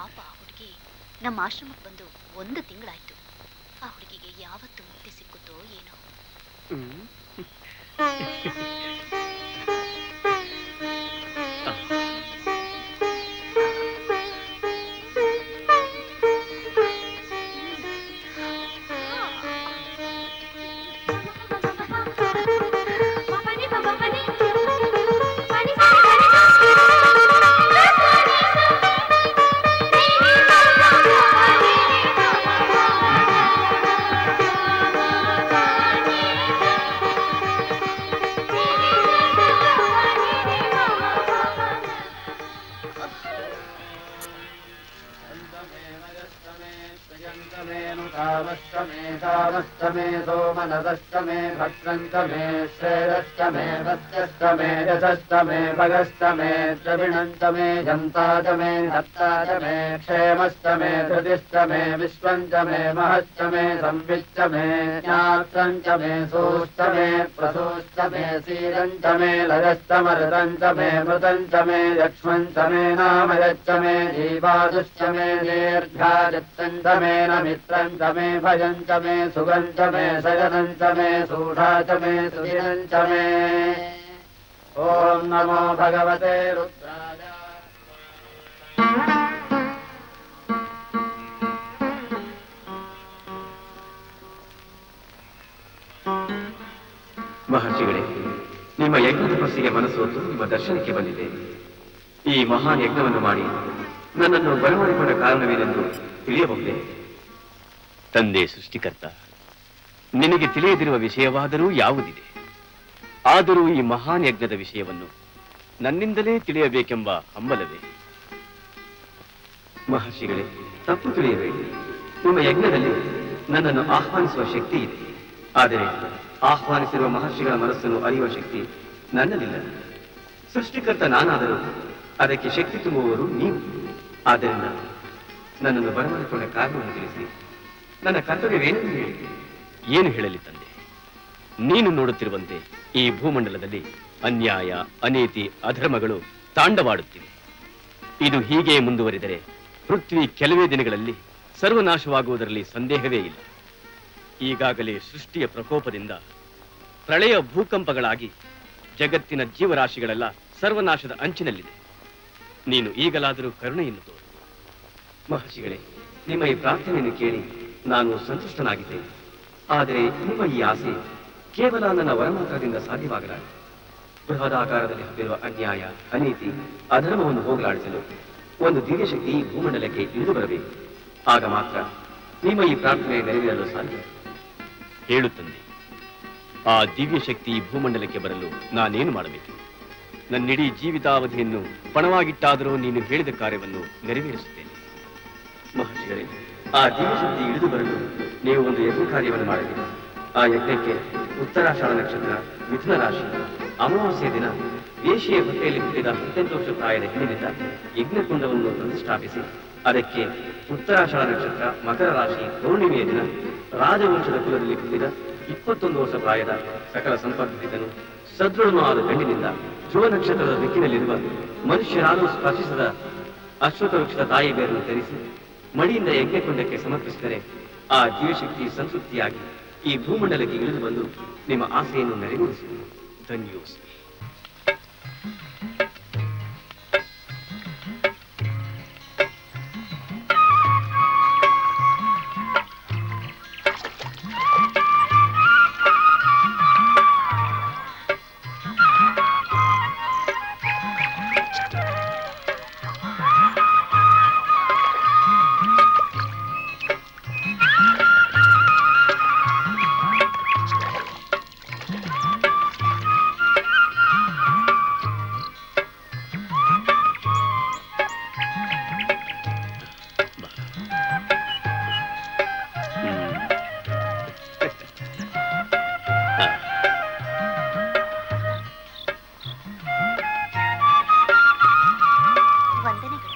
ಪಾಪ ಆ ಹುಡುಗಿ ನಮ್ಮ ಆಶ್ರಮಕ್ಕೆ ಬಂದು ಒಂದು ತಿಂಗಳಾಯ್ತು ಆ ಹುಡುಗಿಗೆ ಯಾವತ್ತು ಮುಕ್ತಿ ಸಿಕ್ಕುತ್ತೋ ಏನೋ तावष्टमे तावष्टमे सोमनदष्टमे भद्रन्तमे श्रेरष्टमे वत्यष्टमे यशष्टमे भगष्टमे द्रविणन्तमे जन्तादमे दत्तादमे क्षेमष्टमे धृतिष्टमे विश्वञ्चमे महष्टमे संविच्चमे ज्ञात्रञ्चमे सोष्टमे प्रसोष्टमे सीरञ्चमे लयष्टमरुदञ्चमे मृदञ्चमे लक्ष्मञ्चमे नामयच्चमे जीवादुश्चमे दीर्घादित्यञ्चमे न मित्रञ्चमे भयञ्चमे सुगञ्चमे शयनञ्चमे सूढाचमे सुधिरञ्चमे ॐ नमो भगवते रुद्राय ಮಹರ್ಷಿಗಳೇ ನಿಮ್ಮ ಯಜ್ಞ ತಪಸ್ಸಿಗೆ ಮನಸ್ಸೋತು ನಿಮ್ಮ ದರ್ಶನಕ್ಕೆ ಬಂದಿದೆ ಈ ಮಹಾನ್ ಯಜ್ಞವನ್ನು ಮಾಡಿ ನನ್ನನ್ನು ಬರಮಾಡಿಕೊಂಡ ಕಾರಣವೇನೆಂದು ತಿಳಿಯಬಹುದೇ ತಂದೆ ಸೃಷ್ಟಿಕರ್ತ ನಿನಗೆ ತಿಳಿಯದಿರುವ ವಿಷಯವಾದರೂ ಯಾವುದಿದೆ ಆದರೂ ಈ ಮಹಾನ್ ಯಜ್ಞದ ವಿಷಯವನ್ನು ನನ್ನಿಂದಲೇ ತಿಳಿಯಬೇಕೆಂಬ ಹಂಬಲವೇ ಮಹರ್ಷಿಗಳೇ ತಪ್ಪು ತಿಳಿಯಬೇಡಿ ನಿಮ್ಮ ಯಜ್ಞದಲ್ಲಿ ನನ್ನನ್ನು ಆಹ್ವಾನಿಸುವ ಶಕ್ತಿ ಇದೆ ಆದರೆ ಆಹ್ವಾನಿಸಿರುವ ಮಹರ್ಷಿಗಳ ಮನಸ್ಸನ್ನು ಅರಿಯುವ ಶಕ್ತಿ ನನ್ನಲ್ಲಿಲ್ಲ ಸೃಷ್ಟಿಕರ್ತ ನಾನಾದರೂ ಅದಕ್ಕೆ ಶಕ್ತಿ ತುಂಬುವವರು ನೀವು ಆದ್ದರಿಂದ ನನ್ನನ್ನು ಬರಮಾಡಿಕೊಂಡ ಕಾರಣವನ್ನು ತಿಳಿಸಿ ನನ್ನ ಕರ್ತವ್ಯವೇನೆಂದು ಹೇಳಿ ಏನು ಹೇಳಲಿ ತಂದೆ ನೀನು ನೋಡುತ್ತಿರುವಂತೆ ಈ ಭೂಮಂಡಲದಲ್ಲಿ ಅನ್ಯಾಯ ಅನೀತಿ ಅಧರ್ಮಗಳು ತಾಂಡವಾಡುತ್ತಿವೆ ಇದು ಹೀಗೆ ಮುಂದುವರಿದರೆ ಪೃಥ್ವಿ ಕೆಲವೇ ದಿನಗಳಲ್ಲಿ ಸರ್ವನಾಶವಾಗುವುದರಲ್ಲಿ ಸಂದೇಹವೇ ಇಲ್ಲ ಈಗಾಗಲೇ ಸೃಷ್ಟಿಯ ಪ್ರಕೋಪದಿಂದ ಪ್ರಳಯ ಭೂಕಂಪಗಳಾಗಿ ಜಗತ್ತಿನ ಜೀವರಾಶಿಗಳೆಲ್ಲ ಸರ್ವನಾಶದ ಅಂಚಿನಲ್ಲಿದೆ ನೀನು ಈಗಲಾದರೂ ಕರುಣೆಯನ್ನು ತೋರು ಮಹರ್ಷಿಗಳೇ ನಿಮ್ಮ ಈ ಪ್ರಾರ್ಥನೆಯನ್ನು ಕೇಳಿ ನಾನು ಸಂತುಷ್ಟನಾಗಿದ್ದೇನೆ ಆದರೆ ನಿಮ್ಮ ಈ ಆಸೆ ಕೇವಲ ನನ್ನ ವರಮಾತ್ರದಿಂದ ಸಾಧ್ಯವಾಗಲಾರೆ ಬೃಹದಾಕಾರದಲ್ಲಿ ಹಬ್ಬಿರುವ ಅನ್ಯಾಯ ಅನೀತಿ ಅಧರ್ಮವನ್ನು ಹೋಗಲಾಡಿಸಲು ಒಂದು ದಿವ್ಯ ಶಕ್ತಿ ಈ ಭೂಮಂಡಲಕ್ಕೆ ಇಳಿದು ಬರಬೇಕು ಆಗ ಮಾತ್ರ ನಿಮ್ಮ ಈ ಪ್ರಾರ್ಥನೆ ನೆರವೇರಲು ಸಾಧ್ಯ ಹೇಳು ತಂದೆ ಆ ದಿವ್ಯ ಶಕ್ತಿ ಈ ಭೂಮಂಡಲಕ್ಕೆ ಬರಲು ನಾನೇನು ಮಾಡಬೇಕು ನನ್ನಿಡೀ ಜೀವಿತಾವಧಿಯನ್ನು ಪಣವಾಗಿಟ್ಟಾದರೂ ನೀನು ಹೇಳಿದ ಕಾರ್ಯವನ್ನು ನೆರವೇರಿಸುತ್ತೇನೆ ಮಹರ್ಷಿಗಳೇ ಆ ದಿವ್ಯಶಕ್ತಿ ಇಳಿದು ಬರಲು ನೀವು ಒಂದು ಯಜ್ಞ ಕಾರ್ಯವನ್ನು ಮಾಡಬೇಕು ಆ ಯಜ್ಞಕ್ಕೆ ಉತ್ತರಾಷಾಢ ನಕ್ಷತ್ರ ಮಿಥುನ ರಾಶಿ ಅಮಾವಾಸ್ಯ ದಿನ ವೇಷಿಯ ಹೊಟ್ಟೆಯಲ್ಲಿ ಹುಟ್ಟಿದ ಹತ್ತೆಂಟು ವರ್ಷ ಪ್ರಾಯದ ಹೆಣ್ಣಿನಿಂದ ಯಜ್ಞಕುಂಡವನ್ನು ಪ್ರತಿಷ್ಠಾಪಿಸಿ ಅದಕ್ಕೆ ಉತ್ತರಾಷಾಢ ನಕ್ಷತ್ರ ಮಕರ ರಾಶಿ ಪೌರ್ಣಿಮೆಯ ದಿನ ರಾಜವಂಶದ ಕುಲದಲ್ಲಿ ಹುಟ್ಟಿದ ಇಪ್ಪತ್ತೊಂದು ವರ್ಷ ಪ್ರಾಯದ ಸಕಲ ಸಂಪರ್ಕಿತನು ಸದೃಢನೂ ಆದ ಗಂಡಿನಿಂದ ಧ್ರುವ ನಕ್ಷತ್ರದ ದಿಕ್ಕಿನಲ್ಲಿರುವ ಮನುಷ್ಯರಾದರೂ ಸ್ಪರ್ಶಿಸದ ಅಶ್ವಥ ವೃಕ್ಷದ ತಾಯಿ ಬೇರನ್ನು ಧರಿಸಿ ಮಡಿಯಿಂದ ಯಜ್ಞಕುಂಡಕ್ಕೆ ಸಮರ್ಪಿಸಿದರೆ ಆ ಜೀವಶಕ್ತಿ ಸಂತೃಪ್ತಿಯಾಗಿ ಈ ಭೂಮಂಡಲಕ್ಕೆ ಇಳಿದು ಬಂದು ನಿಮ್ಮ ಆಸೆಯನ್ನು ನೆರವೇರಿಸಿ ಧನ್ಯೋಸ್ ವಂದನೆಗಳು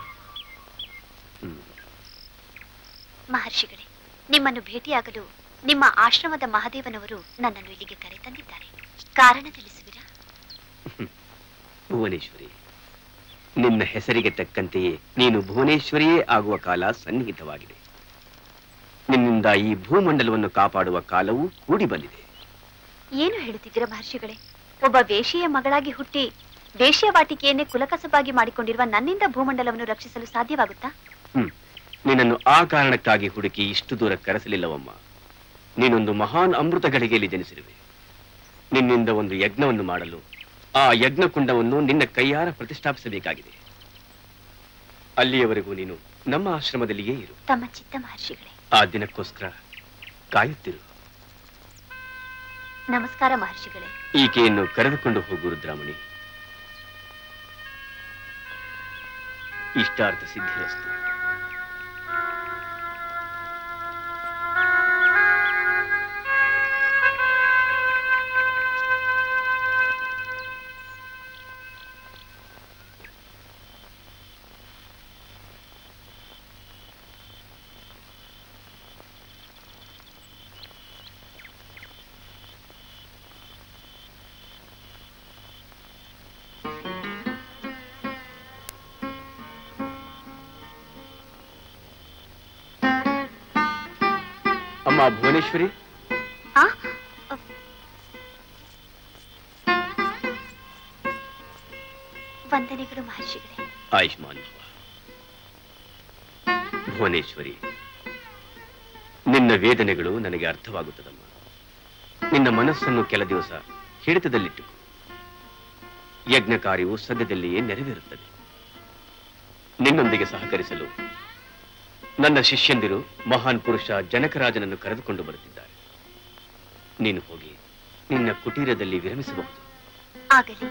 ಮಹರ್ಷಿಗಳೇ ನಿಮ್ಮನ್ನು ಭೇಟಿಯಾಗಲು ನಿಮ್ಮ ಆಶ್ರಮದ ಮಹಾದೇವನವರು ನನ್ನನ್ನು ಇಲ್ಲಿಗೆ ಕರೆತಂದಿದ್ದಾರೆ ಕಾರಣ ತಿಳಿಸುವಿರಾ ಭುವನೇಶ್ವರಿ ನಿನ್ನ ಹೆಸರಿಗೆ ತಕ್ಕಂತೆಯೇ ನೀನು ಭುವನೇಶ್ವರಿಯೇ ಆಗುವ ಕಾಲ ಸನ್ನಿಹಿತವಾಗಿದೆ ನಿನ್ನಿಂದ ಈ ಭೂಮಂಡಲವನ್ನು ಕಾಪಾಡುವ ಕಾಲವೂ ಕೂಡಿ ಬಂದಿದೆ ಏನು ಹೇಳುತ್ತಿದ್ದೀರಾ ಮಹರ್ಷಿಗಳೇ ಒಬ್ಬ ವೇಷಿಯ ಮಗಳಾಗಿ ಹುಟ್ಟಿ ವೇಶ್ಯವಾಟಿಕೆಯನ್ನೇ ಕುಲಕಸಬಾಗಿ ಮಾಡಿಕೊಂಡಿರುವ ನನ್ನಿಂದ ಭೂಮಂಡಲವನ್ನು ರಕ್ಷಿಸಲು ಸಾಧ್ಯವಾಗುತ್ತಾ ಹ್ಮ್ ನಿನ್ನನ್ನು ಆ ಕಾರಣಕ್ಕಾಗಿ ಹುಡುಕಿ ಇಷ್ಟು ದೂರ ಕರೆಸಲಿಲ್ಲವಮ್ಮ ನೀನೊಂದು ಮಹಾನ್ ಅಮೃತ ಗಳಿಗೆಯಲ್ಲಿ ಜನಿಸಿರುವೆ ನಿನ್ನಿಂದ ಒಂದು ಯಜ್ಞವನ್ನು ಮಾಡಲು ಆ ಯಜ್ಞಕುಂಡವನ್ನು ನಿನ್ನ ಕೈಯಾರ ಪ್ರತಿಷ್ಠಾಪಿಸಬೇಕಾಗಿದೆ ಅಲ್ಲಿಯವರೆಗೂ ನೀನು ನಮ್ಮ ಆಶ್ರಮದಲ್ಲಿಯೇ ಇರು ತಮ್ಮ ಚಿತ್ತ ಮಹರ್ಷಿಗಳೇ ಆ ದಿನಕ್ಕೋಸ್ಕರ ಕಾಯುತ್ತಿರು ನಮಸ್ಕಾರ ಮಹರ್ಷಿಗಳೇ ಈಕೆಯನ್ನು ಕರೆದುಕೊಂಡು ಹೋಗು ರುದ್ರಾಮಣಿ ಇಷ್ಟಾರ್ಥ ಸಿದ್ಧಿರಸ್ತು ಅಮ್ಮ ಭುವನೇಶ್ವರಿ ಆ ವಂದನೆಗಳು ಮಹರ್ಷಿಗಳೇ ಆಯುಷ್ಮಾನ್ ಭವ ಭುವನೇಶ್ವರಿ ನಿನ್ನ ವೇದನೆಗಳು ನನಗೆ ಅರ್ಥವಾಗುತ್ತದಮ್ಮ ನಿನ್ನ ಮನಸ್ಸನ್ನು ಕೆಲ ದಿವಸ ಹಿಡಿತದಲ್ಲಿಟ್ಟುಕೋ ಯಜ್ಞ ಕಾರ್ಯವು ಸದ್ಯದಲ್ಲಿಯೇ ನೆರವೇರುತ್ತದೆ ನಿನ್ನೊಂದಿಗೆ ಸಹಕರಿಸಲು ನನ್ನ ಶಿಷ್ಯಂದಿರು ಮಹಾನ್ ಪುರುಷ ಜನಕರಾಜನನ್ನು ಕರೆದುಕೊಂಡು ಬರುತ್ತಿದ್ದಾರೆ ನೀನು ಹೋಗಿ ನಿನ್ನ ಕುಟೀರದಲ್ಲಿ ವಿರಮಿಸಬಹುದು ಆಗಲಿ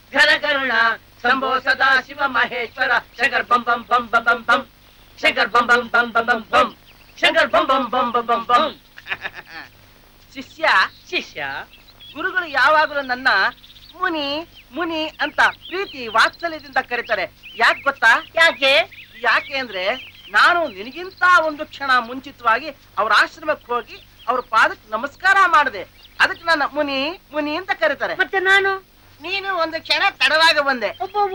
ಘನ ಕರುಣ ಶಂಭೋ ಸದಾ ಶಿವ ಮಹೇಶ್ವರ ಶಂಕರ್ ಬಂ ಬಂ ಬಂ ಬಂ ಬಂ ಬಂ ಶಂಕರ್ ಬಂ ಬಂ ಬಂ ಬಂ ಬಂ ಬಂ ಶಂಕರ್ ಬಂ ಬಂ ಬಂ ಬಂ ಬಂ ಬಂ ಶಿಷ್ಯ ಶಿಷ್ಯ ಗುರುಗಳು ಯಾವಾಗಲೂ ನನ್ನ ಮುನಿ ಮುನಿ ಅಂತ ಪ್ರೀತಿ ವಾತ್ಸಲ್ಯದಿಂದ ಕರೀತಾರೆ ಯಾಕೆ ಗೊತ್ತಾ ಯಾಕೆ ಯಾಕೆ ಅಂದ್ರೆ ನಾನು ನಿನಗಿಂತ ಒಂದು ಕ್ಷಣ ಮುಂಚಿತವಾಗಿ ಅವ್ರ ಆಶ್ರಮಕ್ಕೆ ಹೋಗಿ ಅವ್ರ ಪಾದಕ್ಕೆ ನಮಸ್ಕಾರ ಮಾಡಿದೆ ಅದಕ್ಕೆ ನನ್ನ ಮುನಿ ಮುನಿ ಅಂತ ಕರೀತಾರೆ ಮತ್ತೆ ನಾನು ನೀನು ಒಂದು ಕ್ಷಣ ತಡವಾಗಿ ಬಂದೆ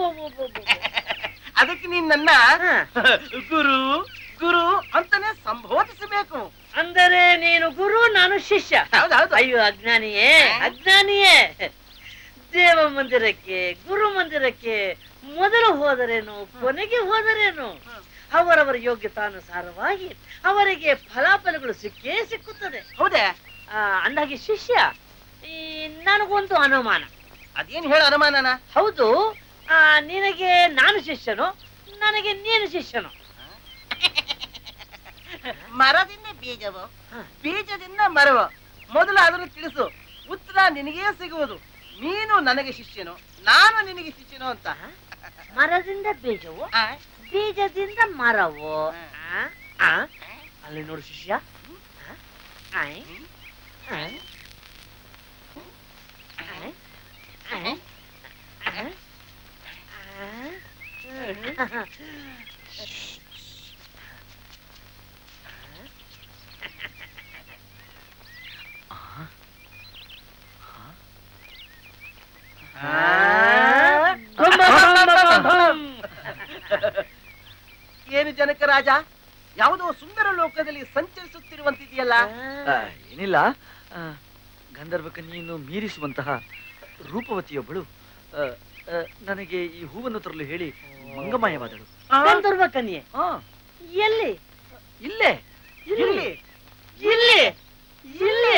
ಅದಕ್ಕೆ ನೀನ್ ನನ್ನ ಗುರು ಗುರು ಅಂತಾನೆ ಸಂಬೋಧಿಸಬೇಕು ಅಂದರೆ ನೀನು ಗುರು ನಾನು ಶಿಷ್ಯ ಹೌದೌದು ಅಯ್ಯೋ ಅಜ್ಞಾನಿಯೇ ಅಜ್ಞಾನಿಯೇ ದೇವ ಮಂದಿರಕ್ಕೆ ಗುರು ಮಂದಿರಕ್ಕೆ ಮೊದಲು ಹೋದರೇನು ಕೊನೆಗೆ ಹೋದರೇನು ಅವರವರ ಯೋಗ್ಯತಾನುಸಾರವಾಗಿ ಅವರಿಗೆ ಫಲಾಫಲಗಳು ಸಿಕ್ಕೇ ಸಿಕ್ಕುತ್ತದೆ ಹೌದೇ ಆ, ಅಂದಾಗೆ ಶಿಷ್ಯ ಈ ನನಗೊಂದು ಅನುಮಾನ ಅದೇನ್ ಹೇಳ ಅನುಮಾನನ ಹೌದು ಆ, ನಿನಗೆ ನಾನು ಶಿಷ್ಯನು ನನಗೆ ನೀನು ಶಿಷ್ಯನು ಮರದಿಂದ ಬೀಜವು ಬೀಜದಿಂದ ಮರವು ಮೊದಲು ಅದನ್ನು ತಿಳಿಸು ಉತ್ತರ ನಿನಗೇ ಸಿಗುವುದು ನೀನು ನನಗೆ ಶಿಷ್ಯನು ನಾನು ನಿನಗೆ ಶಿಷ್ಯನು ಅಂತ ಮರದಿಂದ ಬೀಜವು ಆ? ಬೀಜದಿಂದ ಮರವು ಆ? ಆ? ಅಲ್ಲಿ ನೋಡು ಶಿಷ್ಯ ಆ? ಆಯ್. ಆಯ್. ಆಯ್. ಆಯ್. ಆಯ್. ಆಯ್. ಏನು ಜನಕ ರಾಜ ಯಾವುದೋ ಸುಂದರ ಲೋಕದಲ್ಲಿ ಸಂಚರಿಸುತ್ತಿರುವಂತಿದೆಯಲ್ಲ ಆ, ಏನಿಲ್ಲ ಆ, ಗಂಧರ್ವ ಕನ್ಯೆಯನ್ನು ಮೀರಿಸುವಂತಹ ರೂಪವತಿಯೊಬ್ಬಳು ಆ, ಆ, ನನಗೆ ಈ ಹೂವನ್ನು ತರಲು ಹೇಳಿ ಮಂಗಮಯವಾದಳು ಗಂಧರ್ವ ಕನ್ಯೆ ಆ, ಎಲ್ಲಿ ಇಲ್ಲೇ ಇಲ್ಲಿ ಇಲ್ಲಿ ಇಲ್ಲಿ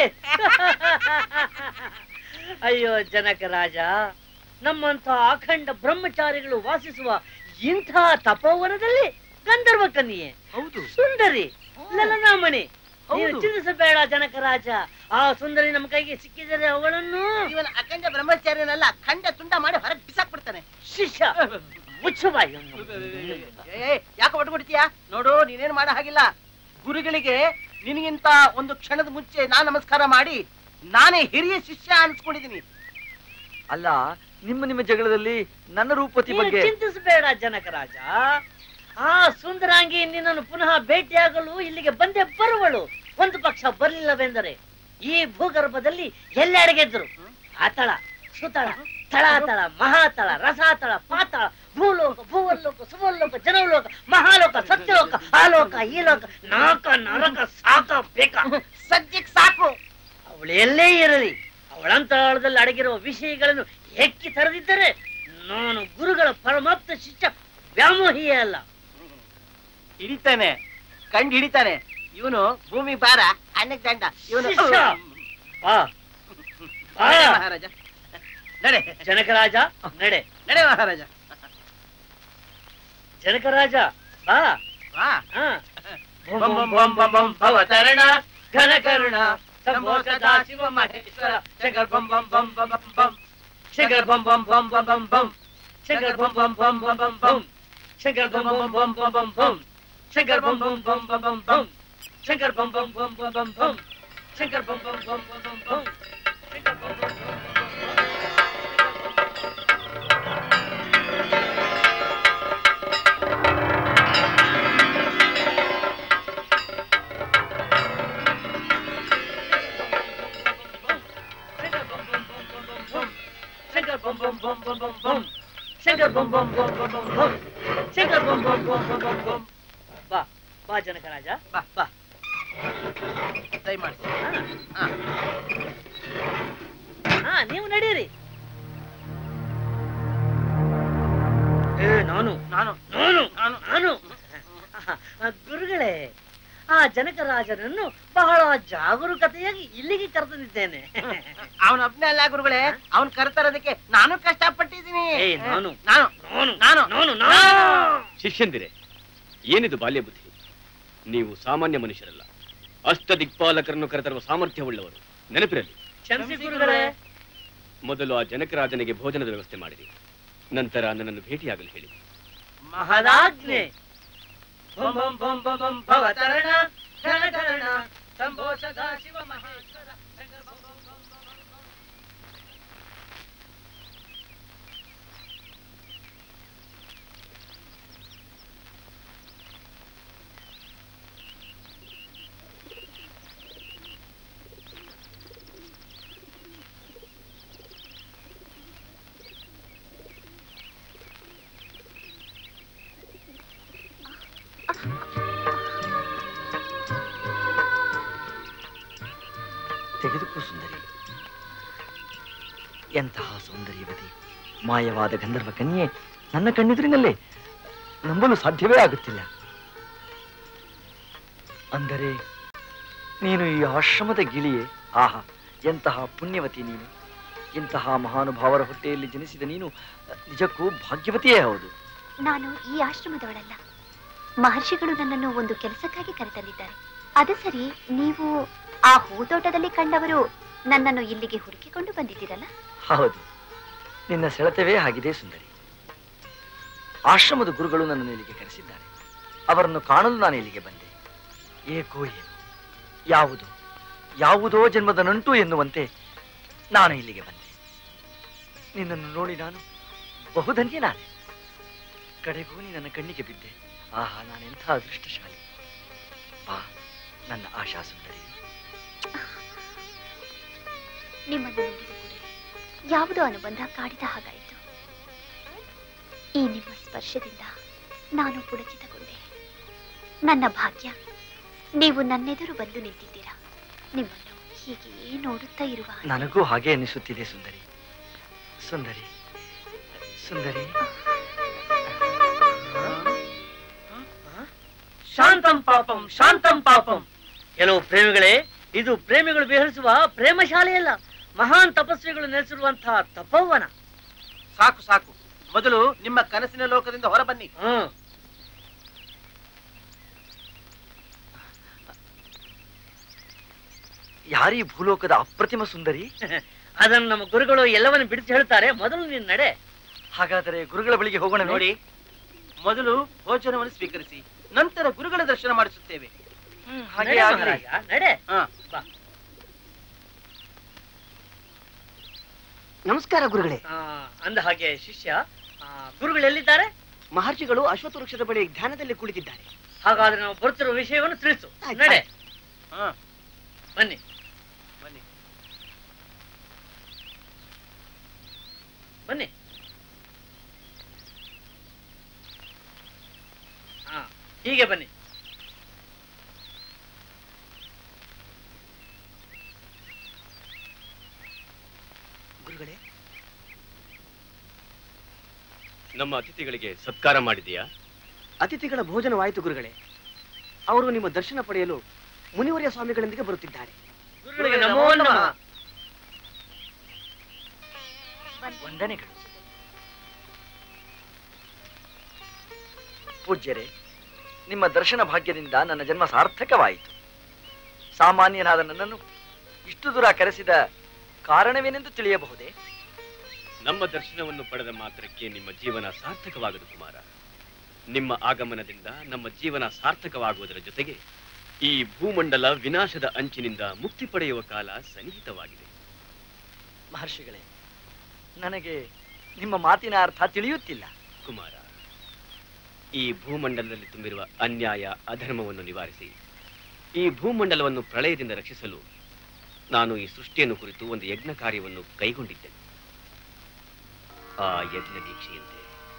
ಅಯ್ಯೋ ಜನಕ ರಾಜ ನಮ್ಮಂತ ಅಖಂಡ ಬ್ರಹ್ಮಚಾರಿಗಳು ವಾಸಿಸುವ ಇಂಥ ತಪೋವನದಲ್ಲಿ ಗಂಧರ್ವ ಕನ್ಯೆ ಹೌದು ಸುಂದರಿ ಲಲನಾಮಣಿ ನೀನು ಹೌದು. ಚಿಂತಿಸಬೇಡ ಜನಕ ರಾಜ ಆ ಸುಂದರಿ ನಮ್ಮ ಕೈಗೆ ಸಿಕ್ಕಿದರೆ ಅವಳನ್ನು ಇವನ ಅಖಂಡ ಬ್ರಹ್ಮಚಾರ್ಯನೆಲ್ಲ ಖಂಡ ತುಂಡ ಮಾಡಿ ಹೊರಗೆ ಬಿಸಾಕ್ಬಿಡ್ತಾನೆ ಶಿಷ್ಯ ಮುಚ್ಚಬಾಯಿ ಏ ಯಾಕೆ ಒಟ್ಕೊಡ್ತೀಯ ನೋಡು ನೀನೇನ್ ಮಾಡೋ ಹಾಗಿಲ್ಲ ಗುರುಗಳಿಗೆ ನಿನಗಿಂತ ಒಂದು ಕ್ಷಣದ ಮುಂಚೆ ನಾನ್ ನಮಸ್ಕಾರ ಮಾಡಿ ನಾನೇ ಹಿರಿಯ ಶಿಷ್ಯ ಅನ್ಸ್ಕೊಂಡಿದೀನಿ ಅಲ್ಲ ನಿಮ್ಮ ನಿಮ್ಮ ಜಗಳದಲ್ಲಿ ನನ್ನ ರೂಪವತಿ ನೀನು ಬಗ್ಗೆ ಚಿಂತಿಸಬೇಡ ಜನಕ ರಾಜ ಆ ಸುಂದರಾಂಗಿ ನಿನ್ನನ್ನು ಪುನಃ ಭೇಟಿಯಾಗಲು ಇಲ್ಲಿಗೆ ಬಂದೇ ಬರುವಳು ಒಂದು ಪಕ್ಷ ಬರಲಿಲ್ಲವೆಂದರೆ ಈ ಭೂಗರ್ಭದಲ್ಲಿ ಎಲ್ಲೆಡೆಗೆದ್ರು ಆತಳ ಸುತಳ ತಳಾತಳ ಮಹಾತಳ ರಸಾತಳ ಪಾತಳ ಭೂಲೋಕ ಭೂವಲ್ಲೋಕ ಸುವಲ್ಲೋಕ ಜನವಲೋಕ ಮಹಾಲೋಕ ಸತ್ಯಲೋಕ ಆಲೋಕ ಈ ಲೋಕ ನಾಕ ನರಕ ಸಾಕ ಬೇಕ ಸದ್ಯಕ್ ಸಾಕು ಅವಳು ಎಲ್ಲೇ ಇರಲಿ ಅವಳಂತಳದಲ್ಲಿ ಅಡಗಿರುವ ವಿಷಯಗಳನ್ನು ಹೆಕ್ಕಿ ತರದಿದ್ದರೆ ನಾನು ಗುರುಗಳ ಪರಮಾಪ್ತ ಶಿಷ್ಯ ವ್ಯಾಮೋಹಿಯೇ ಅಲ್ಲ ಹಿಡಿತಾನೆ ಕಂಡು ಹಿಡಿತಾನೆ ಇವನು ಭೂಮಿ ಬಾರ ಅನ್ನಕ್ ದಂಡ ಇವನು ಶಿಷ್ಯ. ಬಾ ಬಾ ನಡೆ ಮಹಾರಾಜ ನಡೆ ಜನಕರಾಜ ನಡೆ ನಡೆ ಮಹಾರಾಜ ಜನಕರಾಜ ಬಾ ವಾ ಹಾ. ಬಂ ಬಂ ಬಂ ಬಂ ಬಂ ಭವತರಣ ಘನ ಕರುಣ ಶಂಭೋ ಸದಾ ಶಿವ ಮಹೇಶ್ವರ ಶಂಕರ್ ಬಂ ಬಂ ಬಂ ಬಂ ಬಂ ಬಂ ಶಂಕರ್ ಬಂ ಬಂ ಬಂ ಬಂ ಬಂ ಬಂ ಶಂಕರ್ ಬಂ ಬಂ ಬಂ ಬಂ ಬಂ ಬಂ ಶಂಕರ್ ಬಂ ಬಂ ಬಂ ಬಂ ಬಂ ಬಂ ಶಂಕರ್ ಬಂ ಬಂ ಬಂ ಬಂ ಬಂ ಬಂ ಶಂಕರ್ ಬಂ ಬಂ ಬಂ ಬಂ ಬಂ ಬಂ ಶಂಕರ್ ಬಂ ಬಂ ಬಂ ಬಂ ಬಂ ಬಂ ಶಂಕರ್ ಬಂ ಬಂ ಬಂ ಶಂಕರ್ ಬಂ ಬಂ ಬಂ ಬಂ ಬಂ ಬಂ ಶಂಕರ್ ಬಂ ಬಂ ಬಂ ಬಂ ಬಂ ಬಂ ಶಂಕರ್ ಬಂ ಬಂ ಬಂ ಬಂ ಬಂ ಬಂ ಬಾ ಬಾ ಜನಕರಾಜ ಬಾ ಬಾ ದಯಮಾಡಿ ಹಾ ಹಾ ನೀವು ನಡೀರಿ ಏ ನಾನು ನಾನು ನಾನು ನಾನು ನಾನು ಆ, ಗುರುಗಳೇ ಆ ಜನಕರಾಜನನ್ನು ಬಹಳ ಜಾಗರೂಕತೆಯಾಗಿ ಇಲ್ಲಿಗೆ ಕರೆತಂದಿದ್ದೇನೆ ಅವನೊಬ್ನೇ ಅಲ್ಲ ಗುರುಗಳೇ ಅವನ್ ಕರೆತರೋದಕ್ಕೆ ನಾನು ಕಷ್ಟಪಟ್ಟಿದ್ದೀನಿ ಏ, ನಾನು. ನಾನು ನಾನು ನಾನು ನಾನು ನಾನು ಶಿಷ್ಯಂದಿರೆ ಏನಿದು ಬಾಲ್ಯ ಬುದ್ಧಿ ನೀವು ಸಾಮಾನ್ಯ ಮನುಷ್ಯರಲ್ಲ ಅಷ್ಟ ದಿಕ್ಪಾಲಕರನ್ನು ಕರೆತರುವ ಸಾಮರ್ಥ್ಯವುಳ್ಳವರು ನೆನಪಿರಲಿ ಕ್ಷಮಿಸಿ ಗುರುಗಳೇ ಮೊದಲು ಆ ಜನಕರಾಜನಿಗೆ ಭೋಜನದ ವ್ಯವಸ್ಥೆ ಮಾಡಿರಿ ನಂತರ ನನ್ನನ್ನು ಭೇಟಿಯಾಗಲು ಹೇಳಿ ಮಹದಾಜ್ಞೆ ಬಂ ಬಂ ಬಂ ಬಂ ಬಂ ಭವತರಣ ಶರಣ ಶರಣ ಶಂಭೋ ಸದಾ ಶಿವ ಮಹೇಶ್ವರ ಶಂಕರ ಬಂ ಬಂ ಬಂ ಬಂ ಬಂ ಬಂ. ತೆಗೆದುಕೋ ಸುಂದರಿ ಎಂತಹ ಸೌಂದರ್ಯವತಿ ಮಾಯವಾದ ಗಂಧರ್ವ ಕನ್ಯೆ ನನ್ನ ಕಣ್ಣೆದುರಿನಲ್ಲೇ ನಂಬಲು ಸಾಧ್ಯವೇ ಆಗುತ್ತಿಲ್ಲ ಅಂದರೆ ನೀನು ಈ ಆಶ್ರಮದ ಗಿಳಿಯೇ ಆಹಾ ಎಂತಹ ಪುಣ್ಯವತಿ ನೀನು ಇಂತಹ ಮಹಾನುಭಾವರ ಹೊಟ್ಟೆಯಲ್ಲಿ ಜನಿಸಿದ ನೀನು ನಿಜಕ್ಕೂ ಭಾಗ್ಯವತಿಯೇ ಹೌದು ನಾನು ಈ ಆಶ್ರಮದವಳಲ್ಲ ಮಹರ್ಷಿಗಳು ನನ್ನನ್ನು ಒಂದು ಕೆಲಸಕ್ಕಾಗಿ ಕರೆತಂದಿದ್ದಾರೆ ಅದು ಸರಿ ನೀವು ಆ ಹೂತೋಟದಲ್ಲಿ ಕಂಡವರು ನನ್ನನ್ನು ಇಲ್ಲಿಗೆ ಹುಡುಕಿಕೊಂಡು ಬಂದಿದ್ದೀರಲ್ಲ ಹೌದು ನಿನ್ನ ಸೆಳೆತವೇ ಆಗಿದೆ ಸುಂದರಿ ಆಶ್ರಮದ ಗುರುಗಳು ನನ್ನನ್ನು ಇಲ್ಲಿಗೆ ಕರೆಸಿದ್ದಾರೆ ಅವರನ್ನು ಕಾಣಲು ನಾನು ಇಲ್ಲಿಗೆ ಬಂದೆ ಏಕೋ ಏನು ಯಾವುದು ಯಾವುದೋ ಜನ್ಮದ ನಂಟು ಎನ್ನುವಂತೆ ನಾನು ಇಲ್ಲಿಗೆ ಬಂದೆ ನಿನ್ನನ್ನು ನೋಡಿ ನಾನು ಬಹುಧನ್ಯ ನಾನೆ ಕಡೆಗೂ ನೀ ನನ್ನ ಕಣ್ಣಿಗೆ ಬಿದ್ದೆ ಆಹಾ ನಾನೆಂಥ ಅದೃಷ್ಟಶಾಲಿ ಬಾ ನನ್ನ ಆಶಾ ಸುಂದರಿ ನಿಮ್ಮನ್ನು ನೋಡಿದ ಕೂಡಲೇ ಯಾವುದೋ ಅನುಬಂಧ ಕಾಡಿದ ಹಾಗಾಯಿತು ಈ ನಿಮ್ಮ ಸ್ಪರ್ಶದಿಂದ ನಾನು ಪುಳಕಿತಗೊಂಡೆ ನನ್ನ ಭಾಗ್ಯ ನೀವು ನನ್ನೆದುರು ಬಂದು ನಿಂತಿದ್ದೀರಾ ನಿಮ್ಮನ್ನು ಹೀಗೆಯೇ ನೋಡುತ್ತಾ ಇರುವ ಹಾಗೆ. ನನಗೂ ಹಾಗೆ ಅನಿಸುತ್ತಿದೆ ಸುಂದರಿ ಸುಂದರಿ ಸುಂದರಿ ಶಾಂತಂ ಪಾಪಂ ಶಾಂತಂ ಪಾಪಂ ಕೆಲವು ಪ್ರೇಮಿಗಳೇ ಇದು ಪ್ರೇಮಿಗಳು ವಿಹರಿಸುವ ಪ್ರೇಮ ಶಾಲೆಯಲ್ಲ ಮಹಾನ್ ತಪಸ್ವಿಗಳು ನೆಲೆಸಿರುವಂತಹ ತಪೋವನ ಸಾಕು ಸಾಕು ಮೊದಲು ನಿಮ್ಮ ಕನಸಿನ ಲೋಕದಿಂದ ಹೊರಬನ್ನಿ ಹ್ಮ್ ಯಾರೀ ಭೂಲೋಕದ ಅಪ್ರತಿಮ ಸುಂದರಿ ಅದನ್ನು ನಮ್ಮ ಗುರುಗಳು ಎಲ್ಲವನ್ನು ಬಿಡಿಸಿ ಹೇಳ್ತಾರೆ ಮೊದಲು ನೀನ್ ನಡೆ ಹಾಗಾದರೆ ಗುರುಗಳ ಬಳಿಗೆ ಹೋಗೋಣ ನೋಡಿ ಮೊದಲು ಭೋಜನವನ್ನು ಸ್ವೀಕರಿಸಿ ನಂತರ ಗುರುಗಳ ದರ್ಶನ ಮಾಡಿಸುತ್ತೇವೆ ಹಾಗೆ ನಡೆ ಆಗ್ಲಿ. ಮಹಾರಾಜ, ನಡೆ ಹಾ ಬಾ ನಮಸ್ಕಾರ ಗುರುಗಳೇ ಆ, ಅಂದ ಹಾಗೆ ಶಿಷ್ಯ ಆ, ಗುರುಗಳು ಎಲ್ಲಿದ್ದಾರೆ ಮಹರ್ಷಿಗಳು ಅಶ್ವತ್ಥ ವೃಕ್ಷದ ಬಳಿ ಧ್ಯಾನದಲ್ಲಿ ಕುಳಿತಿದ್ದಾರೆ ಹಾಗಾದ್ರೆ ನಾವು ಬರ್ತಿರೋ ವಿಷಯವನ್ನು ತಿಳಿಸು ಆಯ್ತು, ನಡೆ ಹಾ ಬನ್ನಿ ಬನ್ನಿ ಬನ್ನಿ ಹಾ ಹೀಗೆ ಬನ್ನಿ ಗುರುಗಳೇ ನಮ್ಮ ಅತಿಥಿಗಳಿಗೆ ಸತ್ಕಾರ ಮಾಡಿದೆಯಾ ಅತಿಥಿಗಳ ಭೋಜನವಾಯಿತು ಗುರುಗಳೇ ಅವರು ನಿಮ್ಮ ದರ್ಶನ ಪಡೆಯಲು ಮುನಿವರ್ಯ ಸ್ವಾಮಿಗಳೊಂದಿಗೆ ಬರುತ್ತಿದ್ದಾರೆ ಗುರುಗಳಿಗೆ ನಮೋ ನಮಃ ವಂದನೆಗಳು ಪೂಜ್ಯರೇ ನಿಮ್ಮ ದರ್ಶನ ಭಾಗ್ಯದಿಂದ ನನ್ನ ಜನ್ಮ ಸಾರ್ಥಕವಾಯಿತು ಸಾಮಾನ್ಯನಾದ ನನ್ನನ್ನು ಇಷ್ಟು ದೂರ ಕರೆಸಿದ ಕಾರಣವೇನೆಂದು ತಿಳಿಯಬಹುದೇ ನಮ್ಮ ದರ್ಶನವನ್ನು ಪಡೆದ ಮಾತ್ರಕ್ಕೆ ನಿಮ್ಮ ಜೀವನ ಸಾರ್ಥಕವಾಗದು ಕುಮಾರ ನಿಮ್ಮ ಆಗಮನದಿಂದ ನಮ್ಮ ಜೀವನ ಸಾರ್ಥಕವಾಗುವುದರ ಜೊತೆಗೆ ಈ ಭೂಮಂಡಲ ವಿನಾಶದ ಅಂಚಿನಿಂದ ಮುಕ್ತಿ ಪಡೆಯುವ ಕಾಲ ಸನ್ನಿಹಿತವಾಗಿದೆ ಮಹರ್ಷಿಗಳೇ ನನಗೆ ನಿಮ್ಮ ಮಾತಿನ ಅರ್ಥ ತಿಳಿಯುತ್ತಿಲ್ಲ ಕುಮಾರ ಈ ಭೂಮಂಡಲದಲ್ಲಿ ತುಂಬಿರುವ ಅನ್ಯಾಯ ಅಧರ್ಮವನ್ನು ನಿವಾರಿಸಿ ಈ ಭೂಮಂಡಲವನ್ನು ಪ್ರಳಯದಿಂದ ರಕ್ಷಿಸಲು ನಾನು ಈ ಸೃಷ್ಟಿಯನ್ನು ಕುರಿತು ಒಂದು ಯಜ್ಞ ಕಾರ್ಯವನ್ನು ಕೈಗೊಂಡಿದ್ದೇನೆ ಆ ಯಜ್ಞ ದೀಕ್ಷೆಯಂತೆ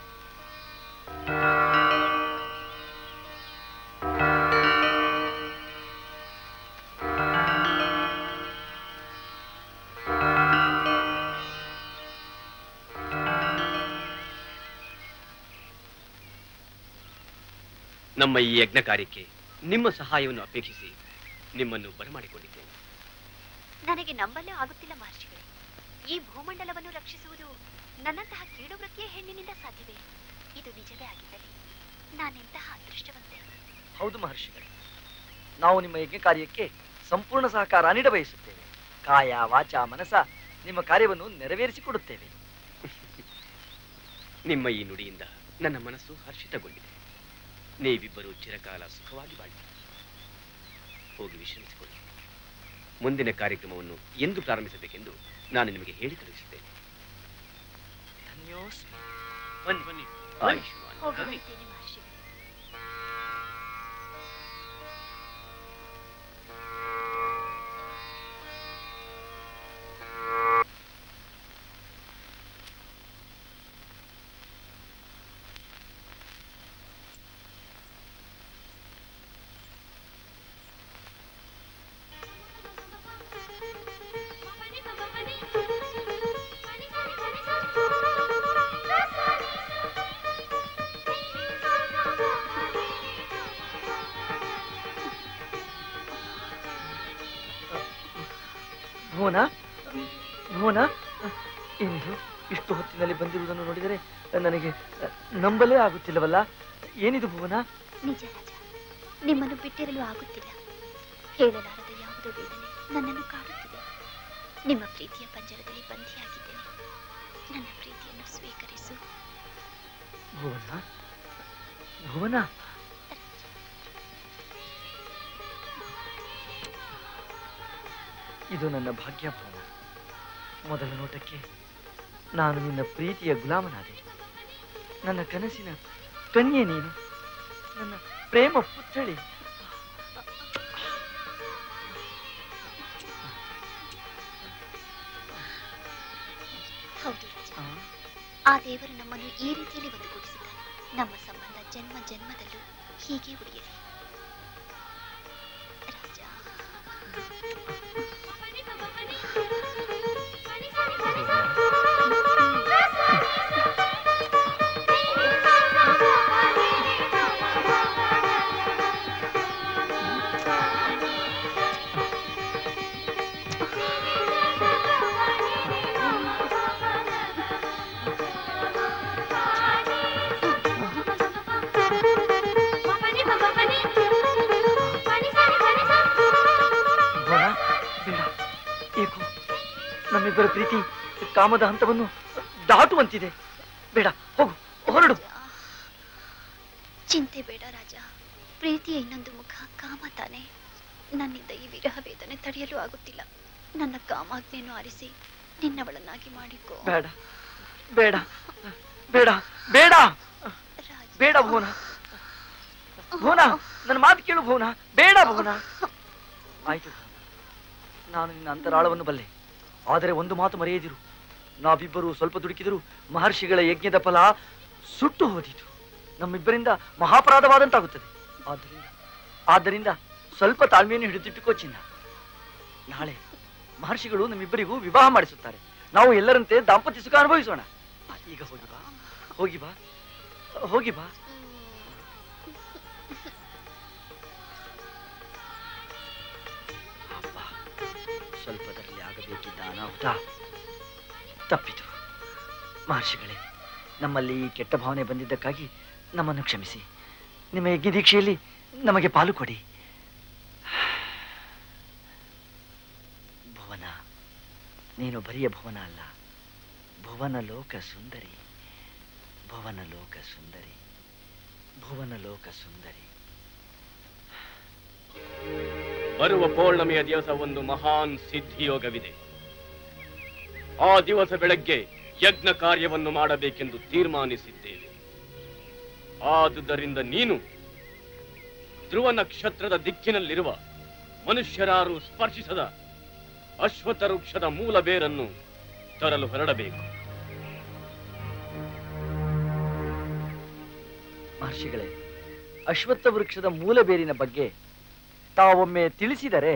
ನಮ್ಮ ಈ ಯಜ್ಞ ಕಾರ್ಯಕ್ಕೆ ನಿಮ್ಮ ಸಹಾಯವನ್ನು ಅಪೇಕ್ಷಿಸಿ ನಿಮ್ಮನ್ನು ಬರಮಾಡಿಕೊಂಡಿದ್ದೇನೆ ನನಗೆ ನಂಬಲೇ ಆಗುತ್ತಿಲ್ಲ ಮಹರ್ಷಿಗಳೇ ಈ ಭೂಮಂಡಲವನ್ನು ರಕ್ಷಿಸುವುದು ನನ್ನಂತಹ ಕೀಳು ವೃತ್ತಿಯ ಹೆಣ್ಣಿನಿಂದ ಸಾಧ್ಯವೇ ಇದು ನಿಜವೇ ಆಗಿದ್ದಲ್ಲಿ ನಾನೆಂತಹ ಅದೃಷ್ಟವಂತೆ ಹೌದು ಮಹರ್ಷಿಗಳೇ ನಾವು ನಿಮ್ಮ ಯಜ್ಞ ಕಾರ್ಯಕ್ಕೆ ಸಂಪೂರ್ಣ ಸಹಕಾರ ನೀಡ ಬಯಸುತ್ತೇವೆ ಕಾಯ ವಾಚ ಮನಸ ನಿಮ್ಮ ಕಾರ್ಯವನ್ನು ನೆರವೇರಿಸಿಕೊಡುತ್ತೇವೆ ನಿಮ್ಮ ಈ ನುಡಿಯಿಂದ ನನ್ನ ಮನಸ್ಸು ಹರ್ಷಿತಗೊಂಡಿದೆ ನೀವಿಬ್ಬರು ಚಿರಕಾಲ ಸುಖವಾಗಿ ಬಾಳಿ ಹೋಗಿ ವಿಶ್ರಮಿಸಿಕೊಳ್ಳಿ ಮುಂದಿನ ಕಾರ್ಯಕ್ರಮವನ್ನು ಎಂದು ಪ್ರಾರಂಭಿಸಬೇಕೆಂದು ನಾನು ನಿಮಗೆ ಹೇಳಿ ಕಳುಹಿಸುತ್ತೇನೆ ಧನ್ಯೋಸ್ಮಿ ಬನ್ನಿ ಬನ್ನಿ ಆಯುಷ್ಮಾನ್ ಹೋಗಿ ಬರ್ತೇನೆ ಮಹರ್ಷಿಗಳೇ ಭುವನ ಭುವನ ಇಂದು ಇಷ್ಟು ಹೊತ್ತಿನಲ್ಲಿ ಬಂದಿರುವುದನ್ನು ನೋಡಿದರೆ ನನಗೆ ನಂಬಲೇ ಆಗುತ್ತಿಲ್ಲವಲ್ಲ ಏನಿದು ಭುವನ ನಿಜ ರಾಜ ನಿಮ್ಮನ್ನು ಬಿಟ್ಟಿರಲು ಆಗುತ್ತಿಲ್ಲ ಹೇಳಲಾರದ ಯಾವುದೋ ವೇದನೆ ನನ್ನನ್ನು ಕಾಡುತ್ತಿದೆ ನಿಮ್ಮ ಪ್ರೀತಿಯ ಪಂಜರದಲ್ಲಿ ಬಂಧಿಯಾಗಿದ್ದೇನೆ ನನ್ನ ಪ್ರೀತಿಯನ್ನು ಸ್ವೀಕರಿಸು ಭುವನ ಭುವನ ಇದು ನನ್ನ ಭಾಗ್ಯ ಭುವನ ಮೊದಲ ನೋಟಕ್ಕೆ ನಾನು ನಿನ್ನ ಪ್ರೀತಿಯ ಗುಲಾಮನಾದೆ ನನ್ನ ಕನಸಿನ ಕನ್ಯೆ ನೀನು ನನ್ನ ಪ್ರೇಮ ಪುತ್ಥಳಿ ಹೌದು ರಾಜ ಆ ದೇವರು ನಮ್ಮನ್ನು ಈ ರೀತಿಯಲ್ಲಿ ಒಂದುಗೂಡಿಸಿದ್ದಾನೆ ನಮ್ಮ ಸಂಬಂಧ ಜನ್ಮ ಜನ್ಮದಲ್ಲೂ ಹೀಗೆ ಉಳಿಯಲಿ ರಾಜ ಭುವನ ಬೇಡ ಏಕೋ ನಮ್ಮಿಬ್ಬರ ಪ್ರೀತಿ ಕಾಮದ ಹಂತವನ್ನು ದಾಟುವಂತಿದೆ ಬೇಡ ಹೋಗು ಹೊರಡು ಚಿಂತೆ ಬೇಡ ರಾಜ ಪ್ರೀತಿಯ ಇನ್ನೊಂದು ಮುಖ ಕಾಮ ತಾನೆ ನನ್ನಿಂದ ಈ ವಿರಹ ವೇದನೆ ತಡೆಯಲು ಆಗುತ್ತಿಲ್ಲ ನನ್ನ ಕಾಮಾಜ್ಞೆಯನ್ನು ಆರಿಸಿ ನಿನ್ನವಳನ್ನಾಗಿ ಮಾಡಿಕೋ ಬೇಡ ಬೇಡ ಬೇಡ ಬೇಡ ರಾಜ. ಬೇಡ ಭುವನ ಭುವನ ನನ್ನ ಮಾತು ಕೇಳು ಭುವನ ಬೇಡ ಭುವನ ಆಯ್ತು ಭುವನ. ನಾನು ನಿನ್ನ ಅಂತರಾಳವನ್ನು ಬಲ್ಲೆ ಆದರೆ ಒಂದು ಮಾತು ಮರೆಯದಿರು ನಾವಿಬ್ಬರು ಸ್ವಲ್ಪ ದುಡುಕಿದರೂ ಮಹರ್ಷಿಗಳ ಯಜ್ಞದ ಫಲ ಸುಟ್ಟು ಹೋದಿತು ನಮ್ಮಿಬ್ಬರಿಂದ ಮಹಾಪರಾಧವಾದಂತಾಗುತ್ತದೆ ಆದ್ದರಿಂದ ಆದ್ದರಿಂದ ಸ್ವಲ್ಪ ತಾಳ್ಮೆಯನ್ನು ಹಿಡಿದಿಟ್ಟುಕೋ ಚಿನ್ನ ನಾಳೆ ಮಹರ್ಷಿಗಳು ನಮ್ಮಿಬ್ಬರಿಗೂ ವಿವಾಹ ಮಾಡಿಸುತ್ತಾರೆ ನಾವು ಎಲ್ಲರಂತೆ ದಾಂಪತ್ಯ ಸುಖ ಅನುಭವಿಸೋಣ ಈಗ ಹೋಗಿ ಬಾ ಹೋಗಿ ಬಾ ಹೋಗಿ ಬಾ ಅಬ್ಬ ಸ್ವಲ್ಪದರಲ್ಲಿ ಆಗಬೇಕಿದ್ದ ಅನಾಹುತ ತಪ್ಪಿತು ಮಹರ್ಷಿಗಳೇ ನಮ್ಮಲ್ಲಿ ಈ ಕೆಟ್ಟ ಭಾವನೆ ಬಂದಿದ್ದಕ್ಕಾಗಿ ನಮ್ಮನ್ನು ಕ್ಷಮಿಸಿ ನಿಮ್ಮ ಯಜ್ಞ ದೀಕ್ಷೆಯಲ್ಲಿ ನಮಗೆ ಪಾಲು ಕೊಡಿ ಭುವನ ನೀನು ಬರಿಯ ಭುವನ ಅಲ್ಲ ಭುವನ ಲೋಕ ಸುಂದರಿ ಭುವನ ಲೋಕ ಸುಂದರಿ ಭುವನ ಲೋಕ ಸುಂದರಿ ಬರುವ ಪೌರ್ಣಮಿಯ ದಿವಸ ಒಂದು ಮಹಾನ್ ಸಿದ್ಧಿಯೋಗವಿದೆ ಆ ದಿವಸ ಬೆಳಗ್ಗೆ ಯಜ್ಞ ಕಾರ್ಯವನ್ನು ಮಾಡಬೇಕೆಂದು ತೀರ್ಮಾನಿಸಿದ್ದೇವೆ ಆದುದರಿಂದ ನೀನು ಧ್ರುವ ನಕ್ಷತ್ರದ ದಿಕ್ಕಿನಲ್ಲಿರುವ ಮನುಷ್ಯರಾರು ಸ್ಪರ್ಶಿಸದ ಅಶ್ವತ್ಥ ವೃಕ್ಷದ ಮೂಲ ಬೇರನ್ನು ತರಲು ಹೊರಡಬೇಕು ಮಹರ್ಷಿಗಳೇ ಅಶ್ವತ್ಥ ವೃಕ್ಷದ ಮೂಲ ಬೇರಿನ ಬಗ್ಗೆ ತಾವೊಮ್ಮೆ ತಿಳಿಸಿದರೆ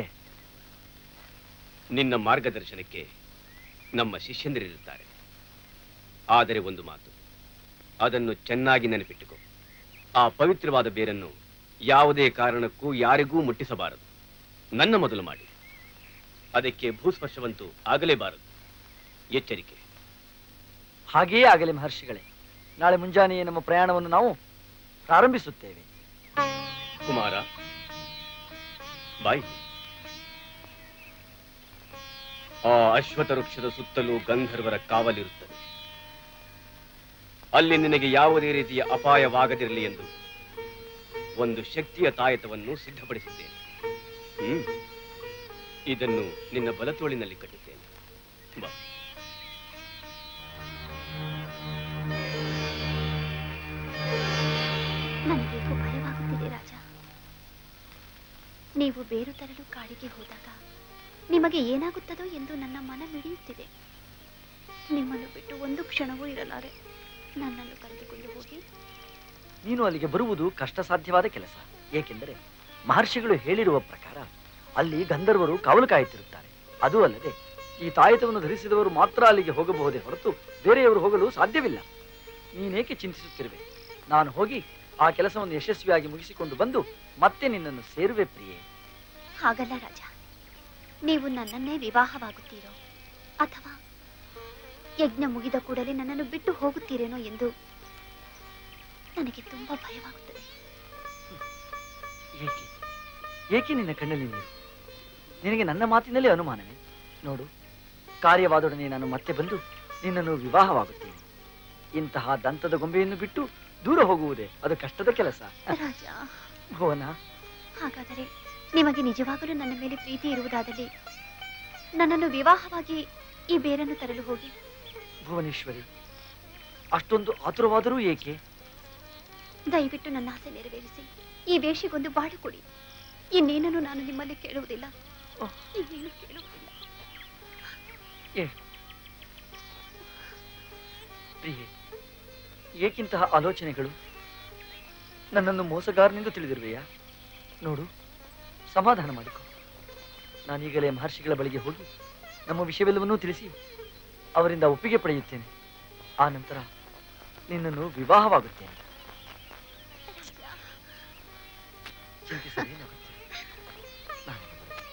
ನಿನ್ನ ಮಾರ್ಗದರ್ಶನಕ್ಕೆ ನಮ್ಮ ಶಿಷ್ಯಂದಿರಿರುತ್ತಾರೆ ಆದರೆ ಒಂದು ಮಾತು ಅದನ್ನು ಚೆನ್ನಾಗಿ ನೆನಪಿಟ್ಟುಕೋ ಆ ಪವಿತ್ರವಾದ ಬೇರನ್ನು ಯಾವುದೇ ಕಾರಣಕ್ಕೂ ಯಾರಿಗೂ ಮುಟ್ಟಿಸಬಾರದು ನನ್ನ ಮೊದಲು ಮಾಡಿ ಅದಕ್ಕೆ ಭೂಸ್ಪರ್ಶವಂತೂ ಆಗಲೇಬಾರದು ಎಚ್ಚರಿಕೆ ಹಾಗೆಯೇ ಆಗಲಿ ಮಹರ್ಷಿಗಳೇ ನಾಳೆ ಮುಂಜಾನೆಯೇ ನಮ್ಮ ಪ್ರಯಾಣವನ್ನು ನಾವು ಪ್ರಾರಂಭಿಸುತ್ತೇವೆ ಕುಮಾರ ಬಾಯಿ ಆ ಅಶ್ವಥ ವೃಕ್ಷದ ಸುತ್ತಲೂ ಗಂಧರ್ವರ ಕಾವಲಿರುತ್ತದೆ ಅಲ್ಲಿ ನಿನಗೆ ಯಾವುದೇ ರೀತಿಯ ಅಪಾಯವಾಗದಿರಲಿ ಎಂದು ಒಂದು ಶಕ್ತಿಯ ತಾಯತವನ್ನು ಸಿದ್ಧಪಡಿಸಿದ್ದೇನೆ ಹ್ಮ್ ಇದನ್ನು ನಿನ್ನ ಬಲತೋಳಿನಲ್ಲಿ ಕಟ್ಟುತ್ತೇನೆ ಬಾ ನನಗೇಕೋ ಭಯವಾಗುತ್ತಿದೆ ರಾಜ ನೀವು ಬೇರು ತರಲು ಕಾಡಿಗೆ ಹೋದಾಗ ನಿಮಗೆ ಏನಾಗುತ್ತದೋ ಎಂದು ನನ್ನ ಮನ ಮಿಡಿಯುತ್ತಿದೆ ನಿಮ್ಮನ್ನು ಬಿಟ್ಟು ಒಂದು ಕ್ಷಣವೂ ಇರಲಾರೆ ನನ್ನನ್ನು ಕರೆದುಕೊಂಡು ಹೋಗಿ ನೀನು ಅಲ್ಲಿಗೆ ಬರುವುದು ಕಷ್ಟ ಸಾಧ್ಯವಾದ ಕೆಲಸ ಏಕೆಂದರೆ ಮಹರ್ಷಿಗಳು ಹೇಳಿರುವ ಪ್ರಕಾರ ಅಲ್ಲಿ ಗಂಧರ್ವರು ಕಾವಲು ಕಾಯುತ್ತಿರುತ್ತಾರೆ ಅದು ಅಲ್ಲದೆ ಈ ತಾಯತವನ್ನು ಧರಿಸಿದವರು ಮಾತ್ರ ಅಲ್ಲಿಗೆ ಹೋಗಬಹುದೇ ಹೊರತು ಬೇರೆಯವರು ಹೋಗಲು ಸಾಧ್ಯವಿಲ್ಲ ನೀನೇಕೆ ಚಿಂತಿಸುತ್ತಿರುವೆ ನಾನು ಹೋಗಿ ಆ ಕೆಲಸವನ್ನು ಯಶಸ್ವಿಯಾಗಿ ಮುಗಿಸಿಕೊಂಡು ಬಂದು ಮತ್ತೆ ನಿನ್ನನ್ನು ಸೇರುವೆ ಪ್ರಿಯೆ ಹಾಗಲ್ಲ ರಾಜ ನೀವು ನನ್ನನ್ನೇ ವಿವಾಹವಾಗುತ್ತೀರೋ ಅಥವಾ ಯಜ್ಞ ಮುಗಿದ ಕೂಡಲೇ ನನ್ನನ್ನು ಬಿಟ್ಟು ಹೋಗುತ್ತೀರೇನೋ ಎಂದು ನನಗೆ ತುಂಬಾ ಭಯವಾಗುತ್ತದೆ ಏಕೆ ಏಕೆ ನಿನ್ನ ಕಣ್ಣಲ್ಲಿ ನೀರು ನಿನಗೆ ನನ್ನ ಮಾತಿನಲ್ಲಿ ಅನುಮಾನವೇ ನೋಡು ಕಾರ್ಯವಾದೊಡನೆ ನಾನು ಮತ್ತೆ ಬಂದು ನಿನ್ನನ್ನು ವಿವಾಹವಾಗುತ್ತೇನೆ ಇಂತಹ ದಂತದ ಗೊಂಬೆಯನ್ನು ಬಿಟ್ಟು ದೂರ ಹೋಗುವುದೇ ಅದು ಕಷ್ಟದ ಕೆಲಸ ರಾಜ ಭುವನ ಹಾಗಾದರೆ ನಿಮಗೆ ನಿಜವಾಗಲೂ ನನ್ನ ಮೇಲೆ ಪ್ರೀತಿ ಇರುವುದಾದಲ್ಲಿ ನನ್ನನ್ನು ವಿವಾಹವಾಗಿ ಈ ಬೇರನ್ನು ತರಲು ಹೋಗಿ ಭುವನೇಶ್ವರಿ ಅಷ್ಟೊಂದು ಆತುರವಾದರೂ ಏಕೆ ದಯವಿಟ್ಟು ನನ್ನ ಆಸೆ ನೆರವೇರಿಸಿ ಈ ವೇಷಗೊಂದು ಬಾಳು ಕೊಡಿ ಇನ್ನೇನನ್ನು ನಾನು ನಿಮ್ಮಲ್ಲಿ ಕೇಳುವುದಿಲ್ಲ ಇನ್ನೇನು ಕೇಳುವುದಿಲ್ಲ ಪ್ರಿಯೆ ಏಕಿಂತಹ ಆಲೋಚನೆಗಳು ನನ್ನನ್ನು ಮೋಸಗಾರನೆಂದು ತಿಳಿದಿರುವೆಯಾ ನೋಡು ಸಮಾಧಾನ ಮಾಡಿಕೊ ನಾನೀಗಲೇ ಮಹರ್ಷಿಗಳ ಬಳಿಗೆ ಹೋಗಿ ನಮ್ಮ ವಿಷಯವೆಲ್ಲವನ್ನೂ ತಿಳಿಸಿ ಅವರಿಂದ ಒಪ್ಪಿಗೆ ಪಡೆಯುತ್ತೇನೆ ಆ ನಂತರ ನಿನ್ನನ್ನು ವಿವಾಹವಾಗುತ್ತೇನೆ ಚಿಂತಿಸಲೇನು ನಾನೇ ಬರುತ್ತೇನೆ.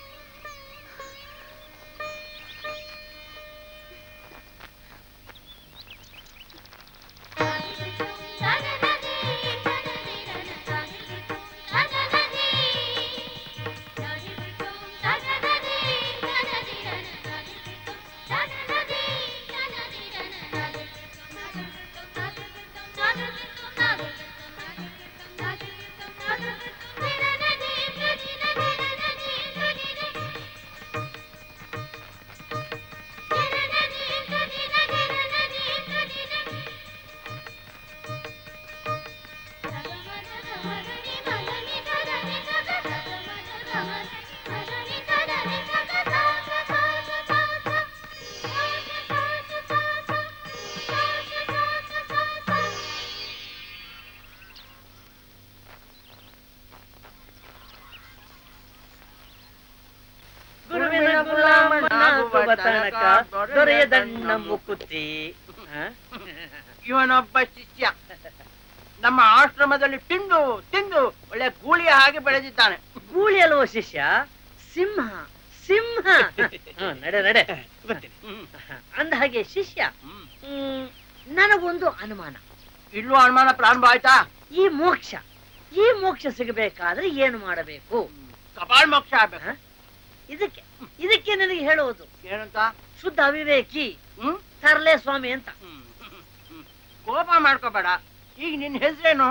ಗುರುವಿನ ಗುಲಾಮನಾಗುವ ತನಕ ದೊರೆಯದಣ್ಣ ಮುಕುತಿ ಹ? ಇವನೊಬ್ಬ ಶಿಷ್ಯ ನಮ್ಮ ಆಶ್ರಮದಲ್ಲಿ ತಿಂದು ತಿಂದು ಒಳ್ಳೆ ಗೂಳಿಯ ಹಾಗೆ ಬೆಳೆದಿದ್ದಾನೆ ಗೂಳಿ ಅಲ್ವೋ ಶಿಷ್ಯ ಸಿಂಹ ಸಿಂಹ ಹ, ನಡೆ ನಡೆ ಹ್ಮ್. ಅಂದ ಹಾಗೆ ಶಿಷ್ಯ ಹ್ಮ್. ಹ್ಮ್, ನನಗೊಂದು ಅನುಮಾನ ಇಲ್ಲೂ ಅನುಮಾನ ಪ್ರಾರಂಭ ಆಯ್ತಾ ಈ ಮೋಕ್ಷ ಈ ಮೋಕ್ಷ ಸಿಗಬೇಕಾದ್ರೆ ಏನು ಮಾಡಬೇಕು ಕಪಾಲ್ ಮೋಕ್ಷ ಆಗ್ಬೇಕು ಹ? ಇದಕ್ಕೆ ಇದಕ್ಕೆ ನನಗೆ ಹೇಳುವುದು ಏನಂತ ಶುದ್ಧ ಅವಿವೇಕಿ ಹ್ಮ್ ತರ್ಲೆ ಸ್ವಾಮಿ ಅಂತ ಹ್ಮ್. ಹ್ಮ್. ಕೋಪ ಮಾಡ್ಕೋಬೇಡ ಈಗ ನಿನ್ ಹೆಸರೇನು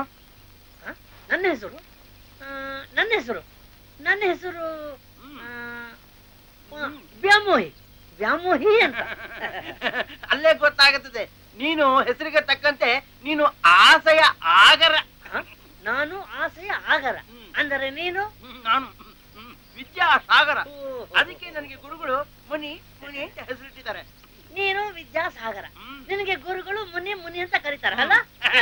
ನನ್ನ ಹೆಸರು ಆ, ನನ್ನ ಹೆಸರು ನನ್ನ ಹೆಸರು ಆ, ಆ, ವ್ಯಾಮೋಹಿ ವ್ಯಾಮೋಹಿ ಅಂತ ಅಲ್ಲೇ ಗೊತ್ತಾಗುತ್ತದೆ ನೀನು ಹೆಸರಿಗೆ ತಕ್ಕಂತೆ ನೀನು ಆಸೆಯ ಆಗರ ಹ? ನಾನು ಆಸೆಯ ಆಗರ ಹ್ಮ್. ಅಂದರೆ ನೀನು ಹ್ಮ್, ನಾನು ಹ್ಮ್, ವಿದ್ಯಾ ಸಾಗರ ಓಹೋ. ಅದಕ್ಕೆ ನನಗೆ ಗುರುಗಳು ಮುನಿ ಮುನಿ ಅಂತ ಹೆಸರಿಟ್ಟಿದ್ದಾರೆ ನೀನು ವಿದ್ಯಾಸಾಗರ ಹ್ಮ್. ನಿನಗೆ ಗುರುಗಳು ಮುನಿ ಮುನಿ ಅಂತ ಕರೀತಾರಲ್ಲ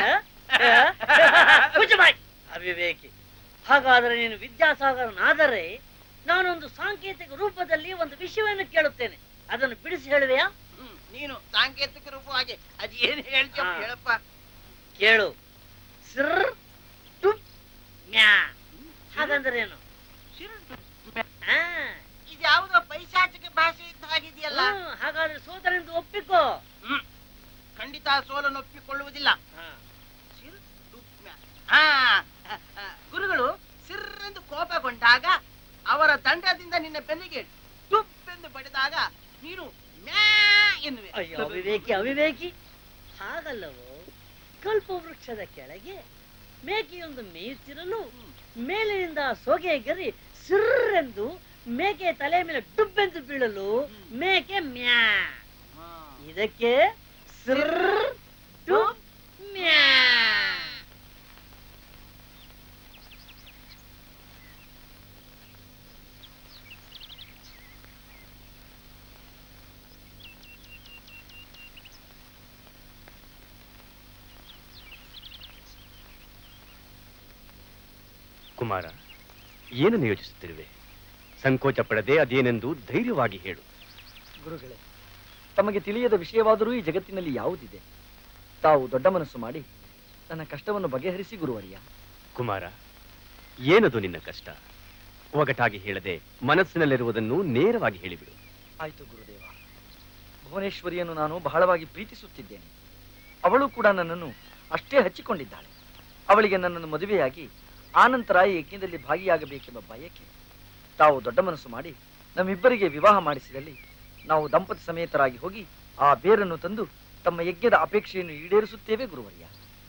ಮುಚ್ಚು ಬಾಯ್. ಅವಿವೇಕಿ ಹಾಗಾದರೆ ನೀನು ವಿದ್ಯಾಸಾಗರನಾದರೆ ನಾನೊಂದು ಸಾಂಕೇತಿಕ ರೂಪದಲ್ಲಿ ಒಂದು ವಿಷಯವನ್ನು ಕೇಳುತ್ತೇನೆ ಅದನ್ನು ಬಿಡಿಸಿ ಹೇಳುವೆಯಾ ಹ್ಮ್, ನೀನು ಸಾಂಕೇತಿಕ ರೂಪವಾಗಿ ಅದು ಏನು ಹೇಳ್ತೀಯ ಹಾ. ಹೇಳಪ್ಪ ಕೇಳು ಸಿರ್ ಟುಪ್ ಮ್ಯಾ ಹಾಗಂದ್ರೇನು ಆ, ಇದು ಯಾವುದೋ ಪೈಶಾಚಿಕ ಭಾಷೆ ಇದ್ದ ಹಾಗಿದೆಯಲ್ಲ ಹ್ಮ್, ಹಾಗಾದ್ರೆ ಸೋದರೆಂದು ಒಪ್ಪಿಕೋ ಹ್ಮ್ ಖಂಡಿತ ಸೋಲನ್ನು ಒಪ್ಪಿಕೊಳ್ಳುವುದಿಲ್ಲ ಹಾ. ಸಿರ್ ದುಃಖ. ಆ, ಆ, ಆ, ಗುರುಗಳು ಸಿರ್ರೆಂದು ಕೋಪಗೊಂಡಾಗ ಅವರ ದಂಡದಿಂದ ನಿನ್ನ ಬೆನ್ನಿಗೆ ತುಪ್ಪೆಂದು ಬಡಿದಾಗ ನೀನು ಮ್ಯಾ ಎನ್ನುವೆ ಅಯ್ಯೋ ಅವಿವೇಕಿ ಅವಿವೇಕಿ ಹಾಗಲ್ಲವೋ ಕಲ್ಪವೃಕ್ಷದ ಕೆಳಗೆ ಮೇಕೆಯೊಂದು ಮೇಯುತ್ತಿರಲು ಮೇಲಿನಿಂದ ಸೋಗೆ ಗರಿ ಸಿರ್ರೆಂದು ಮೇಕೆ ತಲೆ ಮೇಲೆ ಡುಬ್ಬೆಂದು ಬೀಳಲು ಮೇಕೆ ಮ್ಯಾ ಇದಕ್ಕೆ ಸಿರ್ ಡುಬ್ ಮ್ಯಾ ಕುಮಾರ ಏನನ್ನು ಯೋಚಿಸುತ್ತಿರುವೆ ಸಂಕೋಚ ಪಡದೆ ಅದೇನೆಂದು ಧೈರ್ಯವಾಗಿ ಹೇಳು ಗುರುಗಳೇ ತಮಗೆ ತಿಳಿಯದ ವಿಷಯವಾದರೂ ಈ ಜಗತ್ತಿನಲ್ಲಿ ಯಾವುದಿದೆ ತಾವು ದೊಡ್ಡ ಮನಸ್ಸು ಮಾಡಿ ನನ್ನ ಕಷ್ಟವನ್ನು ಬಗೆಹರಿಸಿ ಗುರುವರಿಯ ಕುಮಾರ ಏನದು ನಿನ್ನ ಕಷ್ಟ ಒಗಟಾಗಿ ಹೇಳದೆ ಮನಸ್ಸಿನಲ್ಲಿರುವುದನ್ನು ನೇರವಾಗಿ ಹೇಳಿಬಿಡು ಆಯ್ತು ಗುರುದೇವ ಭುವನೇಶ್ವರಿಯನ್ನು ನಾನು ಬಹಳವಾಗಿ ಪ್ರೀತಿಸುತ್ತಿದ್ದೇನೆ ಅವಳು ಕೂಡ ನನ್ನನ್ನು ಅಷ್ಟೇ ಹಚ್ಚಿಕೊಂಡಿದ್ದಾಳೆ ಅವಳಿಗೆ ನನ್ನನ್ನು ಮದುವೆಯಾಗಿ ಆನಂತರ ಈ ಯಜ್ಞದಲ್ಲಿ ಭಾಗಿಯಾಗಬೇಕೆಂಬ ಬಯಕೆ ತಾವು ದೊಡ್ಡ ಮನಸ್ಸು ಮಾಡಿ ನಮ್ಮಿಬ್ಬರಿಗೆ ವಿವಾಹ ಮಾಡಿಸಿದಲ್ಲಿ ನಾವು ದಂಪತಿ ಸಮೇತರಾಗಿ ಹೋಗಿ ಆ ಬೇರನ್ನು ತಂದು ತಮ್ಮ ಯಜ್ಞದ ಅಪೇಕ್ಷೆಯನ್ನು ಈಡೇರಿಸುತ್ತೇವೆ ಗುರುವರ್ಯ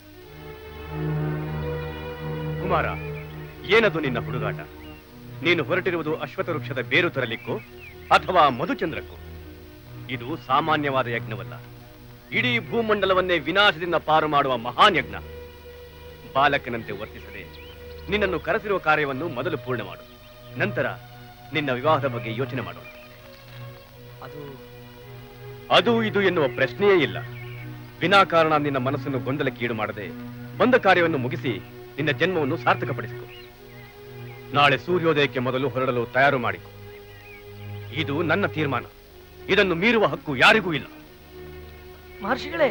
ಕುಮಾರ ಏನದು ನಿನ್ನ ಹುಡುಗಾಟ ನೀನು ಹೊರಟಿರುವುದು ಅಶ್ವಥ ವೃಕ್ಷದ ಬೇರು ತರಲಿಕ್ಕೋ ಅಥವಾ ಮಧುಚಂದ್ರಕ್ಕೋ ಇದು ಸಾಮಾನ್ಯವಾದ ಯಜ್ಞವಲ್ಲ ಇಡೀ ಭೂಮಂಡಲವನ್ನೇ ವಿನಾಶದಿಂದ ಪಾರು ಮಾಡುವ ಮಹಾನ್ ಯಜ್ಞ ಬಾಲಕನಂತೆ ವರ್ತಿಸದೆ ನಿನ್ನನ್ನು ಕರೆಸಿರುವ ಕಾರ್ಯವನ್ನು ಮೊದಲು ಪೂರ್ಣ ಮಾಡು ನಂತರ ನಿನ್ನ ವಿವಾಹದ ಬಗ್ಗೆ ಯೋಚನೆ ಮಾಡು ಅದು ಅದು ಇದು ಎನ್ನುವ ಪ್ರಶ್ನೆಯೇ ಇಲ್ಲ ವಿನಾಕಾರಣ ನಿನ್ನ ಮನಸ್ಸನ್ನು ಗೊಂದಲಕ್ಕೀಡು ಮಾಡದೆ ಬಂದ ಕಾರ್ಯವನ್ನು ಮುಗಿಸಿ ನಿನ್ನ ಜನ್ಮವನ್ನು ಸಾರ್ಥಕಪಡಿಸಿಕೊ ನಾಳೆ ಸೂರ್ಯೋದಯಕ್ಕೆ ಮೊದಲು ಹೊರಡಲು ತಯಾರು ಮಾಡಿಕೊ ಇದು ನನ್ನ ತೀರ್ಮಾನ ಇದನ್ನು ಮೀರುವ ಹಕ್ಕು ಯಾರಿಗೂ ಇಲ್ಲ ಮಹರ್ಷಿಗಳೇ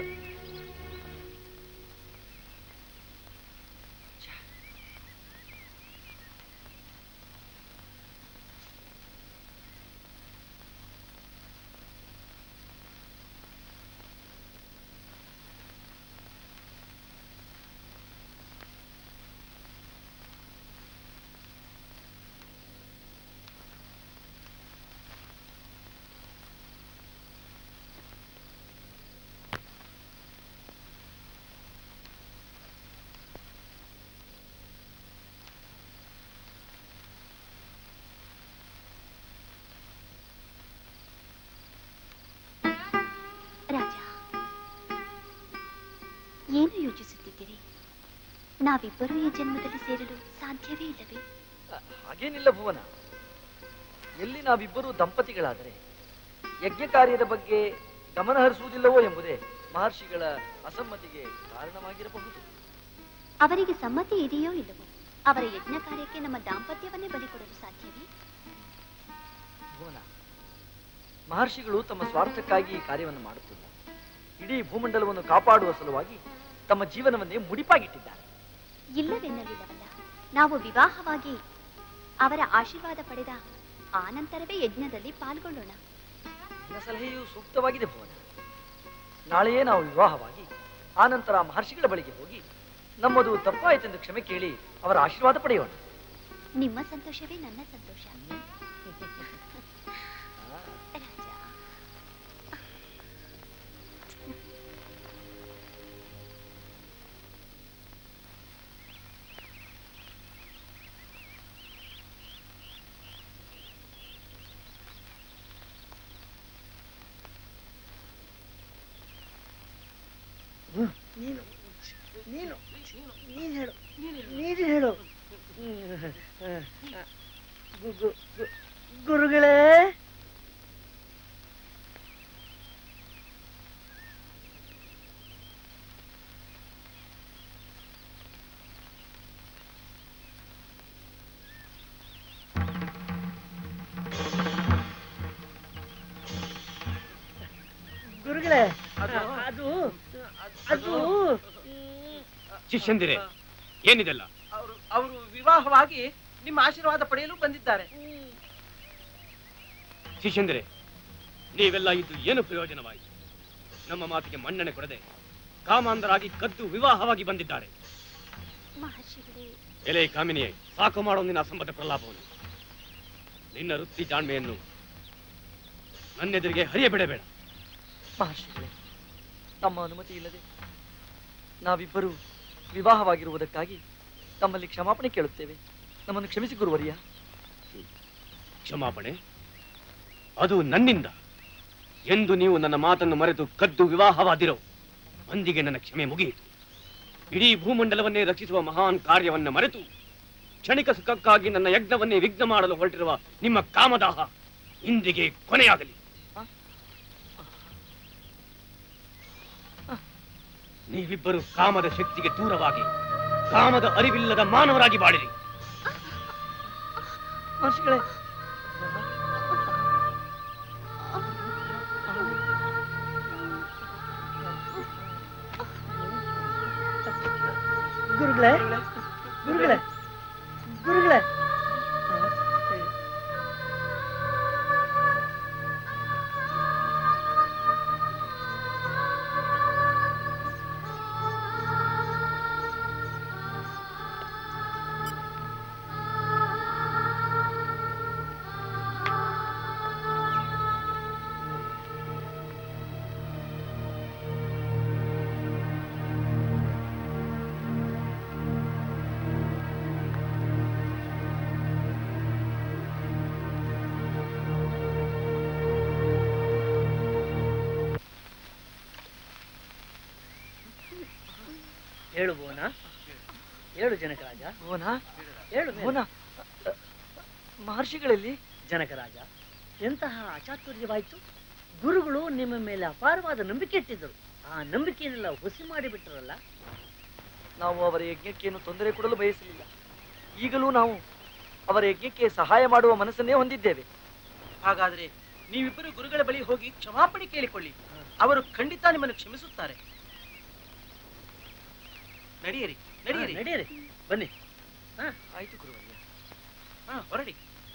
ರಾಜ ಏನು ಯೋಚಿಸುತ್ತಿದ್ದೀರಿ ನಾವಿಬ್ಬರೂ ಈ ಜನ್ಮದಲ್ಲಿ ಸೇರಲು ಸಾಧ್ಯವೇ ಇಲ್ಲವೇ ಹಾಗೇನಿಲ್ಲ ಭುವನ ಎಲ್ಲಿ ನಾವಿಬ್ಬರೂ ದಂಪತಿಗಳಾದರೆ ಯಜ್ಞ ಕಾರ್ಯದ ಬಗ್ಗೆ ಗಮನ ಹರಿಸುವುದಿಲ್ಲವೋ ಎಂಬುದೇ ಮಹರ್ಷಿಗಳ ಅಸಮ್ಮತಿಗೆ ಕಾರಣವಾಗಿರಬಹುದು ಅವರಿಗೆ ಸಮ್ಮತಿ ಇದೆಯೋ ಇಲ್ಲವೋ ಅವರ ಯಜ್ಞ ಕಾರ್ಯಕ್ಕೆ ನಮ್ಮ ದಾಂಪತ್ಯವನ್ನೇ ಬಲಿಕೊಡಲು ಸಾಧ್ಯವೇ ಭುವನ ಮಹರ್ಷಿಗಳು ತಮ್ಮ ಸ್ವಾರ್ಥಕ್ಕಾಗಿ ಈ ಕಾರ್ಯವನ್ನು ಮಾಡುತ್ತಿಲ್ಲ ಇಡೀ ಭೂಮಂಡಲವನ್ನು ಕಾಪಾಡುವ ಸಲುವಾಗಿ ತಮ್ಮ ಜೀವನವನ್ನೇ ಮುಡಿಪಾಗಿಟ್ಟಿದ್ದಾರೆ ಇಲ್ಲವೆನ್ನಲಿಲ್ಲವಲ್ಲ ನಾವು ವಿವಾಹವಾಗಿ ಅವರ ಆಶೀರ್ವಾದ ಪಡೆದ ಆನಂತರವೇ ಯಜ್ಞದಲ್ಲಿ ಪಾಲ್ಗೊಳ್ಳೋಣ ನಿನ್ನ ಸಲಹೆಯು ಸೂಕ್ತವಾಗಿದೆ ಭುವನ ನಾಳೆಯೇ ನಾವು ವಿವಾಹವಾಗಿ ಆನಂತರ ಮಹರ್ಷಿಗಳ ಬಳಿಗೆ ಹೋಗಿ ನಮ್ಮದು ತಪ್ಪಾಯಿತೆಂದು ಕ್ಷಮೆ ಕೇಳಿ ಅವರ ಆಶೀರ್ವಾದ ಪಡೆಯೋಣ ನಿಮ್ಮ ಸಂತೋಷವೇ ನನ್ನ ಸಂತೋಷ ರಾಜ ನೀನು ನೀನು ನೀನು ಹೇಳು ನೀನು ಹೇಳು ಗು- ಗು- ಗು- ಗುರುಗಳೇ ಗುರುಗಳೇ ಅದು ಅದು ಶಿಷ್ಯಂದಿರೆ ಏನಿದೆಲ್ಲ ಅವರು ಅವರು ವಿವಾಹವಾಗಿ ನಿಮ್ಮ ಆಶೀರ್ವಾದ ಪಡೆಯಲು ಬಂದಿದ್ದಾರೆ ಶಿಷ್ಯಂದಿರೆ ನೀವೆಲ್ಲ ಇದ್ದು ಏನು ಪ್ರಯೋಜನವಾಯಿತು ನಮ್ಮ ಮಾತಿಗೆ ಮನ್ನಣೆ ಕೊಡದೆ ಕಾಮಾಂಧರಾಗಿ ಕದ್ದು ವಿವಾಹವಾಗಿ ಬಂದಿದ್ದಾರೆ ಮಹರ್ಷಿಗಳೇ ಎಲೆ ಕಾಮಿನಿಯೇ ಸಾಕು ಮಾಡೋ ನಿನ್ನ ಅಸಂಬದ್ಧ ಪ್ರಲಾಪವನ್ನು ನಿನ್ನ ವೃತ್ತಿ ಜಾಣ್ಮೆಯನ್ನು ನನ್ನೆದುರಿಗೆ ಹರಿಯಬಿಡಬೇಡ ಮಹರ್ಷಿಗಳೇ ತಮ್ಮ ಅನುಮತಿ ಇಲ್ಲದೆ ನಾವಿಬ್ಬರು ವಿವಾಹವಾಗಿರುವುದಕ್ಕಾಗಿ ತಮ್ಮಲ್ಲಿ ಕ್ಷಮಾಪಣೆ ಕೇಳುತ್ತೇವೆ ನಮ್ಮನ್ನು ಕ್ಷಮಿಸಿ ಗುರುವರಿಯ ಕ್ಷಮಾಪಣೆ ಅದು ನನ್ನಿಂದ ಎಂದು ನೀವು ನನ್ನ ಮಾತನ್ನು ಮರೆತು ಕದ್ದು ವಿವಾಹವಾದಿರೋ ಅಂದಿಗೆ ನನ್ನ ಕ್ಷಮೆ ಮುಗಿಯಿತು ಇಡೀ ಭೂಮಂಡಲವನ್ನೇ ರಕ್ಷಿಸುವ ಮಹಾನ್ ಕಾರ್ಯವನ್ನ ಮರೆತು ಕ್ಷಣಿಕ ಸುಖಕ್ಕಾಗಿ ನನ್ನ ಯಜ್ಞವನ್ನೇ ವಿಘ್ನ ಮಾಡಲು ಹೊರಟಿರುವ ನಿಮ್ಮ ಕಾಮದಾಹ ಇಂದಿಗೆ ಕೊನೆಯಾಗಲಿ ನೀವಿಬ್ಬರು ಕಾಮದ ಶಕ್ತಿಗೆ ದೂರವಾಗಿ ಕಾಮದ ಅರಿವಿಲ್ಲದ ಮಾನವರಾಗಿ ಬಾಳಿರಿ ಮಹರ್ಷಿಗಳೇ ಗುರುಗಳೇ ಗುರುಗಳೇ ಗುರುಗಳೇ ಹೇಳು ಬೋನ ಹೇಳು ಜನಕರಾಜ ಓನಾ ಹೇಳು ಮೇಲೆ. ಓನಾ ಮಹರ್ಷಿಗಳಲ್ಲಿ ಜನಕರಾಜ ಎಂತಹ ಅಚಾತುರ್ಯವಾಯಿತು ಗುರುಗಳು ನಿಮ್ಮ ಮೇಲೆ ಅಪಾರವಾದ ನಂಬಿಕೆ ಇಟ್ಟಿದ್ದರು ಆ ನಂಬಿಕೆಯನ್ನೆಲ್ಲ ಹುಸಿ ಮಾಡಿಬಿಟ್ರಲ್ಲ ನಾವು ಅವರ ಯಜ್ಞಕ್ಕೇನು ತೊಂದರೆ ಕೊಡಲು ಬಯಸಲಿಲ್ಲ ಈಗಲೂ ನಾವು ಅವರ ಯಜ್ಞಕ್ಕೆ ಸಹಾಯ ಮಾಡುವ ಮನಸ್ಸನ್ನೇ ಹೊಂದಿದ್ದೇವೆ ಹಾಗಾದ್ರೆ ನೀವಿಬ್ಬರು ಗುರುಗಳ ಬಳಿ ಹೋಗಿ ಕ್ಷಮಾಪಣೆ ಕೇಳಿಕೊಳ್ಳಿ ಅವರು ಖಂಡಿತ ನಿಮ್ಮನ್ನು ಕ್ಷಮಿಸುತ್ತಾರೆ ನಡೆಯಿರಿ ನಡೆಯಿರಿ ನಡೆಯಿರಿ ಬನ್ನಿ ಆಯ್ತು ಗುರುವಯ್ಯ ಹಾ ಹೊರಡಿ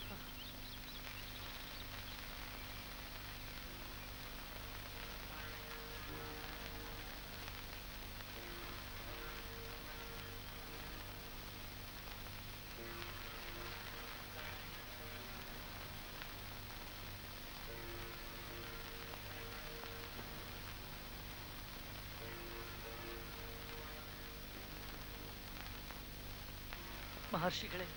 ಮಹರ್ಷಿಗಳೇ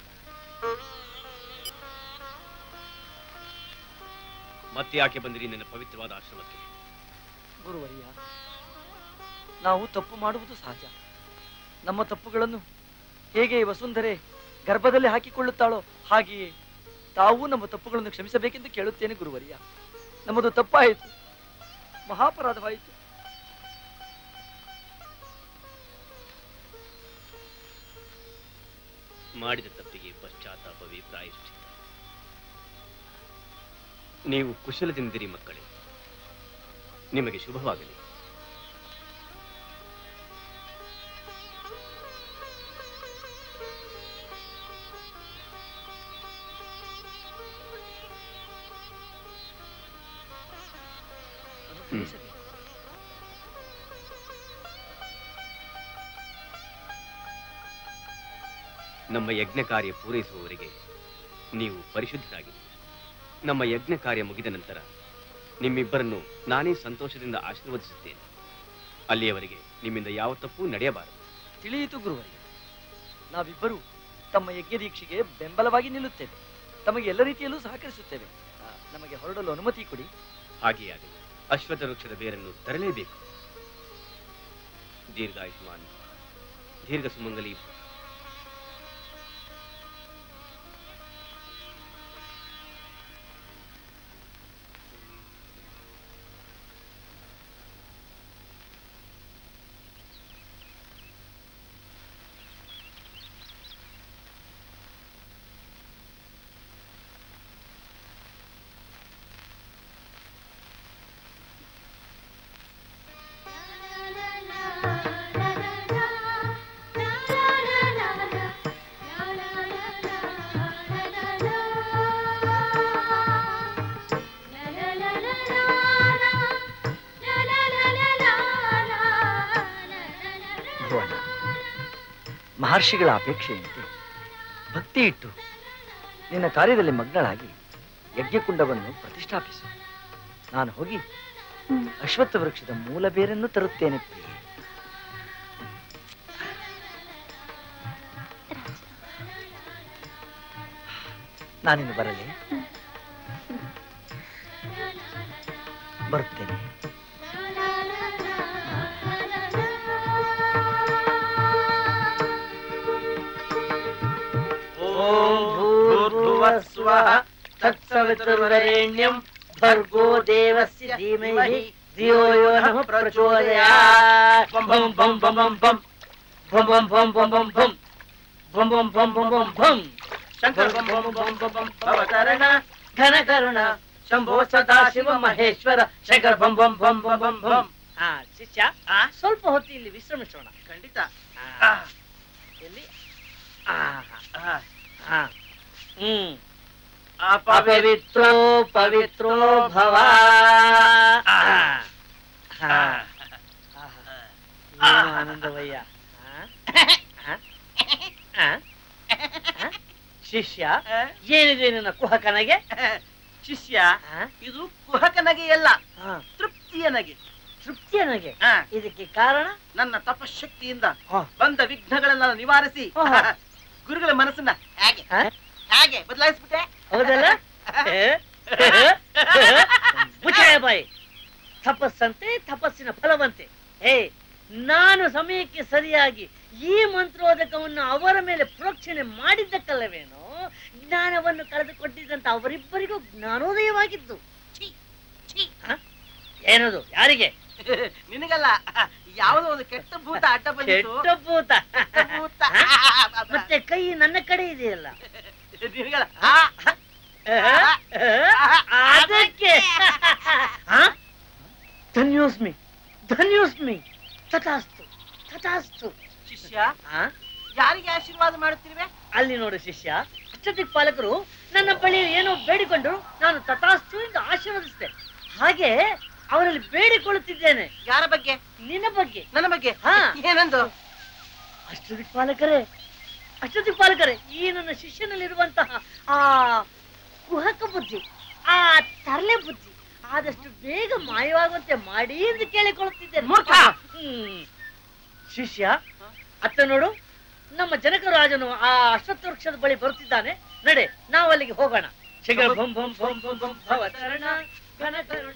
ಮತ್ತೆ ಯಾಕೆ ಬಂದಿರಿ ನನ್ನ ಪವಿತ್ರವಾದ ಆಶ್ರಮಕ್ಕೆ ಗುರುವಯ್ಯ ನಾವು ತಪ್ಪು ಮಾಡುವುದು ಸಹಜ ನಮ್ಮ ತಪ್ಪುಗಳನ್ನು ಹೇಗೆ ವಸುಂಧರೆ ಗರ್ಭದಲ್ಲಿ ಹಾಕಿಕೊಳ್ಳುತ್ತಾಳೋ ಹಾಗೆಯೇ ತಾವು ನಮ್ಮ ತಪ್ಪುಗಳನ್ನು ಕ್ಷಮಿಸಬೇಕೆಂದು ಕೇಳುತ್ತೇನೆ ಗುರುವರ್ಯ ನಮ್ಮದು ತಪ್ಪಾಯಿತು ಮಹಾಪರಾಧವಾಯಿತು ಮಾಡಿದ ತಪ್ಪಿಗೆ ಪಶ್ಚಾತ್ತಾಪವೇ ಪ್ರಾಯಶ್ಚಿತ್ತ ನೀವು ಕುಶಲದಿಂದಿರಿ ಮಕ್ಕಳೇ ನಿಮಗೆ ಶುಭವಾಗಲಿ ಅನುಗ್ರಹಿಸಬೇಕು. ನಮ್ಮ ಯಜ್ಞ ಕಾರ್ಯ ಪೂರೈಸುವವರೆಗೆ ನೀವು ಪರಿಶುದ್ಧರಾಗಿ ನಮ್ಮ ಯಜ್ಞ ಕಾರ್ಯ ಮುಗಿದ ನಂತರ ನಿಮ್ಮಿಬ್ಬರನ್ನು ನಾನೇ ಸಂತೋಷದಿಂದ ಆಶೀರ್ವದಿಸುತ್ತೇನೆ ಅಲ್ಲಿಯವರೆಗೆ ನಿಮ್ಮಿಂದ ಯಾವ ತಪ್ಪು ನಡೆಯಬಾರದು ತಿಳಿಯಿತು ಗುರುವರ್ಯ ನಾವಿಬ್ಬರು ತಮ್ಮ ಯಜ್ಞ ದೀಕ್ಷೆಗೆ ಬೆಂಬಲವಾಗಿ ನಿಲ್ಲುತ್ತೇವೆ ತಮಗೆ ಎಲ್ಲ ರೀತಿಯಲ್ಲೂ ಸಹಕರಿಸುತ್ತೇವೆ ಆ, ನಮಗೆ ಹೊರಡಲು ಅನುಮತಿ ಕೊಡಿ ಹಾಗೆಯೇ ಆಗಲಿ ಅಶ್ವತ್ಥ ವೃಕ್ಷದ ಬೇರನ್ನು ತರಲೇಬೇಕು ದೀರ್ಘಾಯುಷ್ಮಾನ್ ದೀರ್ಘ ಸುಮಂಗಲಿ ಭವ. ಭುವನ ಮಹರ್ಷಿಗಳ ಅಪೇಕ್ಷೆಯಂತೆ ಭಕ್ತಿ ಇಟ್ಟು ನಿನ್ನ ಕಾರ್ಯದಲ್ಲಿ ಮಗ್ನಳಾಗಿ ಯಜ್ಞಕುಂಡವನ್ನು ಪ್ರತಿಷ್ಠಾಪಿಸು ನಾನು ಹೋಗಿ ಅಶ್ವತ್ಥ ವೃಕ್ಷದ ಮೂಲ ಬೇರನ್ನು ತರುತ್ತೇನೆ ಪ್ರಿಯೆ ನಾನಿನ್ನು ಬರಲಿ ಬರುತ್ತೇನೆ ಓಂ ಭೂರ್ಭುವಸ್ವಃ ತತ್ಸವಿತುರ್ವರೆಣ್ಯಂ ಭರ್ಗೋ ದೇವಸ್ಯ ಧೀಮಹಿ ಧಿಯೋ ಯೋ ನಃ ಪ್ರಚೋದಯಾತ್ ಬಂ ಬಂ ಬಂ ಬಂ ಬಂ ಬಂ ಬಂ ಬಂ ಬಂ ಬಂ ಬಂ ಬಂ ಬಂ ಬಂ ಬಂ ಬಂ ಬಂ ಶಂಕರ ಬಂ ಬಂ ಬಂ ಬಂ ಬಂ ಭವತರಣ ಘನ ಕರುಣ ಶಂಭೋ ಸದಾ ಶಿವ ಮಹೇಶ್ವರ ಶಂಕರ ಬಂ ಬಂ ಬಂ ಬಂ ಬಂ ಬಂ ಹಾ ಶಿಷ್ಯ ಸ್ವಲ್ಪ ಹೊತ್ತು ಇಲ್ಲಿ ವಿಶ್ರಮಿಸೋಣ ಖಂಡಿತ ಆ, ಎಲ್ಲಿ ಆ, ಹಾ, ಹಾ. ಹ್ಮ್ ಅಪವಿತ್ರೋ ಪವಿತ್ರೋ ಭವ ಆ, ಹಾ. ಆಹಾ. ಏನು ಆನಂದವಯ್ಯ ಆ? ಆ? ಆ? ಆ? ಶಿಷ್ಯ ಏನಿದೆ ನಿನ್ನ ಕುಹಕನಗೆ ಶಿಷ್ಯ ಆ? ಇದು ಕುಹಕನಗೆ ಅಲ್ಲ ಆ, ತೃಪ್ತಿಯ ನಗೆ ತೃಪ್ತಿಯ ನನಗೆ ಆ, ಇದಕ್ಕೆ ಕಾರಣ ನನ್ನ ತಪಶಕ್ತಿಯಿಂದ ಆ. ಬಂದ ವಿಘ್ನಗಳನ್ನ ನಿವಾರಿಸಿ ಆಹಾ. ಗುರುಗಳ ಮನಸ್ಸನ್ನ ಹೇಗೆ ಆ? ಹೇಗೆ ಬದಲಾಯಿಸ್ಬಿಟ್ಟೆ ಹೌದಲ್ಲ ಮುಚ್ಚಾಯ ಬಾಯಿ ತಪಸ್ಸಂತೆ ತಪಸ್ಸಿನ ಫಲವಂತೆ ಹೇ ನಾನು ಸಮಯಕ್ಕೆ ಸರಿಯಾಗಿ ಈ ಮಂತ್ರೋದಕವನ್ನು ಅವರ ಮೇಲೆ ಪ್ರೋಕ್ಷಣೆ ಮಾಡಿದ್ದಕ್ಕಲ್ಲವೇನೋ ಜ್ಞಾನವನ್ನು ಕಳೆದುಕೊಟ್ಟಿದ್ದಂತ ಅವರಿಬ್ಬರಿಗೂ ಜ್ಞಾನೋದಯವಾಗಿದ್ದು ಛೀ, ಛೀ. ಹ? ಏನದು ಯಾರಿಗೆ ನಿನಗಲ್ಲ ಯಾವುದೋ ಒಂದು ಕೆಟ್ಟ ಭೂತ ಅಡ್ಡ ಬಂದಿತ್ತು ಕೆಟ್ಟ ಭೂತ ಕೆಟ್ಟ ಭೂತ ಮತ್ತೆ ಕೈ ನನ್ನ ಕಡೆ ಇದೆಯಲ್ಲ ನಿನಗಲ್ಲ ಅದಕ್ಕೆ ಧನ್ಯೋಸ್ಮಿ ಧನ್ಯೋಸ್ಮಿ ತಥಾಸ್ತು ತಥಾಸ್ತು ಶಿಷ್ಯ ಆ? ಯಾರಿಗೆ ಆಶೀರ್ವಾದ ಮಾಡುತ್ತಿರುವೆ ಅಲ್ಲಿ ನೋಡು ಶಿಷ್ಯ ಅಷ್ಟದಿಕ್ ಪಾಲಕರು ನನ್ನ ಬಳಿ ಏನೋ ಬೇಡಿಕೊಂಡ್ರು ನಾನು ತಥಾಸ್ತು ಎಂದು ಆಶೀರ್ವದಿಸಿದೆ ಹಾಗೆ ಅವರಲ್ಲಿ ಬೇಡಿಕೊಳ್ಳುತ್ತಿದ್ದೇನೆ ಯಾರ ಬಗ್ಗೆ ನಿನ್ನ ಬಗ್ಗೆ ನನ್ನ ಬಗ್ಗೆ ಹಾ. ಏನಂದು ಅಷ್ಟದಿಕ್ ಪಾಲಕರೇ ಅಷ್ಟದಿಕ್ ಪಾಲಕರೇ ಈ ನನ್ನ ಶಿಷ್ಯನಲ್ಲಿರುವಂತಹ ಆ ಕುಹಕ ಬುದ್ಧಿ ಆ ತರಲೆ ಬುದ್ಧಿ ಆದಷ್ಟು ಬೇಗ ಮಾಯವಾಗುವಂತೆ ಮಾಡಿ ಎಂದು ಕೇಳಿಕೊಳ್ಳುತ್ತಿದ್ದೇನೆ ಮೂರ್ಖ. ಹ್ಮ್. ಶಿಷ್ಯ ಅತ್ತ ನೋಡು ನಮ್ಮ ಜನಕರಾಜನು ಆ ಅಶ್ವತ್ಥ ವೃಕ್ಷದ ಬಳಿ ಬರುತ್ತಿದ್ದಾನೆ ನಡೆ ನಾವು ಅಲ್ಲಿಗೆ ಹೋಗೋಣ ಶಂಕರ ಭಂ ಭಂ ಭಂ ಭಂ ಭಂ ಭವತರಣ ಘನ ಕರುಣ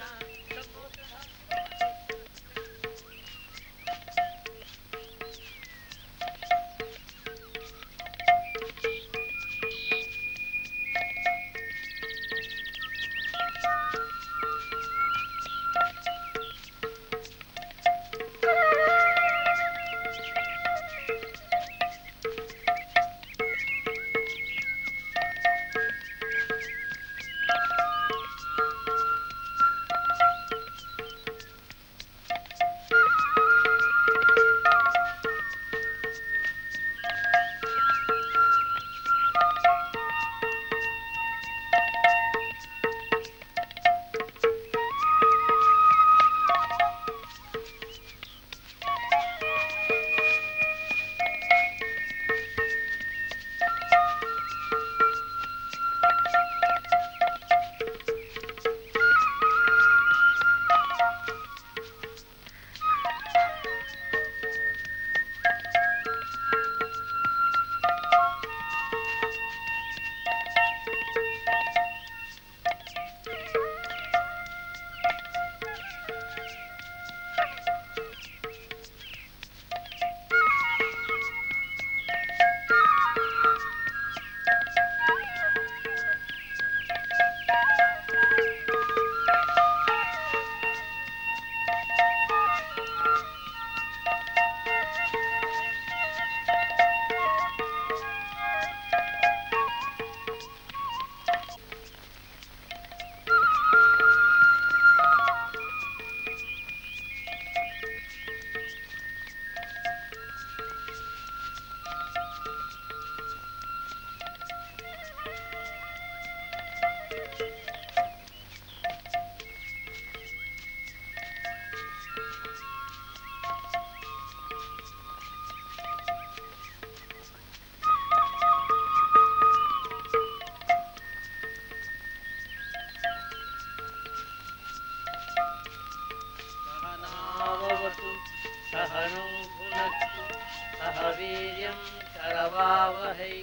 सहनावतु सहनौ भुनक्तु सह वीर्यं करवावहै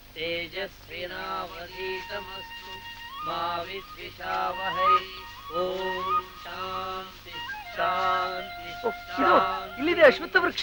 तेजस्विनावधीतमस्तु मा विद्विषावहै ॐ शान्ति शान्ति ಓ, ಇದು ಇಲ್ಲಿದೆ ಅಶ್ವತ್ಥ ವೃಕ್ಷ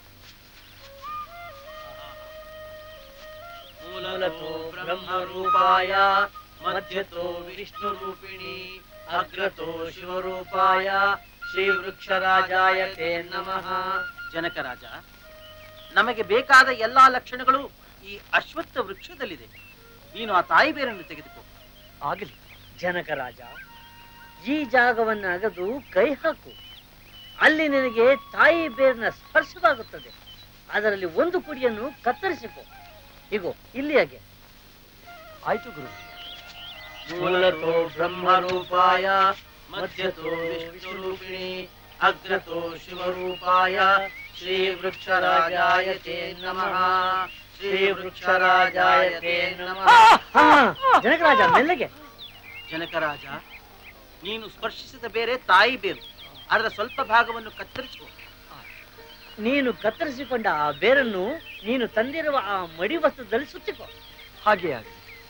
ಮೂಲತೋ ಬ್ರಹ್ಮರೂಪಾಯ ಮಧ್ಯತೋ ವಿಷ್ಣುರೂಪಿಣಿ ಅಗ್ರತೋ ಶಿವರೂಪಾಯ ಶ್ರೀವೃಕ್ಷರಾಜಾಯ ತೇ ನಮಃ ಜನಕರಾಜ ನಮಗೆ ಬೇಕಾದ ಎಲ್ಲಾ ಲಕ್ಷಣಗಳು ಈ ಅಶ್ವತ್ಥ ವೃಕ್ಷದಲ್ಲಿದೆ ನೀನು ಆ ತಾಯಿ ಬೇರನ್ನು ತೆಗೆದುಕೋ ಆಗಲಿ ಜನಕರಾಜ ಈ ಜಾಗವನ್ನು ಅಗದು ಕೈ ಹಾಕು ಅಲ್ಲಿ ನಿನಗೆ ತಾಯಿ ಬೇರಿನ ಸ್ಪರ್ಶವಾಗುತ್ತದೆ ಅದರಲ್ಲಿ ಒಂದು ಕುಡಿಯನ್ನು ಕತ್ತರಿಸಿಕೊ ಇಗೋ ಇಲ್ಲಿ ಹಾಗೆ ಆಯ್ತು ಗುರು ಮೂಲತೋ ಬ್ರಹ್ಮರೂಪಾಯ ಮಧ್ಯತೋ ವಿಷ್ಣುರೂಪಿಣಿ ಅಗ್ರತೋ ಶಿವರೂಪಾಯ ಶ್ರೀ ವೃಕ್ಷರಾಜಾಯ ತೇ ನಮಃ ಶ್ರೀ ವೃಕ್ಷರಾಜಾಯ ತೇ ನಮಃ ಜನಕರಾಜ ಮೆಲ್ಲಗೆ ಜನಕರಾಜ ನೀನು ಸ್ಪರ್ಶಿಸಿದ ಬೇರೆ ತಾಯಿ ಬೇರು ಅದರ ಸ್ವಲ್ಪ ಭಾಗವನ್ನು ಕತ್ತರಿಸಿಕೋ ನೀನು ಕತ್ತರಿಸಿಕೊಂಡ ಆ ಬೇರನ್ನು ನೀನು ತಂದಿರುವ ಆ ಮಡಿ ವಸ್ತ್ರದಲ್ಲಿ ಸುತ್ತಿಕೊ ಹಾಗೆ ಆಗಲಿ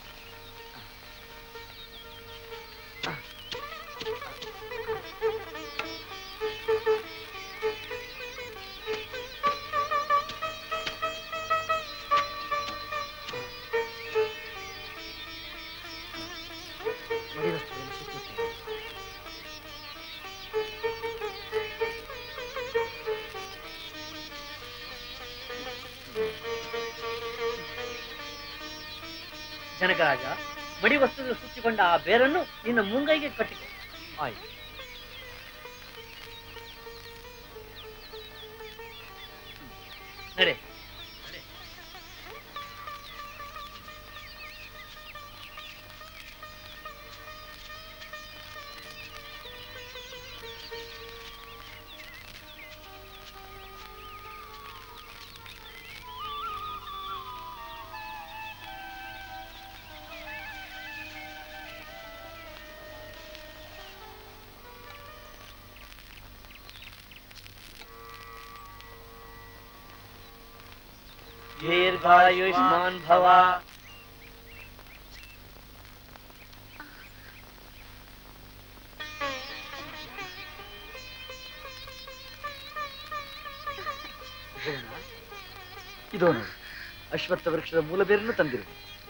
ಮಡಿ ವಸ್ತ್ರದಲ್ಲಿ ಸುತ್ತುತ್ತೇನೆ. ಜನಕರಾಜ ಮಡಿ ವಸ್ತ್ರದಲ್ಲಿ ಸುತ್ತಿಕೊಂಡ ಆ ಬೇರನ್ನು ನಿನ್ನ ಮುಂಗೈಗೆ ಕಟ್ಟಿಕೊ ಆಯ್ತು ನಡೆ दीर्घायुष्मान भवा ಹೇಳೋಣ? ಇದೋ ನೋಡಿ ಅಶ್ವತ್ಥ ವೃಕ್ಷದ ಮೂಲ ಬೇರನ್ನು ತಂದಿರುವೆ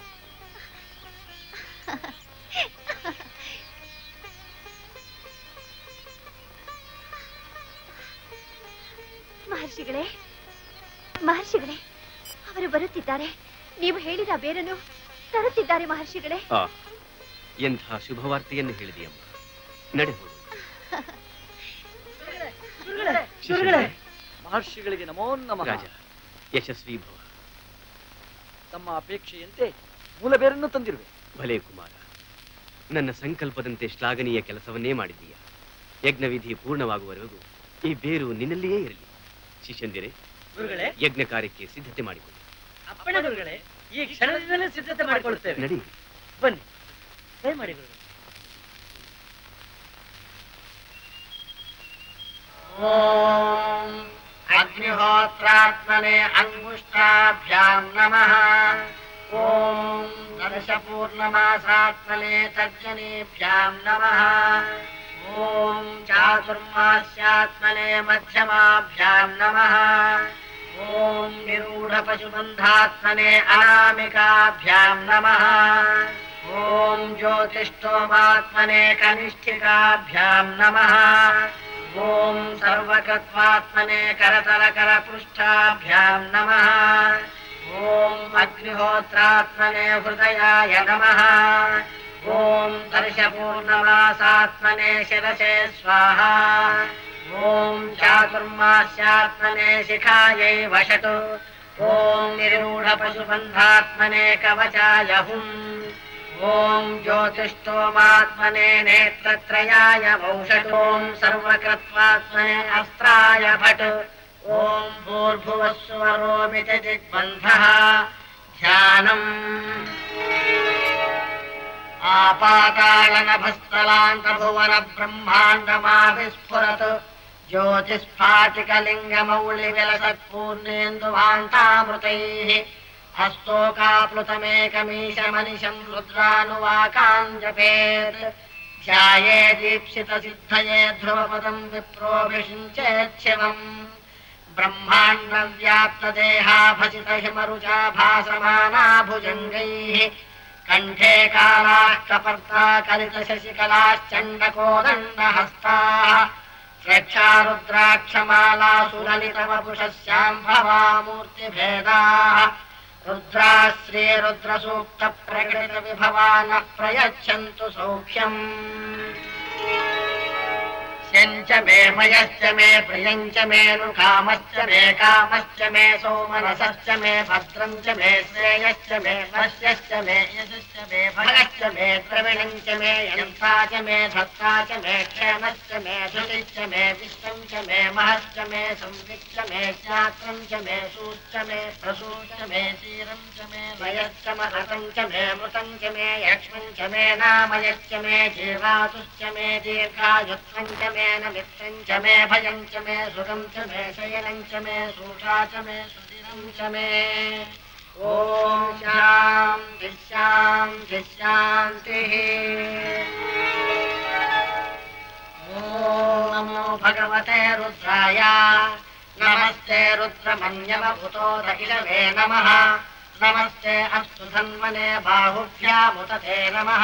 ಮಹರ್ಷಿಗಳೇ ಮಹರ್ಷಿಗಳೇ ಅವರು ಬರುತ್ತಿದ್ದಾರೆ ನೀವು ಹೇಳಿದ ಬೇರನ್ನು ತರುತ್ತಿದ್ದಾರೆ ಮಹರ್ಷಿಗಳೇ ಆ ಎಂಥ ಶುಭವಾರ್ತೆಯನ್ನು ಹೇಳಿದೆಯಮ್ಮ ನಡೆ ಹೋಗು. ಶಿಷ್ಯರೇ, ಮಹರ್ಷಿಗಳಿಗೆ ನಮೋ ನಮಃ ರಾಜ ಯಶಸ್ವಿ ಭವ ತಮ್ಮ ಅಪೇಕ್ಷೆಯಂತೆ ಮೂಲ ಬೇರನ್ನು ತಂದಿರುವೆ ಭಲೇ ಕುಮಾರ ನನ್ನ ಸಂಕಲ್ಪದಂತೆ ಶ್ಲಾಘನೀಯ ಕೆಲಸವನ್ನೇ ಮಾಡಿದ್ದೀಯ ಯಜ್ಞವಿಧಿ ಪೂರ್ಣವಾಗುವವರೆಗೂ ಈ ಬೇರು ನಿನ್ನಲ್ಲಿಯೇ ಇರಲಿ ಶಿಷ್ಯಂದಿರೆ ಗುರುಗಳೇ ಯಜ್ಞ ಕಾರ್ಯಕ್ಕೆ ಸಿದ್ಧತೆ ಮಾಡಿಕೊಳ್ಳಿ ಅಪ್ಪಣೆ ಗುರುಗಳೇ ಈ ಕ್ಷಣದಿಂದಲೇ ಸಿದ್ಧತೆ ಮಾಡಿಕೊಳ್ಳುತ್ತೇವೆ ನಡಿ ಬನ್ನಿ ಕೈ ಮಾಡಿ ಗುರುಗಳೇ ॐ अग्निहोत्रात्मने अङ्गुष्ठाभ्याम् नमः ॐ दर्शपूर्णमासात्मने तर्जनीभ्याम् नमः ॐ चातुर्मास्यात्मने मध्यमाभ्याम् नमः ॐ निरूढपशुबन्धात्मने अनामिकाभ्याम् नमः ॐ ज्योतिष्ठोमात्मने कनिष्ठिकाभ्याम् नमः ॐ सर्वकत्वात्मने करतलकरपृष्ठाभ्याम् नमः ॐ अग्निहोत्रात्मने हृदयाय नमः ॐ दर्शपूर्णमासात्मने शिरसे स्वाहा ॐ चातुर्मास्यात्मने शिखायै वषटु ॐ निर्रूढपशुबन्धात्मने कवचाय हुम् ॐ ज्योतिष्ठोमात्मने नेत्रत्रयाय वौषट् ॐ सर्वकृत्वात्मने अस्त्राय भट् ॐ भूर्भुवः स्वरोमिति दिग्बन्धः ध्यानम् आपातालनभस्थलान्तभुवन ब्रह्माण्डमाविस्फुरत् ज्योतिस्फाटिकलिङ्गमौलिविलसत्पूर्णेन्दुवान्तामृतैः हस्तोकाप्लुतमेकमीशमनिशम् रुद्रानुवाकाम् जपेत् ध्याये दीप्सितसिद्धये ध्रुवपदम् विप्रोऽभिषिञ्चेच्छिवम् ब्रह्माण्डव्याप्तदेहा भसितहिमरुचा भासमाना भुजङ्गैः कण्ठे कालाः कपर्ता कलितशशिकलाश्चण्डकोदण्डहस्ताः स्वेच्छारुद्राक्षमालासुललितवपुषस्याम्भवा मूर्तिभेदाः रुद्रा श्रीरुद्रसूक्तप्रकटितविभवा नः प्रयच्छन्तु सौख्यम् यञ्च मे मयश्च मे प्रियञ्च मे नुकामश्च मे कामश्च मे सोमनसश्च मे भद्रम् च मे श्रेयश्च मे वश्यश्च मे यशश्च मे भगश्च मे द्रविणञ्च मे यन्ता च मे धत्ता च मे क्षेमश्च मे धृतिश्च मे विश्वम् च मे महश्च मे संविच्च मे ज्ञात्रम् च मे सूश्च मे प्रसूश्च मे क्षीरम् च मे लयश्च महतम् च मे मृतम् च मे यक्ष्मम् च मे नामयश्च मे जीवातुश्च मे दीर्घायुत्वम् च मे नमित्रम् च मे भयम् च मे सुखम् च मे शयनम् च मे सूषा च मे सुदिनम् च मे ॐ शान्ति शान्ति शान्तिः ॐ नमो भगवते रुद्राय नमस्ते रुद्रमन्यवभूतो रहिलवे नमः नमस्ते अस्तु धन्वने बाहुभ्यामुदते नमः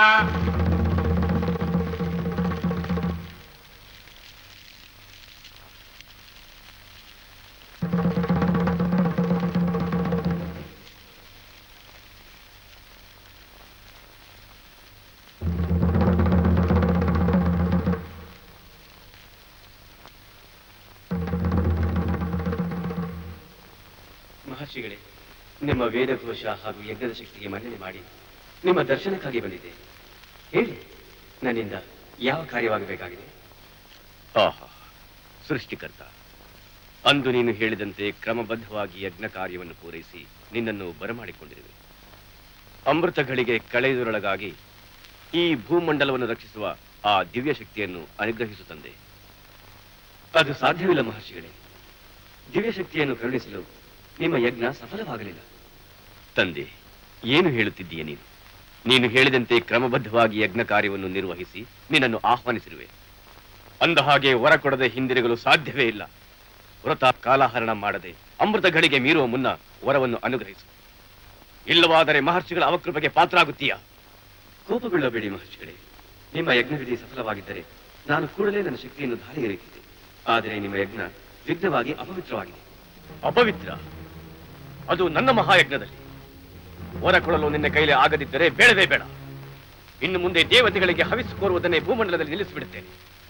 ಮಹರ್ಷಿಗಳೇ ನಿಮ್ಮ ವೇದಘೋಷ ಹಾಗೂ ಯಜ್ಞದ ಶಕ್ತಿಗೆ ಮನ್ನಣೆ ಮಾಡಿ ನಿಮ್ಮ ದರ್ಶನಕ್ಕಾಗಿ ಬಂದಿದೆ ಹೇಳಿ ನನ್ನಿಂದ ಯಾವ ಕಾರ್ಯವಾಗಬೇಕಾಗಿದೆ ಆಹಾ ಸೃಷ್ಟಿಕರ್ತ ಅಂದು ನೀನು ಹೇಳಿದಂತೆ ಕ್ರಮಬದ್ಧವಾಗಿ ಯಜ್ಞ ಕಾರ್ಯವನ್ನು ಪೂರೈಸಿ ನಿನ್ನನ್ನು ಬರಮಾಡಿಕೊಂಡಿರುವೆ ಅಮೃತಗಳಿಗೆ ಕಳೆದುರೊಳಗಾಗಿ ಈ ಭೂಮಂಡಲವನ್ನು ರಕ್ಷಿಸುವ ಆ ದಿವ್ಯ ಶಕ್ತಿಯನ್ನು ಅನುಗ್ರಹಿಸು ತಂದೆ ಅದು ಸಾಧ್ಯವಿಲ್ಲ ಮಹರ್ಷಿಗಳೇ ದಿವ್ಯ ಶಕ್ತಿಯನ್ನು ಕರುಣಿಸಲು ನಿಮ್ಮ ಯಜ್ಞ ಸಫಲವಾಗಲಿಲ್ಲ ತಂದೆ ಏನು ಹೇಳುತ್ತಿದ್ದೀಯ ನೀನು ನೀನು ಹೇಳಿದಂತೆ ಕ್ರಮಬದ್ಧವಾಗಿ ಯಜ್ಞ ಕಾರ್ಯವನ್ನು ನಿರ್ವಹಿಸಿ ನಿನ್ನನ್ನು ಆಹ್ವಾನಿಸಿರುವೆ ಅಂದ ಹಾಗೆ ವರ ಕೊಡದೆ ಹಿಂದಿರುಗಲು ಸಾಧ್ಯವೇ ಇಲ್ಲ ವ್ರತ ಕಾಲಹರಣ ಮಾಡದೆ ಅಮೃತಗಳಿಗೆ ಮೀರುವ ಮುನ್ನ ವರವನ್ನು ಅನುಗ್ರಹಿಸು ಇಲ್ಲವಾದರೆ ಮಹರ್ಷಿಗಳ ಅವಕೃಪೆಗೆ ಪಾತ್ರರಾಗುತ್ತೀಯಾ ಕೋಪಗೊಳ್ಳಬೇಡಿ ಮಹರ್ಷಿಗಳೇ ನಿಮ್ಮ ಯಜ್ಞವಿಧಿ ಸಫಲವಾಗಿದ್ದರೆ ನಾನು ಕೂಡಲೇ ನನ್ನ ಶಕ್ತಿಯನ್ನು ಧಾರೆಗೆರೆಯುತ್ತಿದ್ದೆ ಆದರೆ ನಿಮ್ಮ ಯಜ್ಞ ವಿಘ್ನವಾಗಿ ಅಪವಿತ್ರವಾಗಿದೆ ಅಪವಿತ್ರ ಅದು ನನ್ನ ಮಹಾಯಜ್ಞದಲ್ಲಿ ವರ ಕೊಡಲು ನಿನ್ನ ಕೈಲಿ ಆಗದಿದ್ದರೆ ಬೇಡವೇ ಬೇಡ ಇನ್ನು ಮುಂದೆ ದೇವತೆಗಳಿಗೆ ಹವಿಸು ಕೋರುವುದನ್ನೇ ಭೂಮಂಡಲದಲ್ಲಿ ನಿಲ್ಲಿಸಿಬಿಡುತ್ತೇನೆ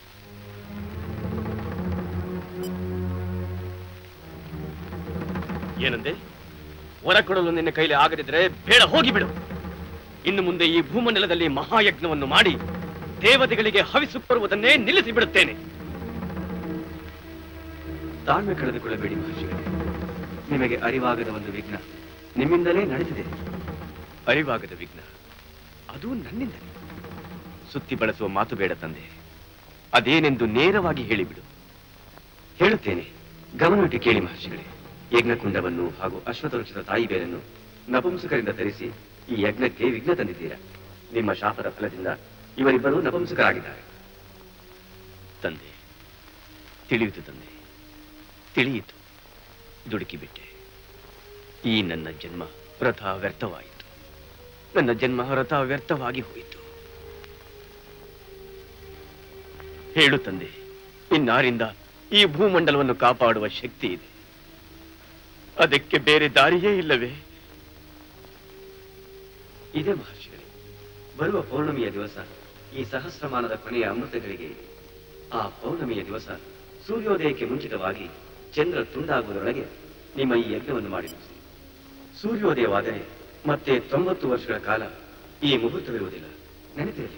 ಏನಂದೆ ವರ ಕೊಡಲು ನಿನ್ನ ಕೈಲಿ ಆಗದಿದ್ದರೆ ಬೇಡ ಹೋಗಿಬಿಡು ಇನ್ನು ಮುಂದೆ ಈ ಭೂಮಂಡಲದಲ್ಲಿ ಮಹಾಯಜ್ಞವನ್ನು ಮಾಡಿ ದೇವತೆಗಳಿಗೆ ಹವಿಸು ಕೋರುವುದನ್ನೇ ನಿಲ್ಲಿಸಿ ಬಿಡುತ್ತೇನೆ ತಾಳ್ಮೆ ಕಳೆದುಕೊಳ್ಳಬೇಡಿ ಮಹರ್ಷಿಗಳೇ ನಿಮಗೆ ಅರಿವಾಗದ ಒಂದು ವಿಘ್ನ ನಿಮ್ಮಿಂದಲೇ ನಡೆದಿದೆ ಅರಿವಾಗದ ವಿಘ್ನ ಅದು ನನ್ನಿಂದಲೇ ಸುತ್ತಿ ಬಳಸುವ ಮಾತು ಬೇಡ ತಂದೆ ಅದೇನೆಂದು ನೇರವಾಗಿ ಹೇಳಿಬಿಡು ಹೇಳುತ್ತೇನೆ ಗಮನವಿಟ್ಟು ಕೇಳಿ ಮಹರ್ಷಿಗಳೇ ಯಜ್ಞಕುಂಡವನ್ನು ಹಾಗೂ ಅಶ್ವತವೃಕ್ಷದ ತಾಯಿ ಬೇರನ್ನು ನಪುಂಸಕರಿಂದ ತರಿಸಿ ಈ ಯಜ್ಞಕ್ಕೆ ವಿಘ್ನ ತಂದಿದ್ದೀರಾ ನಿಮ್ಮ ಶಾಪದ ಫಲದಿಂದ ಇವರಿಬ್ಬರು ನಪುಂಸಕರಾಗಿದ್ದಾರೆ ತಂದೆ ತಿಳಿಯಿತು ತಂದೆ ತಿಳಿಯಿತು ದುಡುಕಿ ಬಿಟ್ಟೆ ಈ ನನ್ನ ಜನ್ಮ ವ್ರತ ವ್ಯರ್ಥವಾಯಿತು ನನ್ನ ಜನ್ಮ ವ್ರತ ವ್ಯರ್ಥವಾಗಿ ಹೋಯಿತು ಹೇಳು ತಂದೆ ಇನ್ನಾರಿಂದ ಈ ಭೂಮಂಡಲವನ್ನು ಕಾಪಾಡುವ ಶಕ್ತಿ ಇದೆ ಅದಕ್ಕೆ ಬೇರೆ ದಾರಿಯೇ ಇಲ್ಲವೇ ಇದೆ ಮಹರ್ಷಿಗಳೇ ಬರುವ ಪೌರ್ಣಮಿಯ ದಿವಸ ಈ ಸಹಸ್ರಮಾನದ ಕೊನೆಯ ಅಮೃತಗಳಿಗೆ ಇದೆ ಆ ಪೌರ್ಣಮಿಯ ದಿವಸ ಸೂರ್ಯೋದಯಕ್ಕೆ ಮುಂಚಿತವಾಗಿ ಚಂದ್ರ ತುಂಡಾಗುವುದರೊಳಗೆ ನಿಮ್ಮ ಈ ಯಜ್ಞವನ್ನು ಮಾಡಿ ಮುಗಿಸಿ ಸೂರ್ಯೋದಯವಾದರೆ ಮತ್ತೆ ತೊಂಬತ್ತು ವರ್ಷಗಳ ಕಾಲ ಈ ಮುಹೂರ್ತವಿರುವುದಿಲ್ಲ ನೆನಪಿರಲಿ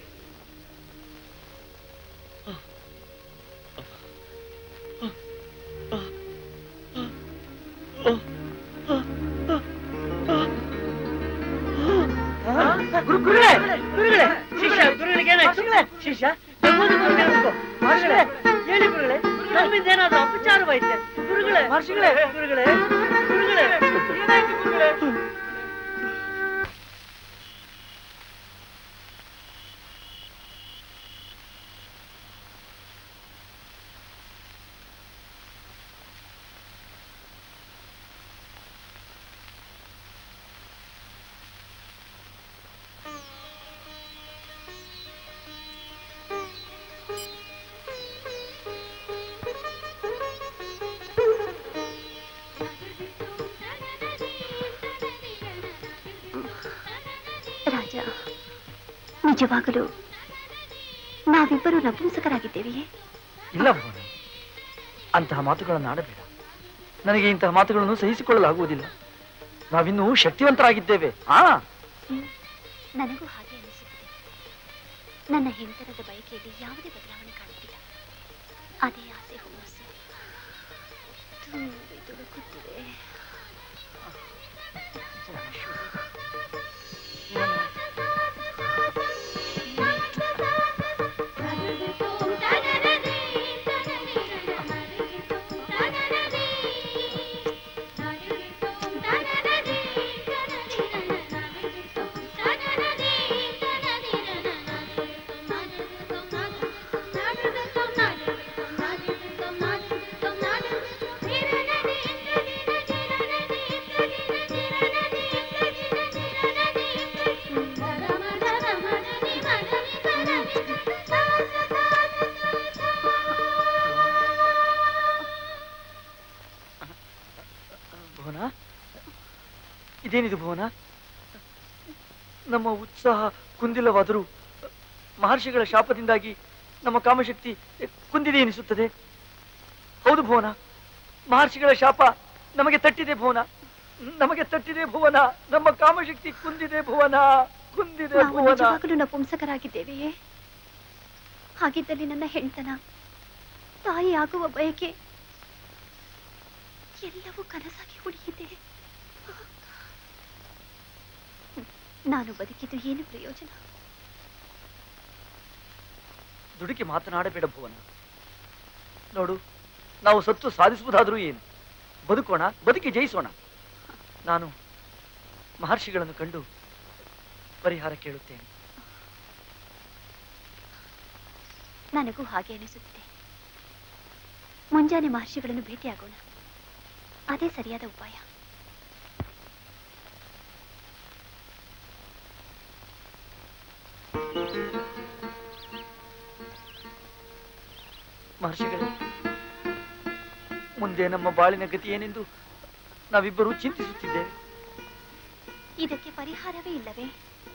ಗುರುಗಳೇ ಗುರುಗಳೇ ಶಿಷ್ಯ ಗುರುಗಳಿಗೆ ಏನಾಯ್ತು ಶಿಷ್ಯ ನಮ್ಮನ್ನು ಬಂದು ಹೇಳ್ಬೇಕು. ಮಹರ್ಷಿಗಳೇ ಹೇಳಿ ಗುರುಗಳೇ ನಮ್ಮಿಂದ ಏನಾದ್ರು ಅಪಚಾರವಾಯ್ತೆ ಗುರುಗಳೇ ಮಹರ್ಷಿಗಳೇ ಗುರುಗಳೇ ಗುರುಗಳೇ ಏನಾಯ್ತು ಗುರುಗಳೇ ರಾಜ ನಿಜವಾಗಲೂ ನಾವಿಬ್ಬರು ನಪುಂಸಕರಾಗಿದ್ದೇವೆಯೇ ಇಲ್ಲ ಭುವನ ಅಂತಹ ಮಾತುಗಳನ್ನು ಆಡಬೇಡ ನನಗೆ ಇಂತಹ ಮಾತುಗಳನ್ನು ಸಹಿಸಿಕೊಳ್ಳಲಾಗುವುದಿಲ್ಲ ನಾವಿನ್ನೂ ಶಕ್ತಿವಂತರಾಗಿದ್ದೇವೆ ಆ ನನಗೂ ಹಾಗೆ ಅನಿಸುತ್ತದೆ ನನ್ನ ಹೆಂಡತನದ ಬಯಕೆಯಲ್ಲಿ ಯಾವುದೇ ಬದಲಾವಣೆ ಕಾಣುತ್ತಿಲ್ಲ ಅದೇ ಆಸೆ ಹುಮ್ಮಸ್ಸು ತುಂಬಿ ತುಳುಕುತ್ತಿದೆ ಭುವನ ಇದೇನಿದು ಭುವನ ನಮ್ಮ ಉತ್ಸಾಹ ಕುಂದಿಲ್ಲವಾದರೂ ಮಹರ್ಷಿಗಳ ಶಾಪದಿಂದಾಗಿ ನಮ್ಮ ಕಾಮಶಕ್ತಿ ಕುಂದಿದೆ ಎನಿಸುತ್ತದೆ ಹೌದು ಭುವನ ಮಹರ್ಷಿಗಳ ಶಾಪ ನಮಗೆ ತಟ್ಟಿದೆ ಭುವನ ನಮಗೆ ತಟ್ಟಿದೆ ಭುವನ ನಮ್ಮ ಕಾಮಶಕ್ತಿ ಕುಂದಿದೆ ಭುವನ ಕುಂದಿದೆ ನಾವು ಭುವನ ನಿಜವಾಗಲೂ ನಪುಂಸಕರಾಗಿದ್ದೇವೆಯೇ ಹಾಗಿದ್ದಲ್ಲಿ ನನ್ನ ಹೆಂಡತನ ತಾಯಿ ಆಗುವ ಬಯಕೆ ಎಲ್ಲವೂ ಕನಸಾಗಿ ಉಳಿಯಿದೆ ನಾನು ಬದುಕಿದ್ದು ಏನು ಪ್ರಯೋಜನ ದುಡುಕಿ ಮಾತನಾಡಬೇಡ ಭುವನ ನೋಡು ನಾವು ಸತ್ತು ಸಾಧಿಸುವುದಾದರೂ ಏನು ಬದುಕೋಣ ಬದುಕಿ ಜಯಿಸೋಣ ನಾನು ಮಹರ್ಷಿಗಳನ್ನು ಕಂಡು ಪರಿಹಾರ ಕೇಳುತ್ತೇನೆ ನನಗೂ ಹಾಗೆ ಅನಿಸುತ್ತಿದೆ ಮುಂಜಾನೆ ಮಹರ್ಷಿಗಳನ್ನು ಭೇಟಿಯಾಗೋಣ ಅದೇ ಸರಿಯಾದ ಉಪಾಯ ಮಹರ್ಷಿಗಳೇ ಮುಂದೆ ನಮ್ಮ ಬಾಳಿನ ಗತಿ ಏನೆಂದು ನಾವಿಬ್ಬರೂ ಚಿಂತಿಸುತ್ತಿದ್ದೇವೆ ಇದಕ್ಕೆ ಪರಿಹಾರವೇ ಇಲ್ಲವೇ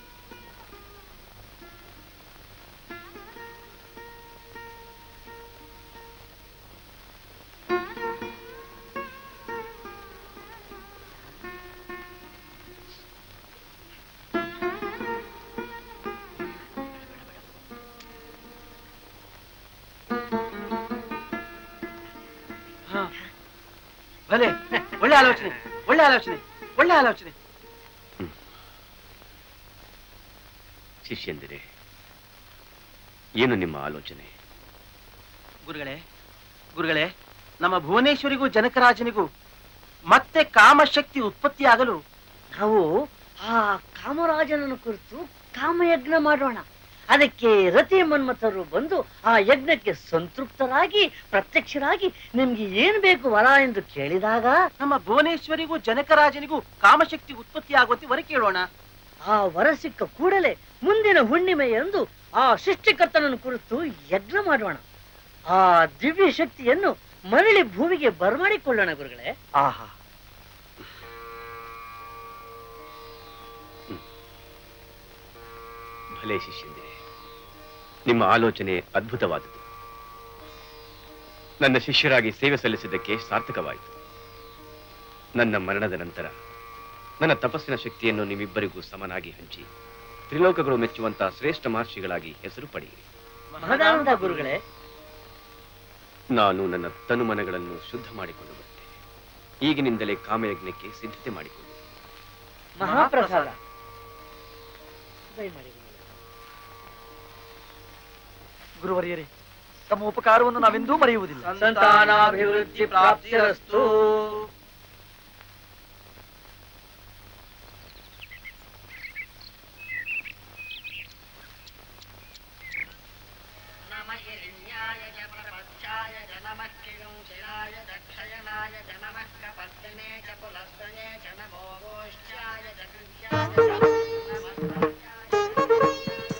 ಭಲೆ ಒಳ್ಳೆ ಆಲೋಚನೆ ಒಳ್ಳೆ ಆಲೋಚನೆ ಒಳ್ಳೆ ಆಲೋಚನೆ ಶಿಷ್ಯಂದಿರೆ ಏನು ನಿಮ್ಮ ಆಲೋಚನೆ ಗುರುಗಳೇ ಗುರುಗಳೇ ನಮ್ಮ ಭುವನೇಶ್ವರಿಗೂ ಜನಕರಾಜನಿಗೂ ಮತ್ತೆ ಕಾಮಶಕ್ತಿ ಉತ್ಪತ್ತಿಯಾಗಲು ನಾವು ಆ ಕಾಮರಾಜನನ್ನು ಕುರಿತು ಕಾಮಯಜ್ಞ ಮಾಡೋಣ ಅದಕ್ಕೆ ರತಿ ಮನ್ಮಥರು ಬಂದು ಆ ಯಜ್ಞಕ್ಕೆ ಸಂತೃಪ್ತರಾಗಿ ಪ್ರತ್ಯಕ್ಷರಾಗಿ ನಿಮ್ಗೆ ಏನ್ ಬೇಕು ವರ ಎಂದು ಕೇಳಿದಾಗ ನಮ್ಮ ಭುವನೇಶ್ವರಿಗೂ ಜನಕರಾಜನಿಗೂ ಕಾಮಶಕ್ತಿ ಉತ್ಪತ್ತಿಯಾಗುವಂತೆ ವರ ಕೇಳೋಣ ಆ ವರ ಸಿಕ್ಕ ಕೂಡಲೇ ಮುಂದಿನ ಹುಣ್ಣಿಮೆಯಂದು ಆ ಸೃಷ್ಟಿಕರ್ತನನ್ನು ಕುರಿತು ಯಜ್ಞ ಮಾಡೋಣ ಆ ದಿವ್ಯ ಶಕ್ತಿಯನ್ನು ಮರಳಿ ಭೂಮಿಗೆ ಬರಮಾಡಿಕೊಳ್ಳೋಣ ಗುರುಗಳೇ ಆಹಾ ಭಲೇ ಶಿಷ್ಯಂದಿರೆ ನಿಮ್ಮ ಆಲೋಚನೆ ಅದ್ಭುತವಾದುದು ನನ್ನ ಶಿಷ್ಯರಾಗಿ ಸೇವೆ ಸಲ್ಲಿಸಿದ್ದಕ್ಕೆ ಸಾರ್ಥಕವಾಯಿತು ನನ್ನ ಮರಣದ ನಂತರ ನನ್ನ ತಪಸ್ಸಿನ ಶಕ್ತಿಯನ್ನು ನಿಮ್ಮಿಬ್ಬರಿಗೂ ಸಮನಾಗಿ ಹಂಚಿ ತ್ರಿಲೋಕಗಳು ಮೆಚ್ಚುವಂತಹ ಶ್ರೇಷ್ಠ ಮಹರ್ಷಿಗಳಾಗಿ ಹೆಸರು ಪಡೆಯಿರಿ ಮಹದಾನಂದ ಗುರುಗಳೇ ನಾನು ನನ್ನ ತನುಮನಗಳನ್ನು ಶುದ್ಧ ಮಾಡಿಕೊಂಡು ಬರ್ತೇನೆ ಈಗಿನಿಂದಲೇ ಕಾಮಯಜ್ಞಕ್ಕೆ ಸಿದ್ಧತೆ ಮಾಡಿಕೊಳ್ಳಿ ಮಹಾಪ್ರಸಾದ ದಯಮಾಡಿ ಗುರುಗಳೇ. ಗುರುವರಿಯರೇ ತಮ್ಮ ಉಪಕಾರವನ್ನು ನಾವೆಂದೂ ಮರೆಯುವುದಿಲ್ಲ ಸಂತಾನಾಭಿವೃದ್ಧಿ ಪ್ರಾಪ್ತಿರಸ್ತು नम हिरण्याय च प्रपक्षाय च नमः किंशिलाय दक्षयणाय च नमः कपत्तने च पुलस्तने च नमो गोष्ठाय च कृत्याय च नमः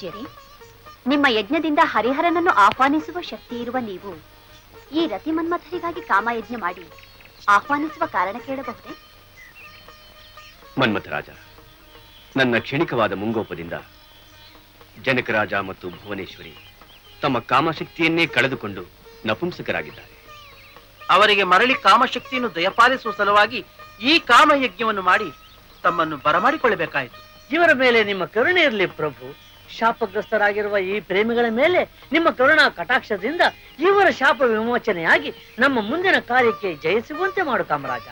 ಮಹರ್ಷಿಯರೇ ನಿಮ್ಮ ಯಜ್ಞದಿಂದ ಹರಿಹರನನ್ನು ಆಹ್ವಾನಿಸುವ ಶಕ್ತಿ ಇರುವ ನೀವು ಈ ರತಿ ಮನ್ಮಥರಿಗಾಗಿ ಕಾಮಯಜ್ಞ ಮಾಡಿ ಆಹ್ವಾನಿಸುವ ಕಾರಣ ಕೇಳಬಹುದೇ ಮನ್ಮಥರಾಜ ನನ್ನ ಕ್ಷಣಿಕವಾದ ಮುಂಗೋಪದಿಂದ ಜನಕರಾಜ ಮತ್ತು ಭುವನೇಶ್ವರಿ ತಮ್ಮ ಕಾಮಶಕ್ತಿಯನ್ನೇ ಕಳೆದುಕೊಂಡು ನಪುಂಸಕರಾಗಿದ್ದಾರೆ ಅವರಿಗೆ ಮರಳಿ ಕಾಮಶಕ್ತಿಯನ್ನು ದಯಪಾಲಿಸುವ ಸಲುವಾಗಿ ಈ ಕಾಮಯಜ್ಞವನ್ನು ಮಾಡಿ ತಮ್ಮನ್ನು ಬರಮಾಡಿಕೊಳ್ಳಬೇಕಾಯಿತು ಇವರ ಮೇಲೆ ನಿಮ್ಮ ಕರುಣೆ ಇರಲಿ ಪ್ರಭು ಶಾಪಗ್ರಸ್ತರಾಗಿರುವ ಈ ಪ್ರೇಮಿಗಳ ಮೇಲೆ ನಿಮ್ಮ ಕರುಣಾ ಕಟಾಕ್ಷದಿಂದ ಇವರ ಶಾಪ ವಿಮೋಚನೆಯಾಗಿ ನಮ್ಮ ಮುಂದಿನ ಕಾರ್ಯಕ್ಕೆ ಜಯಿಸುವಂತೆ ಮಾಡು ಕಾಮರಾಜ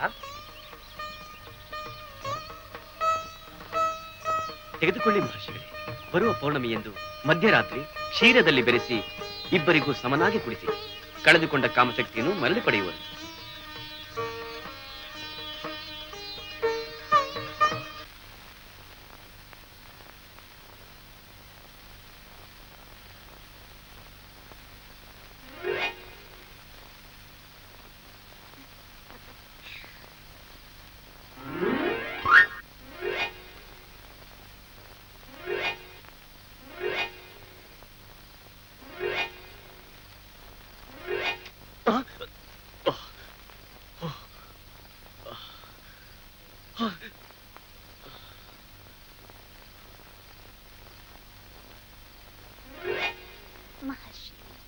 ತೆಗೆದುಕೊಳ್ಳಿ ಮಹರ್ಷಿಗಳೇ ಬರುವ ಪೌರ್ಣಮಿಯಂದು ಮಧ್ಯರಾತ್ರಿ ಕ್ಷೀರದಲ್ಲಿ ಬೆರೆಸಿ ಇಬ್ಬರಿಗೂ ಸಮನಾಗಿ ಕುಡಿಸಿ ಕಳೆದುಕೊಂಡ ಕಾಮಶಕ್ತಿಯನ್ನು ಮರಳಿ ಪಡೆಯುವರು ಮಹರ್ಷಿ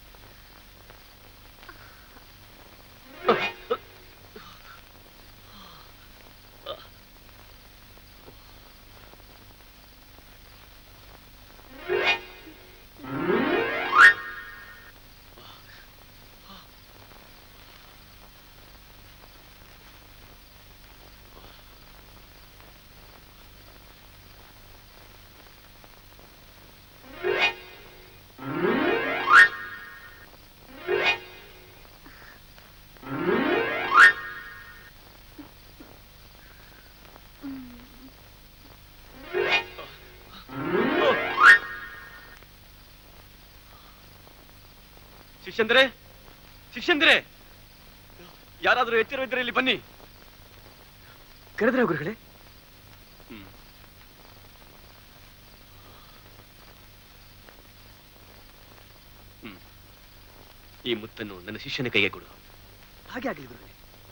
ಶಿಷ್ಯಂದ್ರೆ ಶಿಷ್ಯಂದ್ರೆ ಯಾರಾದರೂ ಎಚ್ಚರವಿದ್ದರೆ ಇಲ್ಲಿ ಬನ್ನಿ ಕರೆದ್ರೆ ಗುರುಗಳೇ ಈ ಮುತ್ತನ್ನು ನನ್ನ ಶಿಷ್ಯನ ಕೈಗೆ ಕೊಡು ಹಾಗೆ ಆಗಲಿ ಗುರುಗಳೇ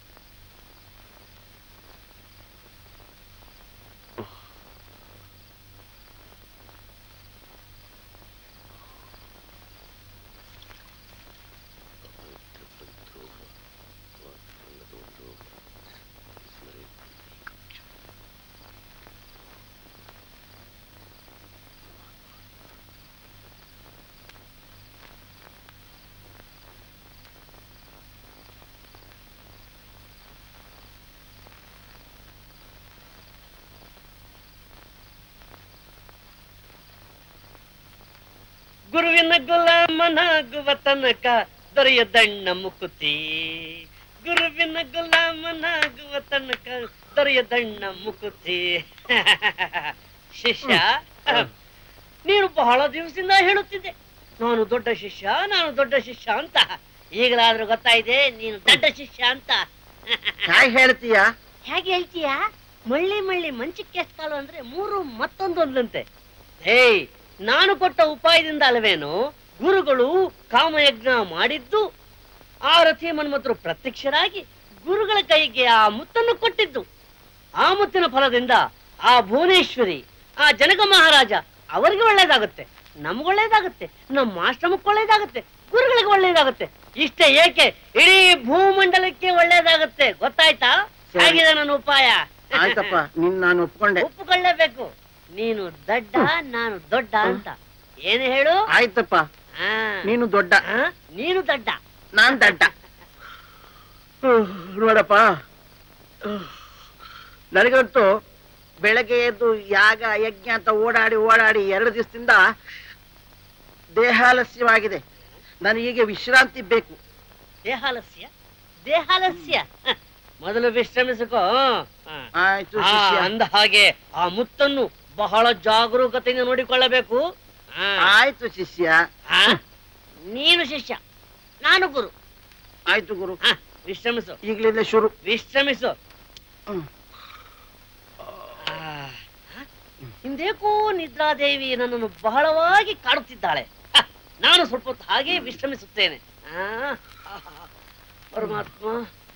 ಗುರುವಿನ ಗುಲಾಮನಾಗುವ ತನಕ ದೊರೆಯದಣ್ಣ ಮುಕುತಿ ಗುರುವಿನ ಗುಲಾಮನಾಗುವ ತನಕ ದೊರೆಯದಣ್ಣ ಮುಕುತಿ ಶಿಷ್ಯ ನೀನು ಬಹಳ ದಿವಸದಿಂದ ಹೇಳುತ್ತಿದ್ದೆ ನಾನು ದೊಡ್ಡ ಶಿಷ್ಯ ನಾನು ದೊಡ್ಡ ಶಿಷ್ಯ ಅಂತ ಈಗಲಾದ್ರೂ ಗೊತ್ತಾಯಿದೆ ನೀನು ದೊಡ್ಡ ಶಿಷ್ಯ ಅಂತ ಹೇಗೆ ಹೇಳ್ತೀಯ ಹೇಗೆ ಹೇಳ್ತೀಯ ಮಳ್ಳಿ ಮಳ್ಳಿ ಮಂಚಕ್ಕೆ ಎಷ್ಟಾಳು ಅಂದ್ರೆ ಮೂರು ಮತ್ತೊಂದೊಂದಂತೆ ಹೇಯ್ ನಾನು ಕೊಟ್ಟ ಉಪಾಯದಿಂದ ಅಲ್ಲವೇನು ಗುರುಗಳು ಕಾಮಯಜ್ಞ ಮಾಡಿದ್ದು ಆ ರಥಿ ಮನ್ಮಥರು ಪ್ರತ್ಯಕ್ಷರಾಗಿ ಗುರುಗಳ ಕೈಗೆ ಆ ಮುತ್ತನ್ನು ಕೊಟ್ಟಿದ್ದು ಆ ಮುತ್ತಿನ ಫಲದಿಂದ ಆ ಭುವನೇಶ್ವರಿ ಆ ಜನಕ ಮಹಾರಾಜ ಅವರಿಗೆ ಒಳ್ಳೇದಾಗುತ್ತೆ ನಮ್ಗೊಳ್ಳೇದಾಗುತ್ತೆ ನಮ್ಮ ಆಶ್ರಮಕ್ಕೆ ಒಳ್ಳೇದಾಗುತ್ತೆ ಗುರುಗಳಿಗೆ ಒಳ್ಳೇದಾಗುತ್ತೆ ಇಷ್ಟೇ ಏಕೆ ಇಡೀ ಭೂಮಂಡಲಕ್ಕೆ ಒಳ್ಳೇದಾಗುತ್ತೆ ಗೊತ್ತಾಯ್ತಾ ಸರಿ. ಹೇಗಿದೆ ನನ್ನ ಉಪಾಯ ಆಯ್ತಪ್ಪ ನಿನ್ ನಾನು ಒಪ್ಕೊಂಡೆ ಒಪ್ಪಿಕೊಳ್ಳೇಬೇಕು ನೀನು ದಡ್ಡ ನಾನು ದೊಡ್ಡ ಅಂತ ಏನು ಹೇಳು ಆಯ್ತಪ್ಪ ಆ, ನೀನು ದೊಡ್ಡ ಆ, ನೀನು ದಡ್ಡ ನಾನ್ ದಡ್ಡ ಹ್ಮ್, ನೋಡಪ್ಪ ಹ್ಮ್. ನನಗಂತೂ ಬೆಳಗ್ಗೆ ಎದ್ದು ಯಾಗ ಯಜ್ಞ ಅಂತ ಓಡಾಡಿ ಓಡಾಡಿ ಎರಡು ದಿವಸದಿಂದ ದೇಹಾಲಸ್ಯವಾಗಿದೆ ನನಗೀಗ ವಿಶ್ರಾಂತಿ ಬೇಕು ದೇಹಾಲಸ್ಯ ದೇಹಾಲಸ್ಯ ಹ, ಮೊದಲು ವಿಶ್ರಮಿಸಿಕೋ ಹ. ಆಯ್ತು ಆ, ಶಿಷ್ಯ ಅಂದ ಹಾಗೆ ಆ ಮುತ್ತನ್ನು ಬಹಳ ಜಾಗರೂಕತೆಯಿಂದ ನೋಡಿಕೊಳ್ಳಬೇಕು ಆ, ಆಯ್ತು ಶಿಷ್ಯ ಆ, ನೀನು ಶಿಷ್ಯ ನಾನು ಗುರು ಆಯ್ತು ಗುರು ಹ, ವಿಶ್ರಮಿಸು ಈಗಲಿಂದ ಶುರು ವಿಶ್ರಮಿಸು ಹ್ಮ್. ಆ, ಹ? ಹಿಂದೇಕೋ ನಿದ್ರಾದೇವಿ ನನ್ನನ್ನು ಬಹಳವಾಗಿ ಕಾಡುತ್ತಿದ್ದಾಳೆ ಹ, ನಾನು ಸ್ವಲ್ಪ ಹೊತ್ತು ಹಾಗೆ ವಿಶ್ರಮಿಸುತ್ತೇನೆ ಆ, ಆಹಾ, ಪರಮಾತ್ಮ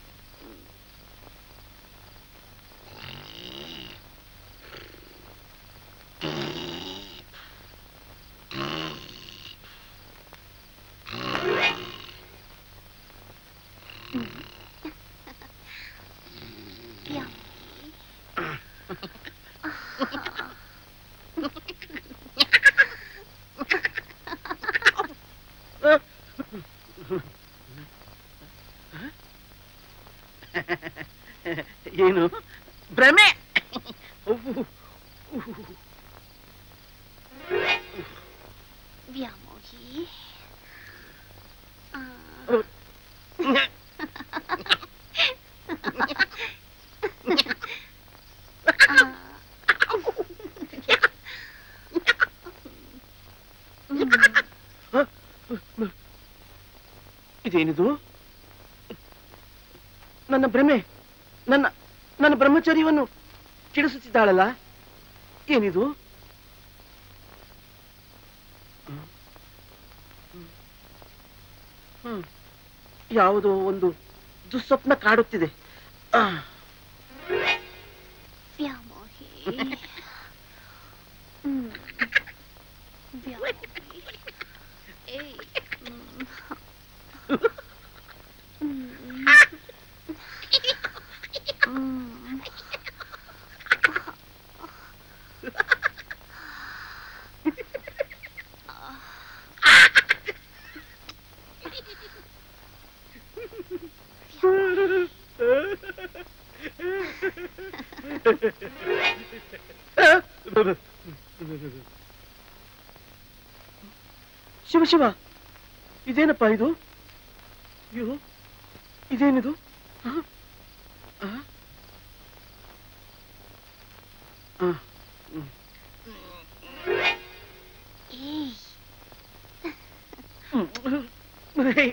ಏನು ಭ್ರಮೆ ವ್ಯಾಮೋಹಿ ಆ, ಇದೇನಿದು ನನ್ನ ಭ್ರಮೆ ನನ್ನ ನನ್ನ ಬ್ರಹ್ಮಚರ್ಯವನ್ನು ಕೆಡಿಸುತ್ತಿದ್ದಾಳಲ್ಲ ಏನಿದು ಹ್ಮ್. ಯಾವುದೋ ಒಂದು ದುಸ್ವಪ್ನ ಕಾಡುತ್ತಿದೆ ಆ, ವ್ಯಾಮೋಹಿ ಹ್ಮ್. ವ್ಯಾಮೋಹಿ ಏಯ್ ಹ್ಮ್. ಹ್ಮ್. ಹ್ಮ್. ಶಿವ ಶಿವ ಇದೇನಪ್ಪ ಇದು ಅಯ್ಯೋ ಇದೇನಿದು ಆ? ಆ? ಆ, ಹ್ಮ್. ಏಯ್ ಹ್ಮ್. ಹೇ.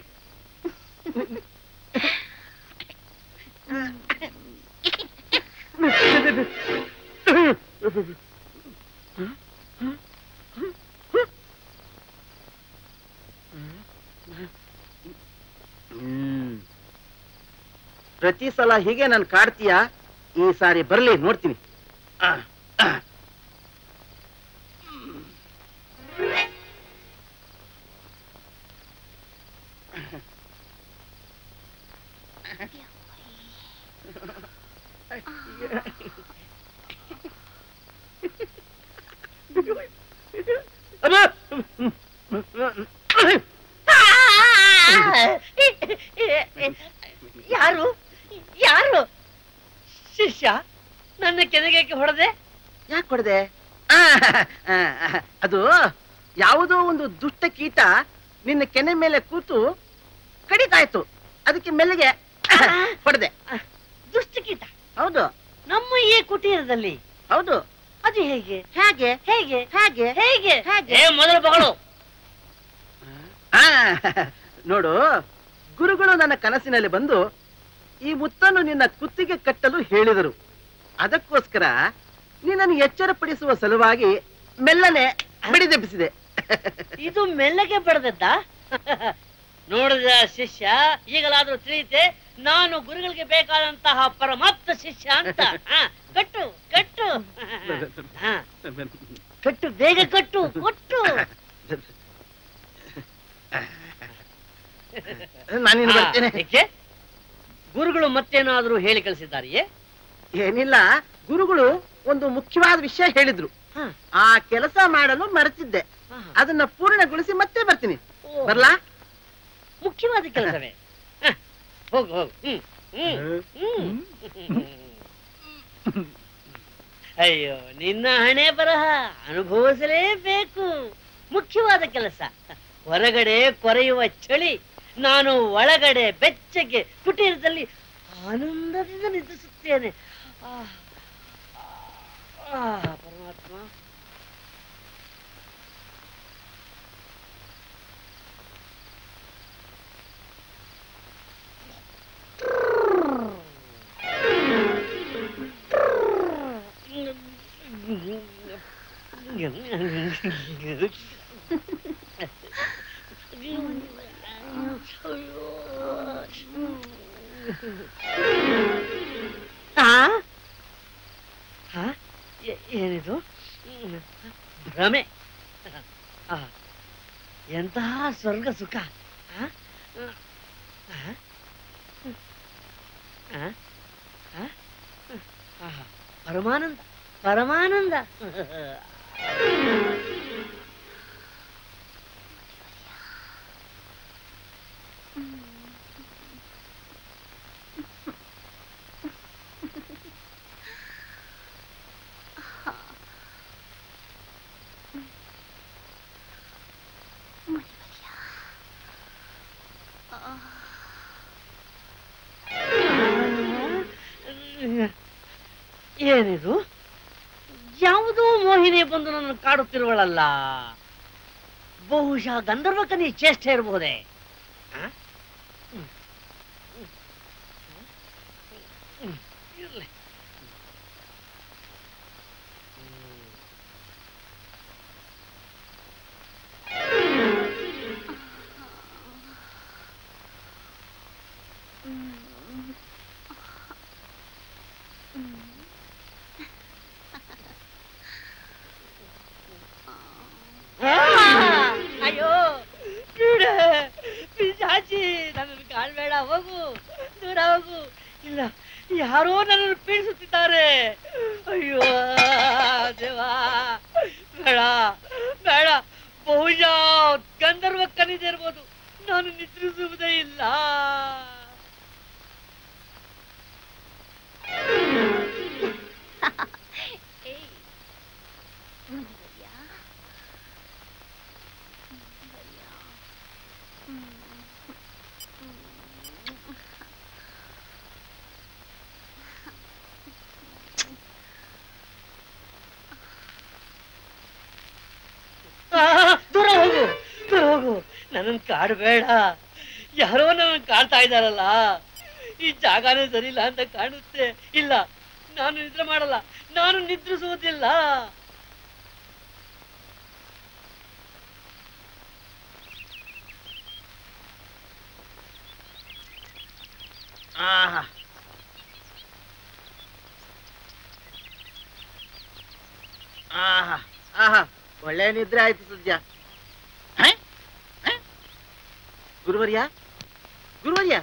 ಹ್ಮ್. ಪ್ರತಿ ಸಲ ಹೀಗೆ ನಾನು ಕಾಡ್ತೀಯ ಈ ಸಾರಿ ಬರ್ಲಿ ನೋಡ್ತೀನಿ ಆ, ಆ. ಯಾರು ಯಾರು ಶಿಷ್ಯ ನನ್ನ ಕೆನೆಗೆ ಹೊಡೆದೆ ಯಾಕೆ ಹೊಡೆದೆ ಅದು ಯಾವುದೋ ಒಂದು ದುಷ್ಟ ಕೀಟ ನಿನ್ನ ಕೆನೆ ಮೇಲೆ ಕೂತು ಕಡಿತಾ ಇತ್ತು ಅದಕ್ಕೆ ಮೆಲ್ಲಗೆ ಹೊಡೆದೆ ದುಷ್ಟಕೀಟ ಹೌದು ನಮ್ಮ ಈ ಕುಟೀರದಲ್ಲಿ ಹೌದು ಅದು ಹೇಗೆ ಹೇಗೆ ಹೇಗೆ ಹೇಗೆ ಹೇಗೆ ಹೇಗೆ? ಏ ಮೊದಲು ಮಗಳು ಆ, ನೋಡು ಗುರುಗಳು ನನ್ನ ಕನಸಿನಲ್ಲಿ ಬಂದು ಈ ಮುತ್ತನ್ನು ನಿನ್ನ ಕುತ್ತಿಗೆ ಕಟ್ಟಲು ಹೇಳಿದರು ಅದಕ್ಕೋಸ್ಕರ ನಿನ್ನನ್ನು ಎಚ್ಚರಪಡಿಸುವ ಸಲುವಾಗಿ ಮೆಲ್ಲನೆ ಬಡಿದೆಬ್ಬಿಸಿದೆ ಇದು ಮೆಲ್ಲಗೆ ಬಡದದ್ದ ನೋಡಿದ ಶಿಷ್ಯ ಈಗಲಾದ್ರೂ ತಿಳಿಯುತ್ತೆ ನಾನು ಗುರುಗಳಿಗೆ ಬೇಕಾದಂತಹ ಪರಮಾಪ್ತ ಶಿಷ್ಯ ಅಂತ ಹ, ಕಟ್ಟು ಕಟ್ಟು ಹ, ಕಟ್ಟು ಬೇಗ ಕಟ್ಟು ಕೊಟ್ಟು ನಾನಿನ್ನು ಬರ್ತೇನೆ ಆ, ಏಕೆ? ಗುರುಗಳು ಮತ್ತೇನಾದ್ರೂ ಹೇಳಿ ಕಳಿಸಿದ್ದಾರೆಯೇ ಏನಿಲ್ಲ ಗುರುಗಳು ಒಂದು ಮುಖ್ಯವಾದ ವಿಷಯ ಹೇಳಿದ್ರು ಹ. ಆ ಕೆಲಸ ಮಾಡಲು ಮರೆತಿದ್ದೆ ಹ. ಅದನ್ನ ಪೂರ್ಣಗೊಳಿಸಿ ಮತ್ತೆ ಬರ್ತೀನಿ ಓ, ಬರ್ಲಾ ಮುಖ್ಯವಾದ ಕೆಲಸವೇ ಹ, ಹೋಗು ಹೋಗು ಹ್ಮ್ ಹ್ಮ್ ಹ್ಮ್ ಅಯ್ಯೋ ನಿನ್ನ ಹಣೆ ಬರಹ ಅನುಭವಿಸಲೇಬೇಕು ಮುಖ್ಯವಾದ ಕೆಲಸ ಹೊರಗಡೆ ಕೊರೆಯುವ ಚಳಿ ನಾನು ಒಳಗಡೆ ಬೆಚ್ಚಗೆ ಕುಟೀರದಲ್ಲಿ ಆನಂದದಿಂದ ನಿದ್ರಿಸುತ್ತೇನೆ ಆಹ್, ಆಹ್, ಪರಮಾತ್ಮ ಆ? ಆ? ಏ- ಏನಿದು ಭ್ರಮೆ ಆ, ಎಂತಹ ಸ್ವರ್ಗ ಸುಖ ಆ? ಆ? ಆ? ಆ? ಆಹಾ, ಪರಮಾನಂದ ಪರಮಾನಂದ ಏನಿದು ಯಾವುದೋ ಮೋಹಿನಿ ಬಂದು ನನ್ನ ಕಾಡುತ್ತಿರುವಳಲ್ಲ ಬಹುಶಃ ಗಂಧರ್ವಕನಿ ಚೇಷ್ಟೆ ಇರಬಹುದೇ ಆ? ಹ್ಮ್. ಹ್ಮ್. ಹ್ಮ್. ಇರ್ಲಿ. ಹ್ಮ್. ಆ! ಅಯ್ಯೋ ಬಿಡೆ ಪಿಶಾಚಿ ನನ್ನನ್ನು ಕಾಣ್ಬೇಡ ಹೋಗು ದೂರ ಹೋಗು ಇಲ್ಲ ಯಾರೋ ನನ್ನನ್ನು ಪೀಡಿಸುತ್ತಿದ್ದಾರೆ ಅಯ್ಯೋ ದೇವಾ ಬೇಡ ಬೇಡ ಬಹುಶಃ ಗಂಧರ್ವ ಕನಿದಿರ್ಬೋದು ನಾನು ನಿದ್ರಿಸುವುದೇ ಇಲ್ಲ ಏಯ್ ಮುನಿವರ್ಯ ಮುನಿವರ್ಯ ಹ್ಮ್. ಆ, ದೂರ ಹೋಗು ದೂರ ಹೋಗು ನನ್ನನ್ನು ಕಾಡಬೇಡ ಯಾರೋ ನನ್ನ ಕಾಡ್ತಾ ಇದ್ದಾರಲ್ಲ ಈ ಜಾಗನೇ ಸರಿ ಇಲ್ಲ ಅಂತ ಕಾಣುತ್ತೆ ಇಲ್ಲ ನಾನು ನಿದ್ರೆ ಮಾಡಲ್ಲ ನಾನು ನಿದ್ರಿಸುವುದಿಲ್ಲ ಆಹಾ ಆಹಾ ಆಹಾ ಒಳ್ಳೆ ನಿದ್ರೆ ಆಯ್ತು ಸದ್ಯ ಹ? ಹ? ಗುರುವರ್ಯ ಗುರುವರ್ಯ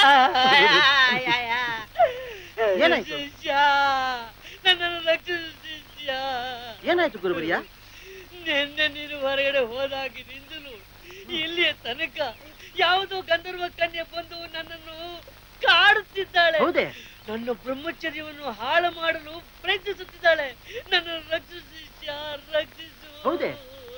ಏನಾಯ್ತು? ಶಿಷ್ಯ ನನ್ನನ್ನು ರಕ್ಷಿಸು ಶಿಷ್ಯ ಏನಾಯ್ತು ಗುರುವರ್ಯ ನಿನ್ನೆ ನೀನು ಹೊರಗಡೆ ಹೋದಾಗಿನಿಂದಲೂ ಇಲ್ಲಿಯ ತನಕ ಯಾವುದೋ ಗಂಧರ್ವ ಕನ್ಯೆ ಬಂದು ನನ್ನನ್ನು ಕಾಡುತ್ತಿದ್ದಾಳೆ ಹೌದೇ ನನ್ನ ಬ್ರಹ್ಮಚರ್ಯವನ್ನು ಹಾಳು ಮಾಡಲು ಪ್ರಯತ್ನಿಸುತ್ತಿದ್ದಾಳೆ ನನ್ನ ರಕ್ಷಿಸು ಶಿಷ್ಯ ರಕ್ಷಿಸು ಹೌದೇ?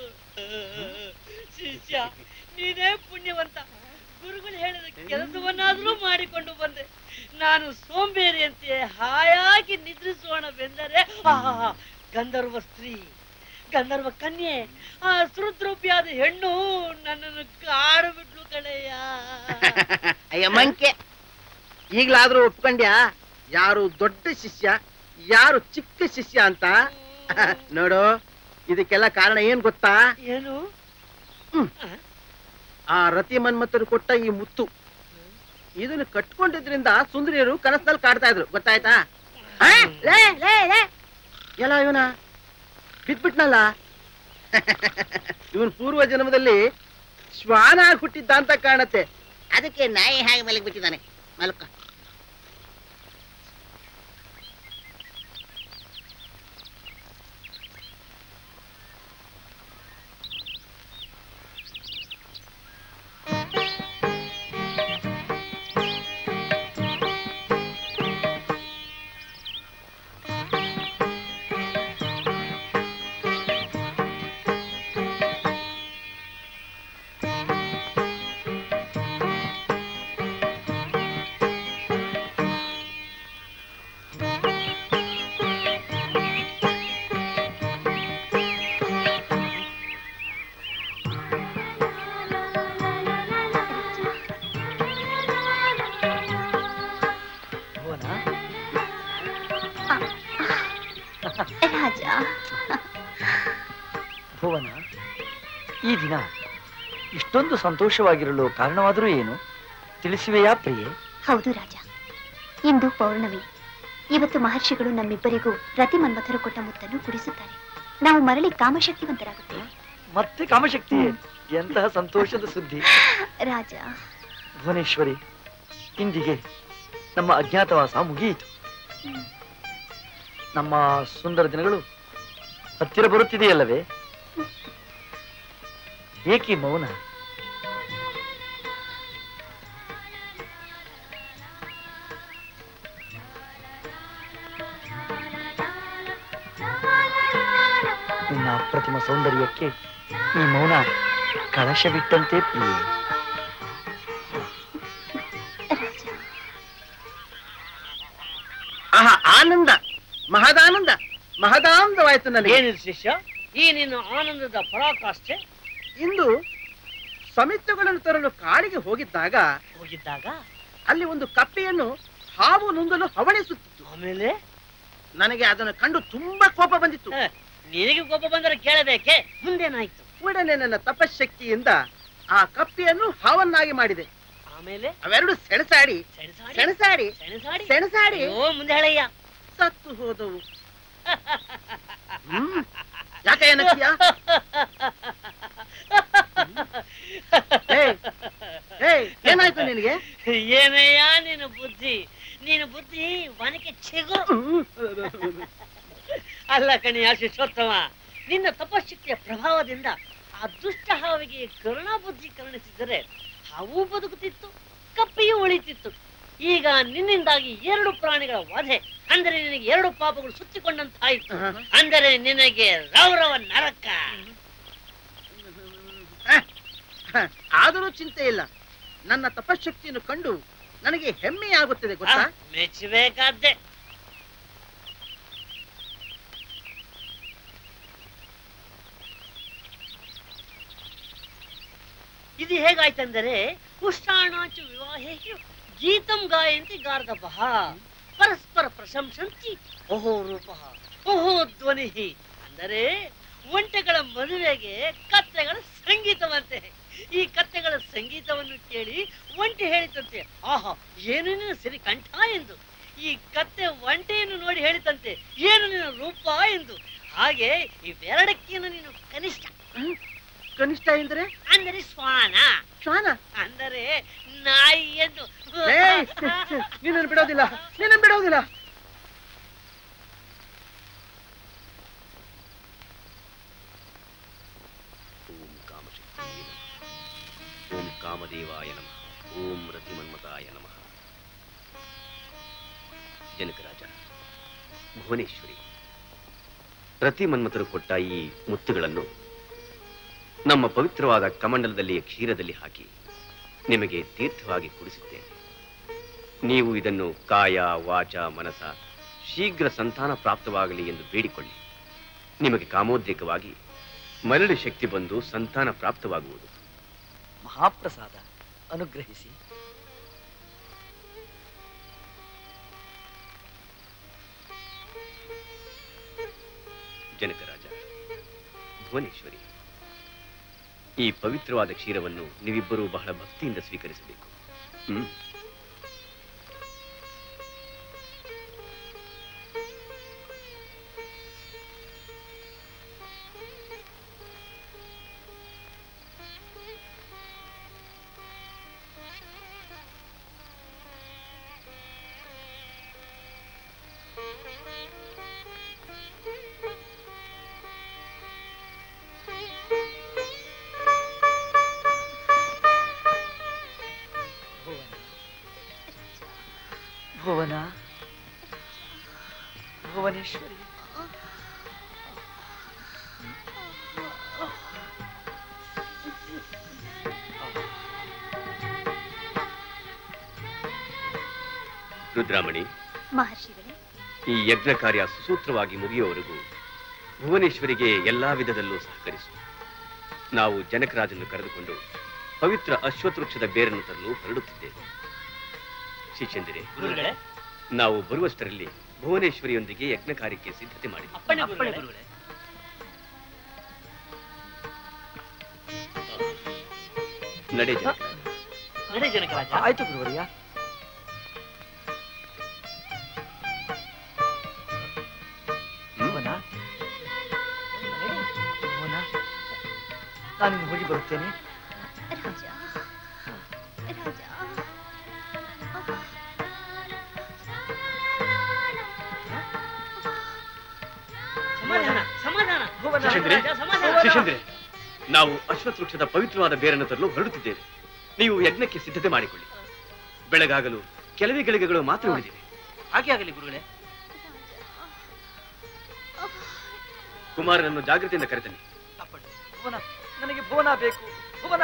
ಶಿಷ್ಯ ನೀನೇ ಪುಣ್ಯವಂತ ಗುರುಗಳು ಹೇಳಿದ ಕೆಲಸವನ್ನಾದರೂ ಮಾಡಿಕೊಂಡು ಬಂದೆ ನಾನು ಸೋಂಬೇರಿಯಂತೆ ಹಾಯಾಗಿ ನಿದ್ರಿಸೋಣವೆಂದರೆ ಆಹಾ ಗಂಧರ್ವ ಸ್ತ್ರೀ ಗಂಧರ್ವ ಕನ್ಯೆ ಆ ಸುರುದ್ರೂಪಿಯಾದ ಹೆಣ್ಣು ನನ್ನನ್ನು ಕಾಡು ಬಿಟ್ಲು ಕಳೆಯ ಅಯ್ಯ ಮಂಕೆ ಈಗ್ಲಾದ್ರೂ ಒಪ್ಕೊಂಡ್ಯಾ ಯಾರು ದೊಡ್ಡ ಶಿಷ್ಯ ಯಾರು ಚಿಕ್ಕ ಶಿಷ್ಯ ಅಂತ ನೋಡು ಇದಕ್ಕೆಲ್ಲ ಕಾರಣ ಏನ್ ಗೊತ್ತಾ ಏನು ಆ ರತಿ ಮನ್ಮಥರು ಕೊಟ್ಟ ಈ ಮುತ್ತು ಇದನ್ನ ಕಟ್ಕೊಂಡಿದ್ರಿಂದ ಸುಂದರಿಯರು ಕನಸಲ್ಲಿ ಕಾಡ್ತಾ ಇದ್ರು ಗೊತ್ತಾಯ್ತಾ ಆ? ಲೇ, ಲೇ, ಲೇ. ಎಲ್ಲ ಇವನ ಬಿಟ್ಬಿಟ್ನಲ್ಲ ಇವನ್ ಪೂರ್ವ ಜನ್ಮದಲ್ಲಿ ಶ್ವಾನ ಆಗಿ ಹುಟ್ಟಿದ್ದ ಅಂತ ಕಾಣತ್ತೆ ಅದಕ್ಕೆ ನಾಯಿ ಹಾಗೆ ಮಲಗಿ ಬಿಟ್ಟಿದ್ದಾನೆ ಮಲ್ಕ ರಾಜ ಭುವನ ಈ ದಿನ ಇಷ್ಟೊಂದು ಸಂತೋಷವಾಗಿರಲು ಕಾರಣವಾದರೂ ಏನು ತಿಳಿಸುವೆಯಾ ಪ್ರಿಯೆ ಹೌದು ರಾಜ ಇಂದು ಪೌರ್ಣಮಿ ಇವತ್ತು ಮಹರ್ಷಿಗಳು ನಮ್ಮಿಬ್ಬರಿಗೂ ರತಿ ಮನ್ಮಥರು ಕೊಟ್ಟ ಮುತ್ತನ್ನು ಕುಡಿಸುತ್ತಾರೆ ನಾವು ಮರಳಿ ಕಾಮಶಕ್ತಿವಂತರಾಗುತ್ತೇವೆ ಮತ್ತೆ ಕಾಮಶಕ್ತಿ ಎಂತಹ ಸಂತೋಷದ ಸುದ್ದಿ ರಾಜ ಭುವನೇಶ್ವರಿ ಇಂದಿಗೆ ನಮ್ಮ ಅಜ್ಞಾತವಾಸ ಮುಗಿಯಿತು ನಮ್ಮ ಸುಂದರ ದಿನಗಳು ಹತ್ತಿರ ಬರುತ್ತಿದೆಯಲ್ಲವೇ ಏಕೆ ಮೌನ ನಿನ್ನ ಅಪ್ರತಿಮ ಸೌಂದರ್ಯಕ್ಕೆ ಈ ಮೌನ ಕಳಶ ಬಿಟ್ಟಂತೆ ಪ್ರಿಯೆ ರಾಜ ಆಹಾ ಆನಂದ ಮಹದಾನಂದ ಮಹದಾನಂದವಾಯ್ತು ನನಗೆ ಏನಿದು ಶಿಷ್ಯ ಈ ನಿನ್ನ ಆನಂದದ ಪರಾಕಾಷ್ಠೆ ಇಂದು ಸಮಿತಿಗಳನ್ನು ತರಲು ಕಾಡಿಗೆ ಹೋಗಿದ್ದಾಗ ಹೋಗಿದ್ದಾಗ ಅಲ್ಲಿ ಒಂದು ಕಪ್ಪೆಯನ್ನು ಹಾವು ನುಂಗಲು ಹವಣಿಸುತ್ತಿತ್ತು ಆಮೇಲೆ ನನಗೆ ಅದನ್ನು ಕಂಡು ತುಂಬಾ ಕೋಪ ಬಂದಿತ್ತು ಹ, ನಿನಗೆ ಕೋಪ ಬಂದರೆ ಕೇಳಬೇಕೆ ಮುಂದೇನಾಯ್ತು ಕೂಡಲೇ ನನ್ನ ತಪಶಕ್ತಿಯಿಂದ ಆ ಕಪ್ಪೆಯನ್ನು ಹಾವನ್ನಾಗಿ ಮಾಡಿದೆ ಆಮೇಲೆ ಅವೆರಡು ಸೆಣಸಾಡಿ ಸೆಣಸಾಡಿ ಸೆಣಸಾಡಿ ಸೆಣಸಾಡಿ ಸೆಣಸಾಡಿ ಅಯ್ಯೋ ಮುಂದೆ ಹೇಳಯ್ಯ ಸತ್ತು ಹೋದವು ಹ್ಮ್. ಯಾಕೆ ಏನಕ್ಕಿಯ ಏನಾಯ್ತು ನಿನಗೆ ಏನಯ್ಯ ನಿನ್ನ ಬುದ್ಧಿ ನೀನು ಬುದ್ಧಿ ವನಕ್ಕೆ ಚಿಗುರು ಅಲ್ಲ ಕಣಿಯ ಶಿಷ್ಯೋತ್ತಮ ನಿನ್ನ ತಪಶಕ್ತಿಯ ಪ್ರಭಾವದಿಂದ ಆ ದುಷ್ಟ ಹಾವಿಗೆ ಕರುಣಾ ಬುದ್ಧಿ ಕರುಣಿಸಿದರೆ ಹಾವು ಬದುಕುತ್ತಿತ್ತು ಕಪ್ಪಿಯೂ ಉಳಿತಿತ್ತು ಈಗ ನಿನ್ನಿಂದಾಗಿ ಎರಡು ಪ್ರಾಣಿಗಳ ವಧೆ ಅಂದರೆ ನಿನಗೆ ಎರಡು ಪಾಪಗಳು ಸುತ್ತಿಕೊಂಡಂತಾಯಿತು ಅಂದರೆ ನಿನಗೆ ರೌರವ ನರಕ ಆದರೂ ಚಿಂತೆ ಇಲ್ಲ ನನ್ನ ತಪಶಕ್ತಿಯನ್ನು ಕಂಡು ನನಗೆ ಹೆಮ್ಮೆಯಾಗುತ್ತದೆ ಗೊತ್ತಾ ಆ, ಮೆಚ್ಚಬೇಕಾದ್ದೆ ಇದು ಹೇಗಾಯ್ತಂದರೆ ಪುಷ್ಟಾಣಾಚು ವಿವಾಹೇಶು ಗೀತಂ ಗಾಯಂತಿ ಗಾರ್ಧಪಃ ಪರಸ್ಪರ ಪ್ರಶಂಸಂತಿ ಓಹೋ ರೂಪ ಓಹೋ ಧ್ವನಿ ಅಂದರೆ ಒಂಟೆಗಳ ಮದುವೆಗೆ ಕತ್ತೆಗಳ ಸಂಗೀತವಂತೆ ಈ ಕತ್ತೆಗಳ ಸಂಗೀತವನ್ನು ಕೇಳಿ ಒಂಟೆ ಹೇಳಿತಂತೆ ಆಹಾ ಏನೇನು ಸರಿ ಕಂಠ ಎಂದು ಈ ಕತ್ತೆ ಒಂಟೆಯನ್ನು ನೋಡಿ ಹೇಳಿತಂತೆ ಏನು ನಿನ್ನ ರೂಪ ಎಂದು ಹಾಗೆ ಇವೆರಡಕ್ಕಿಂತ ನೀನು ಕನಿಷ್ಠ ಕನಿಷ್ಠ ಎಂದರೆ ಅಂದರೆ ಶ್ವಾನ ಶ್ವಾನ ಅಂದರೆ ನಾಯಿ ಎಂದು ಏಯ್, ನಿನ್ನನ್ನು ಬಿಡೋದಿಲ್ಲ ನಿನ್ನನ್ನು ಬಿಡೋದಿಲ್ಲ ಓಂ ಕಾಮಶಕ್ತಿಯೇ ನಮಃ. ಓಂ ಕಾಮದೇವಾಯ ನಮಃ ಓಂ ರತಿಮನ್ಮತಾಯ ನಮಃ ಜನಕರಾಜ ಭುವನೇಶ್ವರಿ ರತಿಮನ್ಮತರು ಕೊಟ್ಟ ಈ ಮುತ್ತುಗಳನ್ನು ನಮ್ಮ ಪವಿತ್ರವಾದ ಕಮಂಡಲದಲ್ಲಿ ಕ್ಷೀರದಲ್ಲಿ ಹಾಕಿ ನಿಮಗೆ ತೀರ್ಥವಾಗಿ ಕುಡಿಸುತ್ತೇನೆ ನೀವು ಇದನ್ನು ಕಾಯ ವಾಚ ಮನಸ ಶೀಘ್ರ ಸಂತಾನ ಪ್ರಾಪ್ತವಾಗಲಿ ಎಂದು ಬೇಡಿಕೊಳ್ಳಿ ನಿಮಗೆ ಕಾಮೋದ್ರೇಕವಾಗಿ ಮರಳು ಶಕ್ತಿ ಬಂದು ಸಂತಾನ ಪ್ರಾಪ್ತವಾಗುವುದು ಮಹಾಪ್ರಸಾದ ಅನುಗ್ರಹಿಸಿ ಜನಕರಾಜ ಭುವನೇಶ್ವರಿ ಈ ಪವಿತ್ರವಾದ ಕ್ಷೀರವನ್ನು ನೀವಿಬ್ಬರೂ ಬಹಳ ಭಕ್ತಿಯಿಂದ ಸ್ವೀಕರಿಸಬೇಕು ಹ್ಮ್ ಭುವನ ಭುವನೇಶ್ವರಿ ರುದ್ರಾಮಣಿ ಮಹರ್ಷಿಗಳೇ ಈ ಯಜ್ಞ ಕಾರ್ಯ ಸುಸೂತ್ರವಾಗಿ ಮುಗಿಯುವವರೆಗೂ ಭುವನೇಶ್ವರಿಗೆ ಎಲ್ಲಾ ವಿಧದಲ್ಲೂ ಸಹಕರಿಸು ನಾವು ಜನಕರಾಜನ್ನು ಕರೆದುಕೊಂಡು ಪವಿತ್ರ ಅಶ್ವತ್ವೃಕ್ಷದ ಬೇರನ್ನು ತರಲು ಹೊರಡುತ್ತಿದ್ದೇವೆ ಶಿಷ್ಯಂದಿರೆ ಗುರುಗಳೇ ನಾವು ಬರುವಷ್ಟರಲ್ಲಿ ಭುವನೇಶ್ವರಿಯೊಂದಿಗೆ ಯಜ್ಞ ಕಾರ್ಯಕ್ಕೆ ಸಿದ್ಧತೆ ಮಾಡಿ ಅಪ್ಪಣೆ ಗುರುಗಳೇ ನಡೆ ಜನಕ ನಡೆ ಜನಕರಾಜ ಆಯ್ತು ಗುರುವರಿಯ ಭುವನ ಭುವನ ನಾನಿನ್ನು ಹೋಗಿ ಬರುತ್ತೇನೆ ರಾಜ ರಾಜ ಸಮಾಧಾನ ಸಮಾಧಾನ ಭುವನ ಶಿಷ್ಯಂದ್ರೆ ರಾಜ, ಸಮಾಧಾನ ಶಿಷ್ಯಂದ್ರೆ ನಾವು ಅಶ್ವತ್ಥ ವೃಕ್ಷದ ಪವಿತ್ರವಾದ ಬೇರನ್ನು ತರಲು ಹೊರಡುತ್ತಿದ್ದೇವೆ ನೀವು ಯಜ್ಞಕ್ಕೆ ಸಿದ್ಧತೆ ಮಾಡಿಕೊಳ್ಳಿ ಬೆಳಗಾಗಲು ಕೆಲವೇ ಗಳಿಗೆಗಳು ಮಾತ್ರ ಉಳಿದಿವೆ ಹಾಗೆ ಆಗಲಿ ಗುರುಗಳೇ ಕುಮಾರನನ್ನು ಜಾಗೃತಿಯಿಂದ ಕರೆತನ್ನಿ ತಪ್ಪಣ್ಣ. ಭುವನ ನನಗೆ ಭುವನ ಬೇಕು ಭುವನ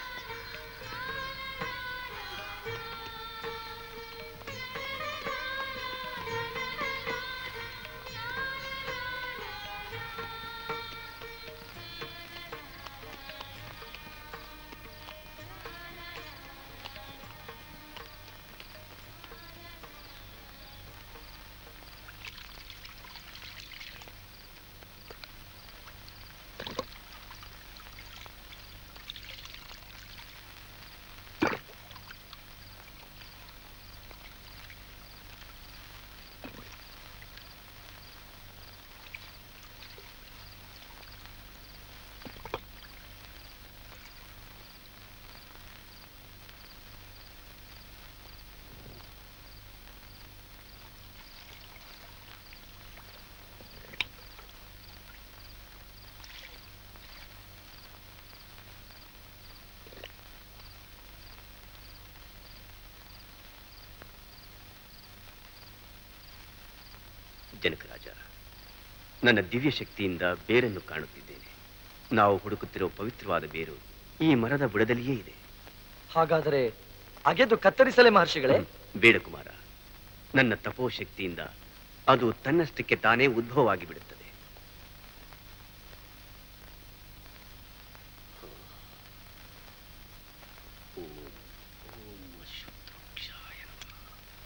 ಜನಕರಾಜ ನನ್ನ ದಿವ್ಯ ಶಕ್ತಿಯಿಂದ ಬೇರನ್ನು ಕಾಣುತ್ತಿದ್ದೇನೆ ನಾವು ಹುಡುಕುತ್ತಿರುವ ಪವಿತ್ರವಾದ ಬೇರು ಈ ಮರದ ಬುಡದಲ್ಲಿಯೇ ಇದೆ ಹಾಗಾದರೆ ಅಗೆದು ಕತ್ತರಿಸಲೇ ಮಹರ್ಷಿಗಳೇ ಬೇಡ ಕುಮಾರ ನನ್ನ ತಪೋಶಕ್ತಿಯಿಂದ ಅದು ತನ್ನಷ್ಟಕ್ಕೆ ತಾನೇ ಉದ್ಭವವಾಗಿ ಬಿಡುತ್ತದೆ ಓಂ ಓಂ ಅಶ್ವತ್ಥವೃಕ್ಷಾಯ ನಮಃ.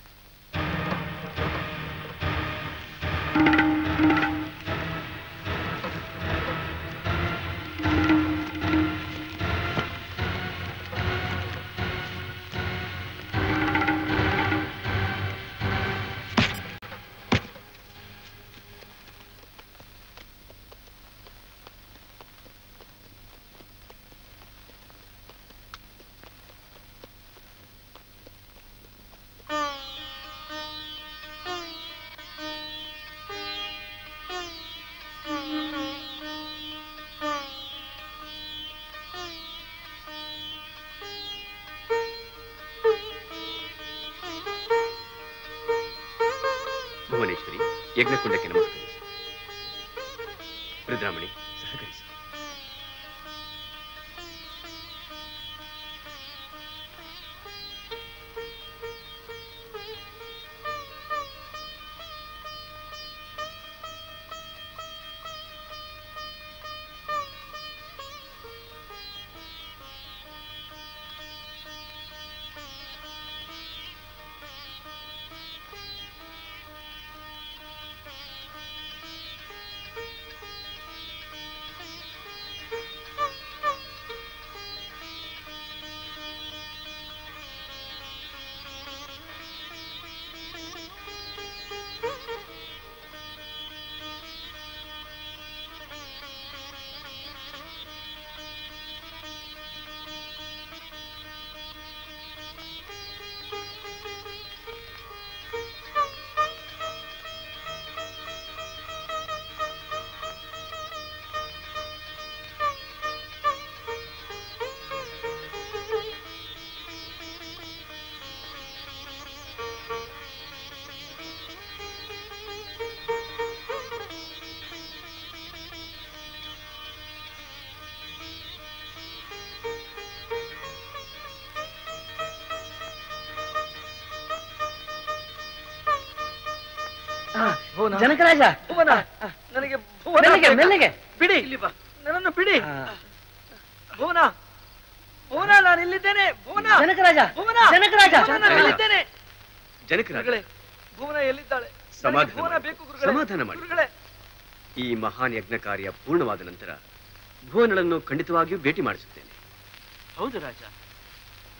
ಭುವನೇಶ್ವರಿ ಯಜ್ಞಕುಂಡಕ್ಕೆ ನಮಸ್ಕರಿಸಿ ರುದ್ರಾಮಣಿ ಸಹಕರಿಸಿ ಭುವನ ಜನಕರಾಜ ಭುವನ ನನಗೆ ಭುವನ ಮೆಲ್ಲಗೆ ಬೇಕು. ಮೆಲ್ಲಗೆ ಬಿಡಿ ಇಲ್ಲಿ ಬಾ ನನ್ನನ್ನು ಬಿಡಿ ಭುವನ ಭುವನ ನಾನು ಇಲ್ಲಿದ್ದೇನೆ ಭುವನ ಜನಕರಾಜ ಭುವನ ಜನಕರಾಜ ಭುವನ, ನಾನು ಇಲ್ಲಿದ್ದೇನೆ ಜನಕರಾಜ ಗುರುಗಳೇ ಭುವನ ಎಲ್ಲಿದ್ದಾಳೆ ನನಗೆ ಸಮಾಧಾನ ಭುವನ ಮಾಡಿ. ಬೇಕು ಗುರುಗಳೇ ಸಮಾಧಾನ ಮಾಡಿ. ಗುರುಗಳೇ ಈ ಮಹಾನ್ ಯಜ್ಞ ಕಾರ್ಯ ಪೂರ್ಣವಾದ ನಂತರ ಭುವನಳನ್ನು ಖಂಡಿತವಾಗಿಯೂ ಭೇಟಿ ಮಾಡಿಸುತ್ತೇನೆ ಹೌದು ರಾಜ